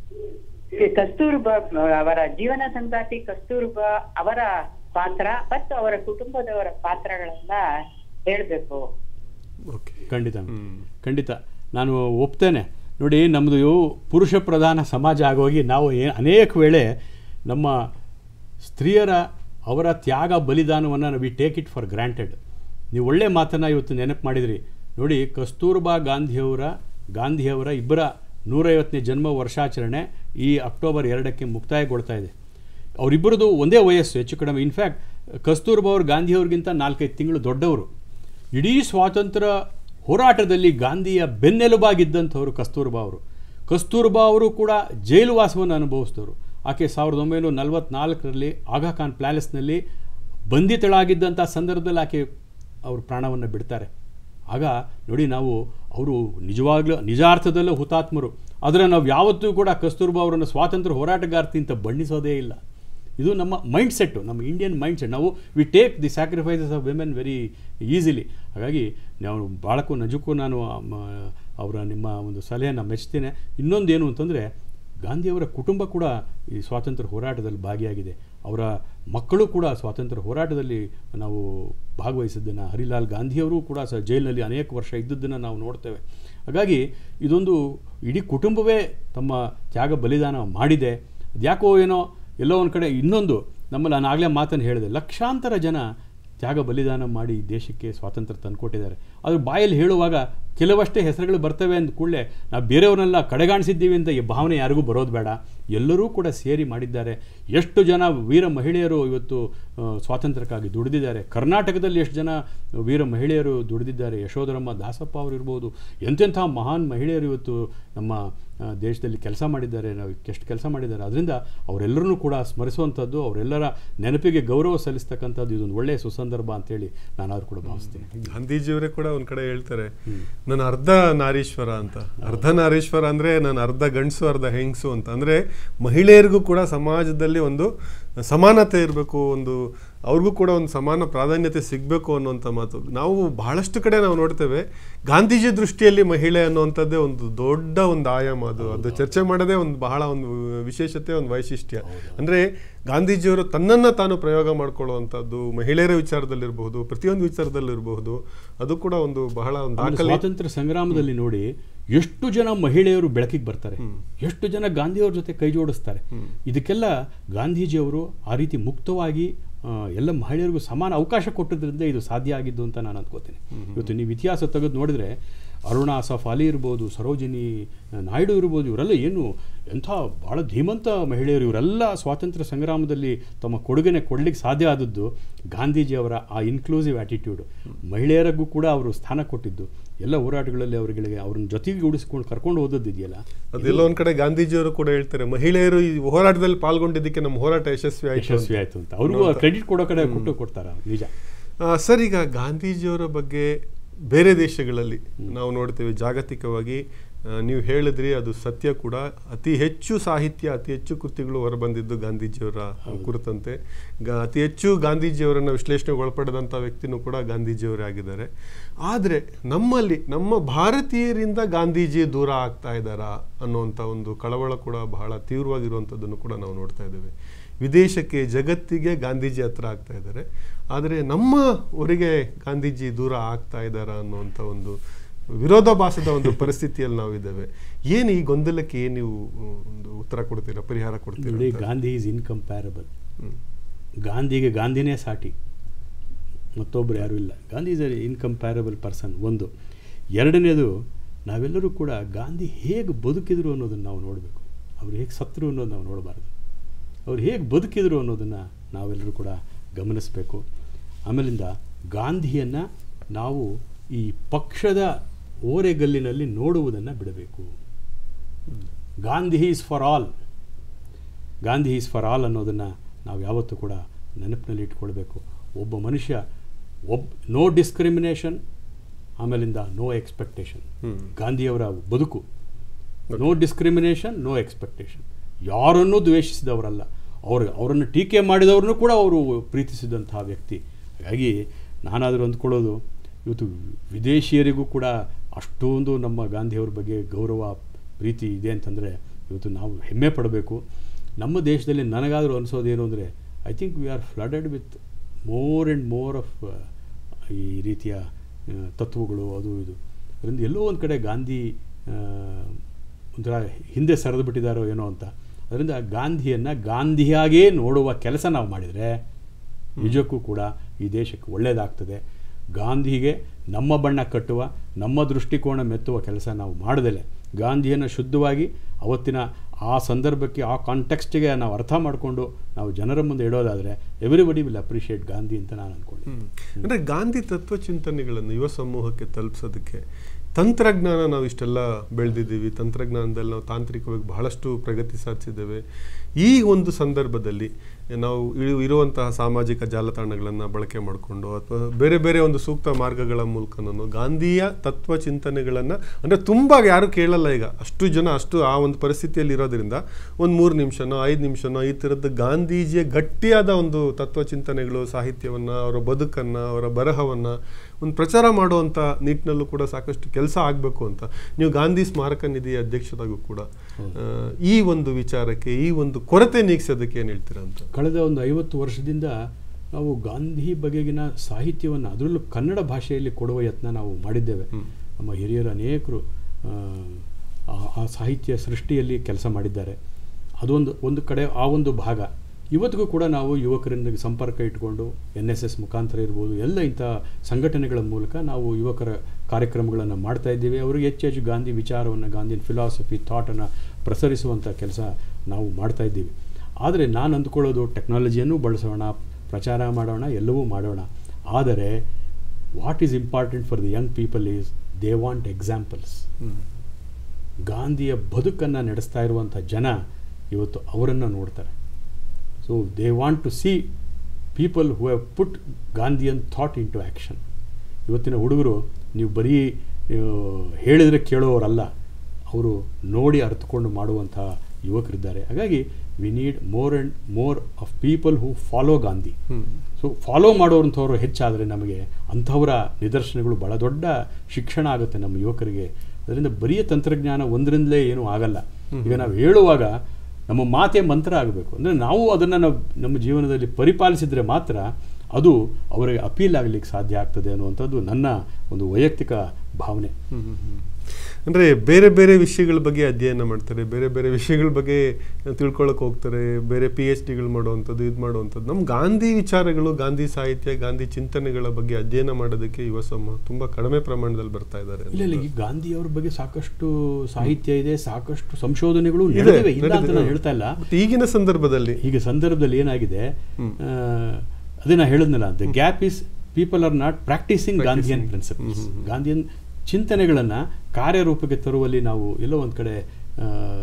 ಈ ಕಸ್ತೂರ್ಬಾ ಅವರ ಜೀವನ ಸಂಗಾತಿ ಕಸ್ತೂರ್ಬಾ ಅವರ ಪಾತ್ರ ಮತ್ತು ಅವರ ಕುಟುಂಬದವರ ಪಾತ್ರಗಳನ್ನ ಹೇಳ್ಬೇಕು ಓಕೆ ಖಂಡಿತ ಹ್ಮ್. ಖಂಡಿತ ನಾನು ಒಪ್ತೇನೆ ನೋಡಿ ನಮ್ಮದು ಪುರುಷ ಪ್ರಧಾನ ಸಮಾಜ ಆಗೋಗಿ ನಾವು ಏ- ಅನೇಕ ವೇಳೆ ನಮ್ಮ ಸ್ತ್ರೀಯರ ಅವರ ತ್ಯಾಗ ಬಲಿದಾನವನ್ನು we take it for granted ನೀವು ಒಳ್ಳೆ ಮಾತನ್ನು ಇವತ್ತು ನೆನಪು ಮಾಡಿದ್ರಿ ನೋಡಿ ಕಸ್ತೂರ್ಬಾ ಗಾಂಧಿಯವರ ಗಾಂಧಿಯವರ ಇಬ್ಬರ ನೂರೈವತ್ತನೇ ಜನ್ಮ ವರ್ಷಾಚರಣೆ ಈ ಅಕ್ಟೋಬರ್ ಎರಡಕ್ಕೆ ಮುಕ್ತಾಯಗೊಳ್ತಾ ಇದೆ ಅವರಿಬ್ಬರದು ಒಂದೇ ವಯಸ್ಸು ಹೆಚ್ಚು ಕಡಿಮೆ ಇನ್ಫ್ಯಾಕ್ಟ್ ಕಸ್ತೂರ್ಬಾ ಅವರು ಗಾಂಧಿಯವ್ರಿಗಿಂತ ನಾಲ್ಕೈದು ತಿಂಗಳು ದೊಡ್ಡವರು ಇಡೀ ಸ್ವಾತಂತ್ರ್ಯ ಹೋರಾಟದಲ್ಲಿ ಗಾಂಧಿಯ ಬೆನ್ನೆಲುಬಾಗಿದ್ದಂಥವರು ಕಸ್ತೂರ್ಬಾ ಅವರು ಕಸ್ತೂರ್ಬಾ ಅವರು ಕೂಡ ಜೈಲು ವಾಸವನ್ನು ಅನುಭವಿಸಿದವರು ಆಕೆ ಸಾವಿರದ ಒಂಬೈನೂರ ನಲವತ್ನಾಲ್ಕರಲ್ಲಿ ಆಗಾ ಖಾನ್ ಪ್ಯಾಲೇಸ್ನಲ್ಲಿ ಬಂಧಿತಳಾಗಿದ್ದಂಥ ಸಂದರ್ಭದಲ್ಲಿ ಆಕೆ ಅವರು ಪ್ರಾಣವನ್ನು ಬಿಡ್ತಾರೆ ಆಗ ನೋಡಿ ನಾವು ಅವರು ನಿಜವಾಗ್ಲೂ ನಿಜಾರ್ಥದಲ್ಲೂ ಹುತಾತ್ಮರು ಆದರೆ ನಾವು ಯಾವತ್ತೂ ಕೂಡ ಕಸ್ತೂರ್ಬಾ ಅವರನ್ನು ಸ್ವಾತಂತ್ರ್ಯ ಹೋರಾಟಗಾರ್ತಿ ಅಂತ ಬಣ್ಣಿಸೋದೇ ಇಲ್ಲ ಇದು ನಮ್ಮ ಮೈಂಡ್ ಸೆಟ್ಟು ನಮ್ಮ ಇಂಡಿಯನ್ ಮೈಂಡ್ ಸೆಟ್ ನಾವು we take the sacrifices of women very easily ಹಾಗಾಗಿ ನಾವು ಭಾಳಕ್ಕೂ ನಜಕ್ಕೂ ನಾನು ಮ- ಅವರ ನಿಮ್ಮ ಒಂದು ಸಲಹೆಯನ್ನು ಮೆಚ್ತೇನೆ ಇನ್ನೊಂದು ಏನು ಅಂತಂದರೆ ಗಾಂಧಿಯವರ ಕುಟುಂಬ ಕೂಡ ಈ ಸ್ವಾತಂತ್ರ್ಯ ಹೋರಾಟದಲ್ಲಿ ಭಾಗಿಯಾಗಿದೆ ಅವರ ಮಕ್ಕಳು ಕೂಡ ಸ್ವಾತಂತ್ರ್ಯ ಹೋರಾಟದಲ್ಲಿ ನಾವು ಭಾಗವಹಿಸಿದ್ದನ್ನು ಹರಿಲಾಲ್ ಗಾಂಧಿಯವರು ಕೂಡ ಸಹ ಜೈಲಿನಲ್ಲಿ ಅನೇಕ ವರ್ಷ ಇದ್ದದ್ದನ್ನು ನಾವು ನೋಡ್ತೇವೆ ಹಾಗಾಗಿ ಇದೊಂದು ಇಡೀ ಕುಟುಂಬವೇ ತಮ್ಮ ತ್ಯಾಗ ಬಲಿದಾನ ಮಾಡಿದೆ ಅದ್ಯಾಕೋ ಏನೋ ಎಲ್ಲೋ ಒಂದು ಕಡೆ ಇನ್ನೊಂದು ನಮ್ಮಲ್ಲಿ ನಾನು ಆಗಲೇ ಮಾತನ್ನು ಹೇಳಿದೆ ಲಕ್ಷಾಂತರ ಜನ ತ್ಯಾಗ ಬಲಿದಾನ ಮಾಡಿ ದೇಶಕ್ಕೆ ಸ್ವಾತಂತ್ರ್ಯ ತಂದುಕೊಟ್ಟಿದ್ದಾರೆ ಅದ್ರ ಬಾಯಲ್ಲಿ ಹೇಳುವಾಗ ಕೆಲವಷ್ಟೇ ಹೆಸರುಗಳು ಬರ್ತವೆ ಅಂದ ಕೂಡಲೇ ನಾವು ಬೇರೆಯವ್ರನ್ನೆಲ್ಲ ಕಡೆಗಾಣಿಸಿದ್ದೀವಿ ಅಂತ ಈ ಭಾವನೆ ಯಾರಿಗೂ ಬರೋದು ಬೇಡ ಎಲ್ಲರೂ ಕೂಡ ಸೇರಿ ಮಾಡಿದ್ದಾರೆ ಎಷ್ಟು ಜನ ವೀರ ಮಹಿಳೆಯರು ಇವತ್ತು ಆ, ಸ್ವಾತಂತ್ರ್ಯಕ್ಕಾಗಿ ದುಡಿದಿದ್ದಾರೆ ಕರ್ನಾಟಕದಲ್ಲಿ ಎಷ್ಟು ಜನ ವೀರ ಮಹಿಳೆಯರು ದುಡಿದಿದ್ದಾರೆ ಯಶೋಧರಮ್ಮ ದಾಸಪ್ಪ ಅವರು ಇರ್ಬೋದು ಎಂತೆಂಥ ಮಹಾನ್ ಮಹಿಳೆಯರು ಇವತ್ತು ನಮ್ಮ ಆ, ದೇಶದಲ್ಲಿ ಕೆಲಸ ಮಾಡಿದ್ದಾರೆ ನಾವು ಎಷ್ಟು ಕೆಲಸ ಮಾಡಿದ್ದಾರೆ ಅದರಿಂದ ಅವರೆಲ್ಲರನ್ನೂ ಕೂಡ ಸ್ಮರಿಸುವಂಥದ್ದು ಅವರೆಲ್ಲರ ನೆನಪಿಗೆ ಗೌರವ ಸಲ್ಲಿಸ್ತಕ್ಕಂಥದ್ದು ಇದೊಂದು ಒಳ್ಳೆಯ ಸುಸಂದರ್ಭ ಅಂತೇಳಿ ನಾನಾದ್ರೂ ಕೂಡ ಭಾವಿಸ್ತೀನಿ ಗಾಂಧೀಜಿಯವರೇ ಕೂಡ ಒಂದ್ ಕಡೆ ಹೇಳ್ತಾರೆ ನಾನು ಅರ್ಧ ನಾರೀಶ್ವರ ಅಂತ ಅರ್ಧ ನಾರೀಶ್ವರ ಅಂದ್ರೆ ನಾನು ಅರ್ಧ ಗಂಡಸು ಅರ್ಧ ಹೆಂಗಸು ಅಂತ ಅಂದ್ರೆ ಮಹಿಳೆಯರಿಗೂ ಕೂಡ ಸಮಾಜದಲ್ಲಿ ಒಂದು ಸಮಾನತೆ ಇರಬೇಕು ಒಂದು ಅವ್ರಿಗೂ ಕೂಡ ಒಂದು ಸಮಾನ ಪ್ರಾಧಾನ್ಯತೆ ಸಿಗಬೇಕು ಅನ್ನುವಂಥ ಮಾತು ನಾವು ಬಹಳಷ್ಟು ಕಡೆ ನಾವು ನೋಡ್ತೇವೆ ಗಾಂಧೀಜಿ ದೃಷ್ಟಿಯಲ್ಲಿ ಮಹಿಳೆ ಅನ್ನುವಂಥದ್ದೇ ಒಂದು ದೊಡ್ಡ ಒಂದು ಆಯಾಮ ಅದು ಅದು ಚರ್ಚೆ ಮಾಡೋದೇ ಒಂದು ಬಹಳ ಒಂದು ವಿಶೇಷತೆ ಒಂದು ವೈಶಿಷ್ಟ್ಯ ಅಂದ್ರೆ ಗಾಂಧೀಜಿಯವರು ತನ್ನನ್ನ ತಾನು ಪ್ರಯೋಗ ಮಾಡ್ಕೊಳ್ಳುವಂಥದ್ದು ಮಹಿಳೆಯರ ವಿಚಾರದಲ್ಲಿರಬಹುದು ಪ್ರತಿಯೊಂದು ವಿಚಾರದಲ್ಲಿರಬಹುದು ಅದು ಕೂಡ ಒಂದು ಬಹಳ ಒಂದು ಆಮೇಲೆ ದಾಖಲೆ ಸ್ವಾತಂತ್ರ್ಯ ಸಂಗ್ರಾಮದಲ್ಲಿ ನೋಡಿ ಎಷ್ಟು ಜನ ಮಹಿಳೆಯರು ಬೆಳಕಿಗೆ ಬರ್ತಾರೆ ಎಷ್ಟು ಜನ ಗಾಂಧಿಯವ್ರ ಜೊತೆ ಕೈ ಜೋಡಿಸ್ತಾರೆ ಇದಕ್ಕೆಲ್ಲ ಗಾಂಧೀಜಿಯವರು ಆ ರೀತಿ ಮುಕ್ತವಾಗಿ ಆ, ಎಲ್ಲ ಮಹಿಳೆಯರಿಗೂ ಸಮಾನ ಅವಕಾಶ ಕೊಟ್ಟಿದ್ದರಿಂದ ಇದು ಸಾಧ್ಯ ಆಗಿದ್ದು ಅಂತ ನಾನು ಅಂದ್ಕೋತೀನಿ ಇವತ್ತು ನೀವು ಇತಿಹಾಸ ತೆಗೆದು ನೋಡಿದ್ರೆ ಅರುಣಾ ಅಸಫ್ ಅಲಿ ಇರ್ಬೋದು ಸರೋಜಿನಿ ನಾಯ್ಡು ಇರ್ಬೋದು ಇವರೆಲ್ಲ ಏನು ಎಂಥ ಭಾಳ ಧೀಮಂತ ಮಹಿಳೆಯರು ಇವರೆಲ್ಲ ಸ್ವಾತಂತ್ರ್ಯ ಸಂಗ್ರಾಮದಲ್ಲಿ ತಮ್ಮ ಕೊಡುಗೆನೆ ಕೊಡ್ಲಿಕ್ಕೆ ಸಾಧ್ಯ ಆದದ್ದು ಗಾಂಧೀಜಿಯವರ ಆ ಇನ್ಕ್ಲೂಸಿವ್ ಆ್ಯಟಿಟ್ಯೂಡ್ ಮಹಿಳೆಯರಿಗೂ ಕೂಡ ಅವರು ಸ್ಥಾನ ಕೊಟ್ಟಿದ್ದು ಎಲ್ಲ ಹೋರಾಟಗಳಲ್ಲಿ ಅವರುಗಳಿಗೆ ಅವ್ರನ್ನ ಜೊತೆಗೆ ಉಳಿಸ್ಕೊಂಡು ಕರ್ಕೊಂಡು ಹೋದದ್ದು ಇದೆಯಲ್ಲ ಅದೆಲ್ಲ ಒಂದ್ ಕಡೆ ಗಾಂಧೀಜಿಯವರು ಕೂಡ ಹೇಳ್ತಾರೆ ಮಹಿಳೆಯರು ಈ ಹೋರಾಟದಲ್ಲಿ ಪಾಲ್ಗೊಂಡಿದ್ದಕ್ಕೆ ನಮ್ಮ ಹೋರಾಟ ಯಶಸ್ವಿ ಆಯ್ತು ಯಶಸ್ವಿ ಆಯಿತು ಅಂತ ಅವ್ರಿಗೂ ಕ್ರೆಡಿಟ್ ಕೊಡೋ ಕಡೆ ಕೊಟ್ಟು ಕೊಡ್ತಾರೆ ನಿಜ ಆ, ಸರ್ ಈಗ ಗಾಂಧೀಜಿಯವರ ಬಗ್ಗೆ ಬೇರೆ ದೇಶಗಳಲ್ಲಿ ನಾವು ನೋಡ್ತೇವೆ ಜಾಗತಿಕವಾಗಿ ಆ, ನೀವು ಹೇಳಿದ್ರಿ ಅದು ಸತ್ಯ ಕೂಡ ಅತಿ ಹೆಚ್ಚು ಸಾಹಿತ್ಯ ಅತಿ ಹೆಚ್ಚು ಕೃತಿಗಳು ಹೊರಬಂದಿದ್ದು ಗಾಂಧೀಜಿಯವರ ಕುರಿತಂತೆ ಗ- ಅತಿ ಹೆಚ್ಚು ಗಾಂಧೀಜಿಯವರನ್ನ ವಿಶ್ಲೇಷಣೆಗೆ ಒಳಪಡೆದಂಥ ವ್ಯಕ್ತಿನೂ ಕೂಡ ಗಾಂಧೀಜಿಯವರೇ ಆಗಿದ್ದಾರೆ ಆದರೆ ನಮ್ಮಲ್ಲಿ ನಮ್ಮ ಭಾರತೀಯರಿಂದ ಗಾಂಧೀಜಿ ದೂರ ಆಗ್ತಾ ಇದ್ದಾರಾ ಅನ್ನುವಂಥ ಒಂದು ಕಳವಳ ಕೂಡ ಬಹಳ ತೀವ್ರವಾಗಿರುವಂಥದ್ದನ್ನು ಕೂಡ ನಾವು ನೋಡ್ತಾ ಇದ್ದೇವೆ ವಿದೇಶಕ್ಕೆ ಜಗತ್ತಿಗೆ ಗಾಂಧೀಜಿ ಹತ್ರ ಆಗ್ತಾ ಇದ್ದಾರೆ ಆದರೆ ನಮ್ಮ ಊರಿಗೆ ಗಾಂಧೀಜಿ ದೂರ ಆಗ್ತಾ ಇದ್ದಾರಾ ಅನ್ನುವಂಥ ಒಂದು ವಿರೋಧಾಭಾಸದ ಒಂದು ಪರಿಸ್ಥಿತಿಯಲ್ಲಿ ನಾವಿದ್ದೇವೆ ಏನು ಈ ಗೊಂದಲಕ್ಕೆ ಏನು ನೀವು ಉಮ್, ಒಂದು ಉತ್ತರ ಕೊಡ್ತೀರಾ ಪರಿಹಾರ ಕೊಡ್ತೀರಾ ನೋಡಿ ಅಂತ? Gandhi is incomparable hmm. ಗಾಂಧಿಗೆ ಗಾಂಧಿನೇ ಸಾಟಿ ಮತ್ತೊಬ್ಬರು ಯಾರೂ ಇಲ್ಲ Gandhi is a incomparable person ಒಂದು ಎರಡನೇದು ನಾವೆಲ್ಲರೂ ಕೂಡ ಗಾಂಧಿ ಹೇಗೆ ಬದುಕಿದ್ರು ಅನ್ನೋದನ್ನು ನಾವು ನೋಡಬೇಕು ಅವ್ರು ಹೇಗೆ ಸತ್ರು ಅನ್ನೋದು ನಾವು ನೋಡಬಾರ್ದು ಅವ್ರು ಹೇಗೆ ಬದುಕಿದ್ರು ಅನ್ನೋದನ್ನು ನಾವೆಲ್ಲರೂ ಕೂಡ ಗಮನಿಸಬೇಕು ಆಮೇಲಿಂದ ಗಾಂಧಿಯನ್ನು ನಾವು ಈ ಪಕ್ಷದ ಓರೆಗಲ್ಲಿನಲ್ಲಿ ನೋಡುವುದನ್ನು ಬಿಡಬೇಕು Gandhi is for all Gandhi is for all ಅನ್ನೋದನ್ನು ನಾವು ಯಾವತ್ತೂ ಕೂಡ ನೆನಪಿನಲ್ಲಿ ಇಟ್ಕೊಳ್ಬೇಕು ಒಬ್ಬ ಮನುಷ್ಯ ಒಬ್ ನೋ ಡಿಸ್ಕ್ರಿಮಿನೇಷನ್ ಆಮೇಲಿಂದ ನೋ ಎಕ್ಸ್ಪೆಕ್ಟೇಷನ್ ಹ್ಮ್. ಗಾಂಧಿಯವರ ಬದುಕು ನೋ ಡಿಸ್ಕ್ರಿಮಿನೇಷನ್ ನೋ ಎಕ್ಸ್ಪೆಕ್ಟೇಷನ್ ಯಾರನ್ನೂ ದ್ವೇಷಿಸಿದವರಲ್ಲ ಅವ್ರು ಅವರನ್ನು ಟೀಕೆ ಮಾಡಿದವ್ರನ್ನೂ ಕೂಡ ಅವರು ಪ್ರೀತಿಸಿದಂತಹ ವ್ಯಕ್ತಿ ಹಾಗಾಗಿ ನಾನಾದರೂ ಅಂದ್ಕೊಳ್ಳೋದು ಇವತ್ತು ವಿದೇಶಿಯರಿಗೂ ಕೂಡ ಅಷ್ಟೊಂದು ನಮ್ಮ ಗಾಂಧಿಯವ್ರ ಬಗ್ಗೆ ಗೌರವ ಪ್ರೀತಿ ಇದೆ ಅಂತಂದರೆ ಇವತ್ತು ನಾವು ಹೆಮ್ಮೆ ಪಡಬೇಕು ನಮ್ಮ ದೇಶದಲ್ಲಿ ನನಗಾದರೂ ಅನಿಸೋದೇನು ಅಂದರೆ I think we are flooded with more and more of ಈ ರೀತಿಯ ಆ, ತತ್ವಗಳು ಅದು ಇದು ಅದರಿಂದ ಎಲ್ಲೋ ಒಂದು ಕಡೆ ಗಾಂಧಿ ಆ, ಒಂಥರ ಹಿಂದೆ ಸರಿದು ಬಿಟ್ಟಿದ್ದಾರೋ ಏನೋ ಅಂತ ಅದರಿಂದ ಗಾಂಧಿಯನ್ನು ಗಾಂಧಿಯಾಗೇ ನೋಡುವ ಕೆಲಸ ನಾವು ಮಾಡಿದರೆ ನಿಜಕ್ಕೂ ಕೂಡ ಈ ದೇಶಕ್ಕೆ ಒಳ್ಳೆಯದಾಗ್ತದೆ ಗಾಂಧಿಗೆ ನಮ್ಮ ಬಣ್ಣ ಕಟ್ಟುವ ನಮ್ಮ ದೃಷ್ಟಿಕೋನ ಮೆತ್ತುವ ಕೆಲಸ ನಾವು ಮಾಡದಲೆ ಗಾಂಧಿಯನ್ನು ಶುದ್ಧವಾಗಿ ಅವತ್ತಿನ ಆ ಸಂದರ್ಭಕ್ಕೆ ಆ ಕಾಂಟೆಕ್ಸ್ಟಿಗೆ ನಾವು ಅರ್ಥ ಮಾಡಿಕೊಂಡು ನಾವು ಜನರ ಮುಂದೆ ಇಡೋದಾದರೆ ಎವ್ರಿಬಡಿ ವಿಲ್ ಅಪ್ರಿಷಿಯೇಟ್ ಗಾಂಧಿ ಅಂತ ನಾನು ಅಂದ್ಕೊಂಡೆ ಹ್ಮ್. ಅಂದ್ರೆ ಗಾಂಧಿ ತತ್ವ ಚಿಂತನೆಗಳನ್ನು ಯುವ ಸಮೂಹಕ್ಕೆ ತಲುಪಿಸೋದಕ್ಕೆ ತಂತ್ರಜ್ಞಾನ ನಾವು ಇಷ್ಟೆಲ್ಲ ಬೆಳೆದಿದ್ದೀವಿ ತಂತ್ರಜ್ಞಾನದಲ್ಲಿ ನಾವು ತಾಂತ್ರಿಕವಾಗಿ ಬಹಳಷ್ಟು ಪ್ರಗತಿ ಸಾಧಿಸಿದ್ದೇವೆ ಈ ಒಂದು ಸಂದರ್ಭದಲ್ಲಿ ನಾವು ಇರು- ಇರುವಂತಹ ಸಾಮಾಜಿಕ ಜಾಲತಾಣಗಳನ್ನು ಬಳಕೆ ಮಾಡಿಕೊಂಡು ಅಥವಾ ಬೇರೆ ಬೇರೆ ಒಂದು ಸೂಕ್ತ ಮಾರ್ಗಗಳ ಮೂಲಕನೂ ಗಾಂಧಿಯ ತತ್ವ ಚಿಂತನೆಗಳನ್ನು ಅಂದರೆ ತುಂಬ ಯಾರು ಕೇಳಲ್ಲ ಈಗ ಅಷ್ಟು ಜನ ಅಷ್ಟು ಆ ಒಂದು ಪರಿಸ್ಥಿತಿಯಲ್ಲಿ ಇರೋದ್ರಿಂದ ಒಂದು ಮೂರು ನಿಮಿಷನೋ ಐದು ನಿಮಿಷನೋ ಈ ಥರದ್ದು ಗಾಂಧೀಜಿಯ ಗಟ್ಟಿಯಾದ ಒಂದು ತತ್ವ ಚಿಂತನೆಗಳು ಸಾಹಿತ್ಯವನ್ನು ಅವರ ಬದುಕನ್ನು ಅವರ ಬರಹವನ್ನು ಒಂದು ಪ್ರಚಾರ ಮಾಡುವಂಥ ನಿಟ್ಟಿನಲ್ಲೂ ಕೂಡ ಸಾಕಷ್ಟು ಕೆಲಸ ಆಗಬೇಕು ಅಂತ ನೀವು ಗಾಂಧಿ ಸ್ಮಾರಕ ನಿಧಿಯ ಅಧ್ಯಕ್ಷರಾಗೂ ಕೂಡ ಆ, ಈ ಒಂದು ವಿಚಾರಕ್ಕೆ ಈ ಒಂದು ಕೊರತೆ ನೀಗಿಸೋದಕ್ಕೆ ಏನು ಹೇಳ್ತೀರಾ ಅಂತ ಕಳೆದ ಒಂದು ಐವತ್ತು ವರ್ಷದಿಂದ ನಾವು ಗಾಂಧಿ ಬಗೆಗಿನ ಸಾಹಿತ್ಯವನ್ನು ಅದರಲ್ಲೂ ಕನ್ನಡ ಭಾಷೆಯಲ್ಲಿ ಕೊಡುವ ಯತ್ನ ನಾವು ಮಾಡಿದ್ದೇವೆ ನಮ್ಮ ಹಿರಿಯರು ಅನೇಕರು ಆ, ಆ- ಆ ಸಾಹಿತ್ಯ ಸೃಷ್ಟಿಯಲ್ಲಿ ಕೆಲಸ ಮಾಡಿದ್ದಾರೆ ಅದೊಂದು ಒಂದು ಕಡೆ ಆ ಒಂದು ಭಾಗ ಇವತ್ತಿಗೂ ಕೂಡ ನಾವು ಯುವಕರಿಂದ ಸಂಪರ್ಕ ಇಟ್ಕೊಂಡು ಎನ್ ಎಸ್ ಎಸ್ ಮುಖಾಂತರ ಇರ್ಬೋದು ಎಲ್ಲ ಇಂಥ ಸಂಘಟನೆಗಳ ಮೂಲಕ ನಾವು ಯುವಕರ ಕಾರ್ಯಕ್ರಮಗಳನ್ನು ಮಾಡ್ತಾ ಇದ್ದೀವಿ ಅವರಿಗೆ ಹೆಚ್ಚು ಹೆಚ್ಚು ಗಾಂಧಿ ವಿಚಾರವನ್ನು ಗಾಂಧಿಯನ್ ಫಿಲಾಸಫಿ ಥಾಟನ್ನು ಪ್ರಸರಿಸುವಂಥ ಕೆಲಸ ನಾವು ಮಾಡ್ತಾ ಇದ್ದೀವಿ ಆದರೆ ನಾನು ಅಂದ್ಕೊಳ್ಳೋದು ಟೆಕ್ನಾಲಜಿಯನ್ನು ಬಳಸೋಣ ಪ್ರಚಾರ ಮಾಡೋಣ ಎಲ್ಲವೂ ಮಾಡೋಣ ಆದರೆ what is important for the young people is they want examples ಗಾಂಧಿಯ ಬದುಕನ್ನು ನಡೆಸ್ತಾ ಇರುವಂಥ ಜನ ಇವತ್ತು ಅವರನ್ನು ನೋಡ್ತಾರೆ so they want to see people who have put Gandhian thought into action ಇವತ್ತಿನ ಹುಡುಗರು ನೀವು ಬರೀ ಆ, ಹೇಳಿದರೆ ಕೇಳೋರಲ್ಲ ಅವರು ನೋಡಿ ಅರ್ಥಕೊಂಡು ಮಾಡುವಂಥ ಯುವಕರಿದ್ದಾರೆ ಹಾಗಾಗಿ we need more and more of people who follow Gandhi so follow ಮಾಡೋರಂಥವ್ರು ಹೆಚ್ಚಾದರೆ ನಮಗೆ ಅಂಥವರ ನಿದರ್ಶನಗಳು ಭಾಳ ದೊಡ್ಡ ಶಿಕ್ಷಣ ಆಗುತ್ತೆ ನಮ್ಮ ಯುವಕರಿಗೆ ಅದರಿಂದ ಬರೀ ತಂತ್ರಜ್ಞಾನ ಒಂದರಿಂದಲೇ ಏನೂ ಆಗಲ್ಲ ಈಗ ನಾವು ಹೇಳುವಾಗ ನಮ್ಮ ಮಾತೆ ಮಂತ್ರ ಆಗಬೇಕು ಅಂದರೆ ನಾವು ಅದನ್ನು ನಾವು ನಮ್ಮ ಜೀವನದಲ್ಲಿ ಪರಿಪಾಲಿಸಿದರೆ ಮಾತ್ರ ಅದು ಅವರಿಗೆ ಅಪೀಲ್ ಆಗಲಿಕ್ಕೆ ಸಾಧ್ಯ ಆಗ್ತದೆ ಅನ್ನುವಂಥದ್ದು ನನ್ನ ಒಂದು ವೈಯಕ್ತಿಕ ಭಾವನೆ ಅಂದರೆ ಬೇರೆ ಬೇರೆ ವಿಷಯಗಳ ಬಗ್ಗೆ ಅಧ್ಯಯನ ಮಾಡ್ತಾರೆ ಬೇರೆ ಬೇರೆ ವಿಷಯಗಳ ಬಗ್ಗೆ ತಿಳ್ಕೊಳಕ್ಕೆ ಹೋಗ್ತಾರೆ ಬೇರೆ ಪಿ ಎಚ್ ಡಿಗಳು ಮಾಡುವಂಥದ್ದು ಇದು ಮಾಡುವಂಥದ್ದು ನಮ್ಮ ಗಾಂಧಿ ವಿಚಾರಗಳು ಗಾಂಧಿ ಸಾಹಿತ್ಯ ಗಾಂಧಿ ಚಿಂತನೆಗಳ ಬಗ್ಗೆ ಅಧ್ಯಯನ ಮಾಡೋದಕ್ಕೆ ಯುವ ಸಮೂಹ ತುಂಬ ಕಡಿಮೆ ಪ್ರಮಾಣದಲ್ಲಿ ಬರ್ತಾ ಇದ್ದಾರೆ ಇಲ್ಲ ಇಲ್ಲ ಈ ಗಾಂಧಿಯವ್ರ ಬಗ್ಗೆ ಸಾಕಷ್ಟು ಸಾಹಿತ್ಯ ಇದೆ ಸಾಕಷ್ಟು ಸಂಶೋಧನೆಗಳು ಇದೆ, ನಡೆದಿವೆ ಇಲ್ಲ ಅಂತ ನಡೆದಿದೆ. ನಾನು ಹೇಳ್ತಾ ಇಲ್ಲ But ಈಗಿನ ಸಂದರ್ಭದಲ್ಲಿ ಈಗ ಸಂದರ್ಭದಲ್ಲಿ ಏನಾಗಿದೆ ಆ, ಅದೇ ನಾ ಹೇಳಿದ್ನಲ್ಲ the gap is people are not practising Gandhian principles Gandhian ಚಿಂತನೆಗಳನ್ನು ಕಾರ್ಯರೂಪಕ್ಕೆ ತರುವಲ್ಲಿ ನಾವು ಎಲ್ಲೋ ಒಂದು ಕಡೆ ಆ,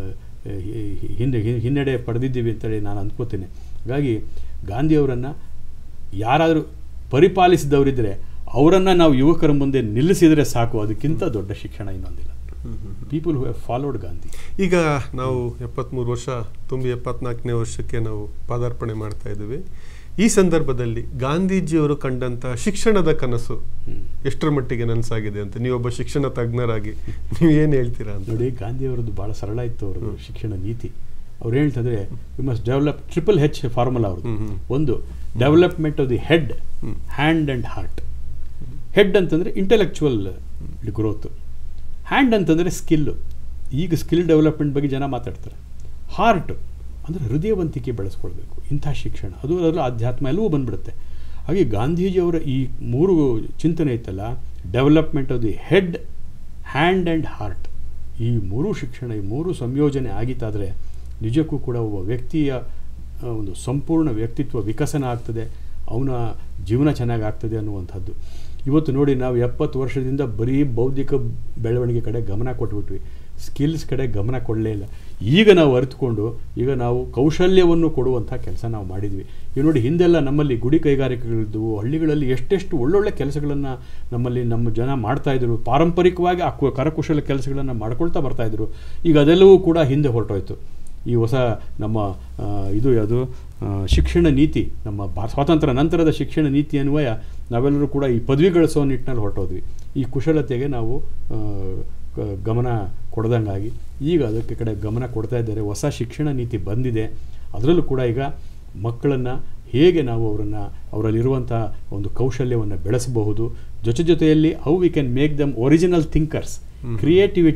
ಹಿ- ಹಿ- ಹಿಂದೆ ಹಿ- ಹಿನ್ನಡೆ ಪಡೆದಿದ್ದೀವಿ ಅಂತೇಳಿ ನಾನು ಅಂದ್ಕೋತೀನಿ ಹಾಗಾಗಿ ಗಾಂಧಿಯವರನ್ನು ಯಾರಾದರೂ ಪರಿಪಾಲಿಸಿದವರಿದ್ದರೆ ಅವರನ್ನು ನಾವು ಯುವಕರ ಮುಂದೆ ನಿಲ್ಲಿಸಿದರೆ ಸಾಕು ಅದಕ್ಕಿಂತ ದೊಡ್ಡ ಶಿಕ್ಷಣ ಇನ್ನೊಂದಿಲ್ಲ people who have followed Gandhi ಈಗ ನಾವು ಎಪ್ಪತ್ತ್ಮೂರು ವರ್ಷ ತುಂಬಿ ಎಪ್ಪತ್ನಾಲ್ಕನೇ ವರ್ಷಕ್ಕೆ ನಾವು ಪಾದಾರ್ಪಣೆ ಮಾಡ್ತಾ ಇದ್ದೀವಿ ಈ ಸಂದರ್ಭದಲ್ಲಿ ಗಾಂಧೀಜಿಯವರು ಕಂಡಂತ ಶಿಕ್ಷಣದ ಕನಸು ಎಷ್ಟರ ಮಟ್ಟಿಗೆ ನನಸಾಗಿದೆ ಅಂತ ನೀವೊಬ್ಬ ಶಿಕ್ಷಣ ತಜ್ಞರಾಗಿ ನೀವು ಏನು ಹೇಳ್ತೀರಾ ಅಂತ ನೋಡಿ ಗಾಂಧಿಯವರದ್ದು ಭಾಳ ಸರಳ ಇತ್ತು ಅವ್ರದ್ದು ಶಿಕ್ಷಣ ನೀತಿ ಅವ್ರು ಹೇಳ್ತಂದ್ರೆ we must develop triple H formula ಅವ್ರದ್ದು ಹ್ಮ್, ಹ್ಮ್. ಒಂದು development of the head hand and heart head ಅಂತಂದರೆ ಇಂಟೆಲೆಕ್ಚುವಲ್ ಗ್ರೋತ್ ಹ್ಯಾಂಡ್ ಅಂತಂದರೆ ಸ್ಕಿಲ್ಲು ಈಗ ಸ್ಕಿಲ್ ಡೆವಲಪ್ಮೆಂಟ್ ಬಗ್ಗೆ ಜನ ಮಾತಾಡ್ತಾರೆ ಹಾರ್ಟ್ ಅಂದರೆ ಹೃದಯವಂತಿಕೆ ಬೆಳೆಸ್ಕೊಳ್ಬೇಕು ಇಂಥ ಶಿಕ್ಷಣ ಅದು ಅದರಲ್ಲೂ ಅಧ್ಯಾತ್ಮ ಎಲ್ಲವೂ ಬಂದ್ಬಿಡುತ್ತೆ ಹಾಗೆ ಗಾಂಧೀಜಿಯವರ ಈ ಮೂರು ಚಿಂತನೆ ಇತ್ತಲ್ಲ development of the head hand and heart ಈ ಮೂರು ಶಿಕ್ಷಣ ಈ ಮೂರು ಸಂಯೋಜನೆ ಆಗಿತ್ತಾದರೆ ನಿಜಕ್ಕೂ ಕೂಡ ಒಬ್ಬ ವ್ಯಕ್ತಿಯ ಆ, ಒಂದು ಸಂಪೂರ್ಣ ವ್ಯಕ್ತಿತ್ವ ವಿಕಸನ ಆಗ್ತದೆ ಅವನ ಜೀವನ ಚೆನ್ನಾಗಿ ಆಗ್ತದೆ ಅನ್ನುವಂಥದ್ದು ಇವತ್ತು ನೋಡಿ ನಾವು ಎಪ್ಪತ್ತು ವರ್ಷದಿಂದ ಬರೀ ಬೌದ್ಧಿಕ ಬೆಳವಣಿಗೆ ಕಡೆ ಗಮನ ಕೊಟ್ಬಿಟ್ವಿ ಸ್ಕಿಲ್ಸ್ ಕಡೆ ಗಮನ ಕೊಡಲೇ ಇಲ್ಲ ಈಗ ನಾವು ಅರಿತುಕೊಂಡು ಈಗ ನಾವು ಕೌಶಲ್ಯವನ್ನು ಕೊಡುವಂಥ ಕೆಲಸ ನಾವು ಮಾಡಿದ್ವಿ ಈಗ ನೋಡಿ ಹಿಂದೆಲ್ಲ ನಮ್ಮಲ್ಲಿ ಗುಡಿ ಕೈಗಾರಿಕೆಗಳಿದ್ದವು ಹಳ್ಳಿಗಳಲ್ಲಿ ಎಷ್ಟೆಷ್ಟು ಒಳ್ಳೊಳ್ಳೆ ಕೆಲಸಗಳನ್ನು ನಮ್ಮಲ್ಲಿ ನಮ್ಮ ಜನ ಮಾಡ್ತಾಯಿದ್ರು ಪಾರಂಪರಿಕವಾಗಿ ಆ ಕು- ಕರಕುಶಲ ಕೆಲಸಗಳನ್ನು ಮಾಡ್ಕೊಳ್ತಾ ಬರ್ತಾಯಿದ್ರು ಈಗ ಅದೆಲ್ಲವೂ ಕೂಡ ಹಿಂದೆ ಹೊರಟೋಯ್ತು ಈ ಹೊಸ ನಮ್ಮ ಆ, ಇದು ಯಾವುದು ಆ, ಶಿಕ್ಷಣ ನೀತಿ ನಮ್ಮ ಭಾ ಸ್ವಾತಂತ್ರ್ಯ ನಂತರದ ಶಿಕ್ಷಣ ನೀತಿ ಅನ್ವಯ ನಾವೆಲ್ಲರೂ ಕೂಡ ಈ ಪದವಿ ಗಳಿಸೋ ನಿಟ್ಟಿನಲ್ಲಿ ಹೊರಟೋದ್ವಿ ಈ ಕುಶಲತೆಗೆ ನಾವು ಆ, ಗ- ಗಮನ ಕೊಡ್ದಂಗಾಗಿ ಈಗ ಅದಕ್ಕೆ ಕಡೆ ಗಮನ ಕೊಡ್ತಾ ಇದ್ದಾರೆ ಹೊಸ ಶಿಕ್ಷಣ ನೀತಿ ಬಂದಿದೆ ಅದರಲ್ಲೂ ಕೂಡ ಈಗ ಮಕ್ಕಳನ್ನು ಹೇಗೆ ನಾವು ಅವರನ್ನು ಅವರಲ್ಲಿರುವಂಥ ಒಂದು ಕೌಶಲ್ಯವನ್ನು ಬೆಳೆಸಬಹುದು ಜೊತೆ ಜೊತೆಯಲ್ಲಿ how we can make them original thinkers creativity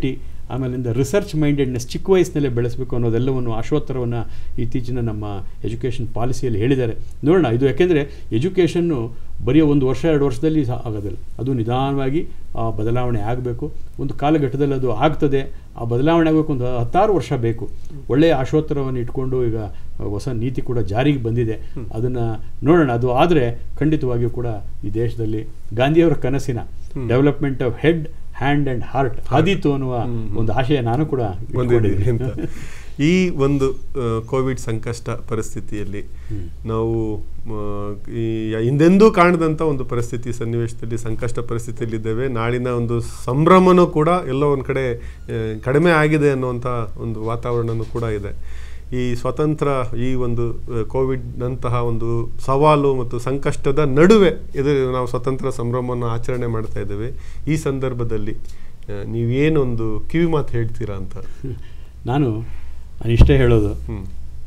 ಆಮೇಲಿಂದ ರಿಸರ್ಚ್ ಮೈಂಡೆಡ್ನೆಸ್ ಚಿಕ್ಕ ವಯಸ್ಸಿನಲ್ಲೇ ಬೆಳೆಸಬೇಕು ಅನ್ನೋದೆಲ್ಲವನ್ನು ಆಶೋತ್ತರವನ್ನು ಇತ್ತೀಚಿನ ನಮ್ಮ ಎಜುಕೇಷನ್ ಪಾಲಿಸಿಯಲ್ಲಿ ಹೇಳಿದ್ದಾರೆ ನೋಡೋಣ ಇದು ಯಾಕೆಂದರೆ ಎಜುಕೇಷನ್ನು ಬರೀ ಒಂದು ವರ್ಷ ಎರಡು ವರ್ಷದಲ್ಲಿ ಸಹ ಆಗೋದಿಲ್ಲ ಅದು ನಿಧಾನವಾಗಿ ಆ ಬದಲಾವಣೆ ಆಗಬೇಕು ಒಂದು ಕಾಲಘಟ್ಟದಲ್ಲಿ ಅದು ಆಗ್ತದೆ ಆ ಬದಲಾವಣೆ ಆಗಬೇಕು ಒಂದು ಹತ್ತಾರು ವರ್ಷ ಬೇಕು ಒಳ್ಳೆಯ ಆಶೋತ್ತರವನ್ನು ಇಟ್ಕೊಂಡು ಈಗ ಹೊಸ ನೀತಿ ಕೂಡ ಜಾರಿಗೆ ಬಂದಿದೆ ಅದನ್ನು ನೋಡೋಣ ಅದು ಆದರೆ ಖಂಡಿತವಾಗಿಯೂ ಕೂಡ ಈ ದೇಶದಲ್ಲಿ ಗಾಂಧಿಯವರ ಕನಸಿನ development of head hand and heart ಆದೀತು ಅನ್ನುವ ಒಂದು ಆಶಯ ನಾನು ಕೂಡ ಹೊಂದಿದ್ದೀರಿ ಇಟ್ಕೊಂಡಿದ್ದೀನಿ. ಅಂತ ಈ ಒಂದು ಆ, ಕೋವಿಡ್ ಸಂಕಷ್ಟ ಪರಿಸ್ಥಿತಿಯಲ್ಲಿ ನಾವು ಆ, ಈ ಹಿಂದೆಂದೂ ಕಾಣದಂಥ ಒಂದು ಪರಿಸ್ಥಿತಿ ಸನ್ನಿವೇಶದಲ್ಲಿ ಸಂಕಷ್ಟ ಪರಿಸ್ಥಿತಿಯಲ್ಲಿದ್ದೇವೆ ನಾಡಿನ ಒಂದು ಸಂಭ್ರಮನೂ ಕೂಡ ಎಲ್ಲೋ ಒಂದು ಕಡೆ ಆ, ಕಡಿಮೆ ಆಗಿದೆ ಅನ್ನುವಂಥ ಒಂದು ವಾತಾವರಣನೂ ಕೂಡ ಇದೆ ಈ ಸ್ವತಂತ್ರ ಈ ಒಂದು ಆ, ಕೋವಿಡ್ನಂತಹ ಒಂದು ಸವಾಲು ಮತ್ತು ಸಂಕಷ್ಟದ ನಡುವೆ ಇದು ನಾವು ಸ್ವತಂತ್ರ ಸಂಭ್ರಮವನ್ನು ಆಚರಣೆ ಮಾಡ್ತಾ ಇದ್ದೇವೆ ಈ ಸಂದರ್ಭದಲ್ಲಿ ಆ, ನೀವೇನೊಂದು ಕಿವಿ ಮಾತು ಹೇಳ್ತೀರಾ ಅಂತ ನಾನು ನಾನು ಇಷ್ಟೇ ಹೇಳೋದು hmm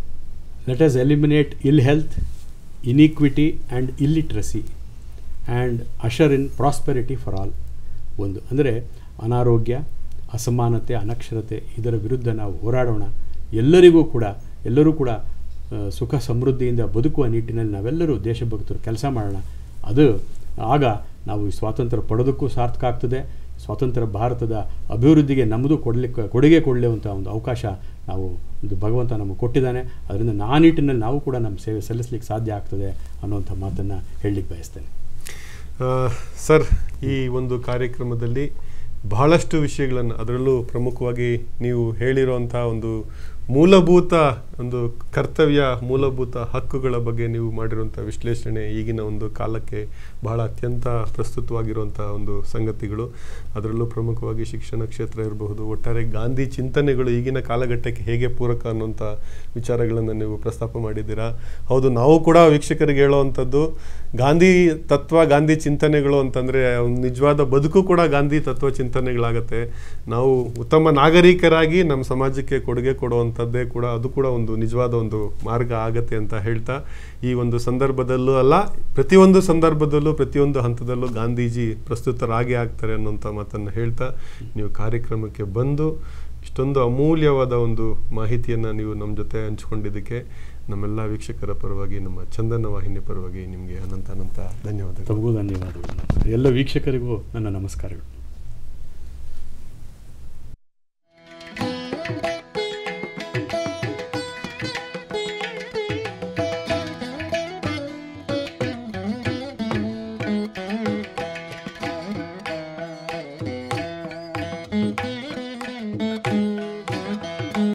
let us eliminate ill health inequity and illiteracy and usher in prosperity for all ಒಂದು ಅಂದರೆ ಅನಾರೋಗ್ಯ ಅಸಮಾನತೆ ಅನಕ್ಷರತೆ ಇದರ ವಿರುದ್ಧ ನಾವು ಹೋರಾಡೋಣ ಎಲ್ಲರಿಗೂ ಕೂಡ ಎಲ್ಲರೂ ಕೂಡ ಆ, ಸುಖ ಸಮೃದ್ಧಿಯಿಂದ ಬದುಕುವ ನಿಟ್ಟಿನಲ್ಲಿ ನಾವೆಲ್ಲರೂ ದೇಶಭಕ್ತರು ಕೆಲಸ ಮಾಡೋಣ ಅದು ಆಗ ನಾವು ಈ ಸ್ವಾತಂತ್ರ್ಯ ಪಡೆದಕ್ಕೂ ಸಾರ್ಥಕ ಆಗ್ತದೆ ಸ್ವಾತಂತ್ರ್ಯ ಭಾರತದ ಅಭಿವೃದ್ಧಿಗೆ ನಮ್ಮದು ಕೊಡಲಿಕ್ಕೆ ಕೊಡುಗೆ ಕೊಡಲಿವಂಥ ಒಂದು ಅವಕಾಶ ನಾವು ಒಂದು ಭಗವಂತ ನಮಗೆ ಕೊಟ್ಟಿದ್ದಾನೆ ಅದರಿಂದ ಆ ನಿಟ್ಟಿನಲ್ಲಿ ನಾವು ಕೂಡ ನಮ್ಮ ಸೇವೆ ಸಲ್ಲಿಸಲಿಕ್ಕೆ ಸಾಧ್ಯ ಆಗ್ತದೆ ಅನ್ನುವಂಥ ಮಾತನ್ನು ಹೇಳಲಿಕ್ಕೆ ಬಯಸ್ತೇನೆ ಆ, ಸರ್ ಈ ಒಂದು ಕಾರ್ಯಕ್ರಮದಲ್ಲಿ ಬಹಳಷ್ಟು ವಿಷಯಗಳನ್ನು ಅದರಲ್ಲೂ ಪ್ರಮುಖವಾಗಿ ನೀವು ಹೇಳಿರುವಂಥ ಒಂದು ಮೂಲಭೂತ ಒಂದು ಕರ್ತವ್ಯ ಮೂಲಭೂತ ಹಕ್ಕುಗಳ ಬಗ್ಗೆ ನೀವು ಮಾಡಿರುವಂಥ ವಿಶ್ಲೇಷಣೆ ಈಗಿನ ಒಂದು ಕಾಲಕ್ಕೆ ಬಹಳ ಅತ್ಯಂತ ಪ್ರಸ್ತುತವಾಗಿರುವಂಥ ಒಂದು ಸಂಗತಿಗಳು ಅದರಲ್ಲೂ ಪ್ರಮುಖವಾಗಿ ಶಿಕ್ಷಣ ಕ್ಷೇತ್ರ ಇರಬಹುದು ಒಟ್ಟಾರೆ ಗಾಂಧಿ ಚಿಂತನೆಗಳು ಈಗಿನ ಕಾಲಘಟ್ಟಕ್ಕೆ ಹೇಗೆ ಪೂರಕ ಅನ್ನುವಂಥ ವಿಚಾರಗಳನ್ನು ನೀವು ಪ್ರಸ್ತಾಪ ಮಾಡಿದ್ದೀರಾ ಹೌದು ನಾವು ಕೂಡ ವೀಕ್ಷಕರಿಗೆ ಹೇಳುವಂಥದ್ದು ಗಾಂಧಿ ತತ್ವ ಗಾಂಧಿ ಚಿಂತನೆಗಳು ಅಂತಂದರೆ ನಿಜವಾದ ಬದುಕು ಕೂಡ ಗಾಂಧಿ ತತ್ವ ಚಿಂತನೆಗಳಾಗತ್ತೆ ನಾವು ಉತ್ತಮ ನಾಗರಿಕರಾಗಿ ನಮ್ಮ ಸಮಾಜಕ್ಕೆ ಕೊಡುಗೆ ಕೊಡುವಂಥದ್ದೇ ಕೂಡ ಅದು ಕೂಡ ಒಂದು ನಿಜವಾದ ಒಂದು ಮಾರ್ಗ ಆಗತ್ತೆ ಅಂತ ಹೇಳ್ತಾ ಈ ಒಂದು ಸಂದರ್ಭದಲ್ಲೂ ಅಲ್ಲ ಪ್ರತಿಯೊಂದು ಸಂದರ್ಭದಲ್ಲೂ ಪ್ರತಿಯೊಂದು ಹಂತದಲ್ಲೂ ಗಾಂಧೀಜಿ ಪ್ರಸ್ತುತರಾಗಿ ಆಗ್ತಾರೆ ಅನ್ನೋಂಥ ಮಾತನ್ನು ಹೇಳ್ತಾ ನೀವು ಕಾರ್ಯಕ್ರಮಕ್ಕೆ ಬಂದು ಇಷ್ಟೊಂದು ಅಮೂಲ್ಯವಾದ ಒಂದು ಮಾಹಿತಿಯನ್ನು ನೀವು ನಮ್ಮ ಜೊತೆ ಹಂಚ್ಕೊಂಡಿದ್ದಕ್ಕೆ ನಮ್ಮೆಲ್ಲ ವೀಕ್ಷಕರ ಪರವಾಗಿ ನಮ್ಮ ಚಂದನ ವಾಹಿನಿ ಪರವಾಗಿ ನಿಮಗೆ ಅನಂತ ಅನಂತ ಧನ್ಯವಾದಗಳು ತಮಗೂ ಧನ್ಯವಾದಗಳು ಎಲ್ಲ ವೀಕ್ಷಕರಿಗೂ ನನ್ನ ನಮಸ್ಕಾರಗಳು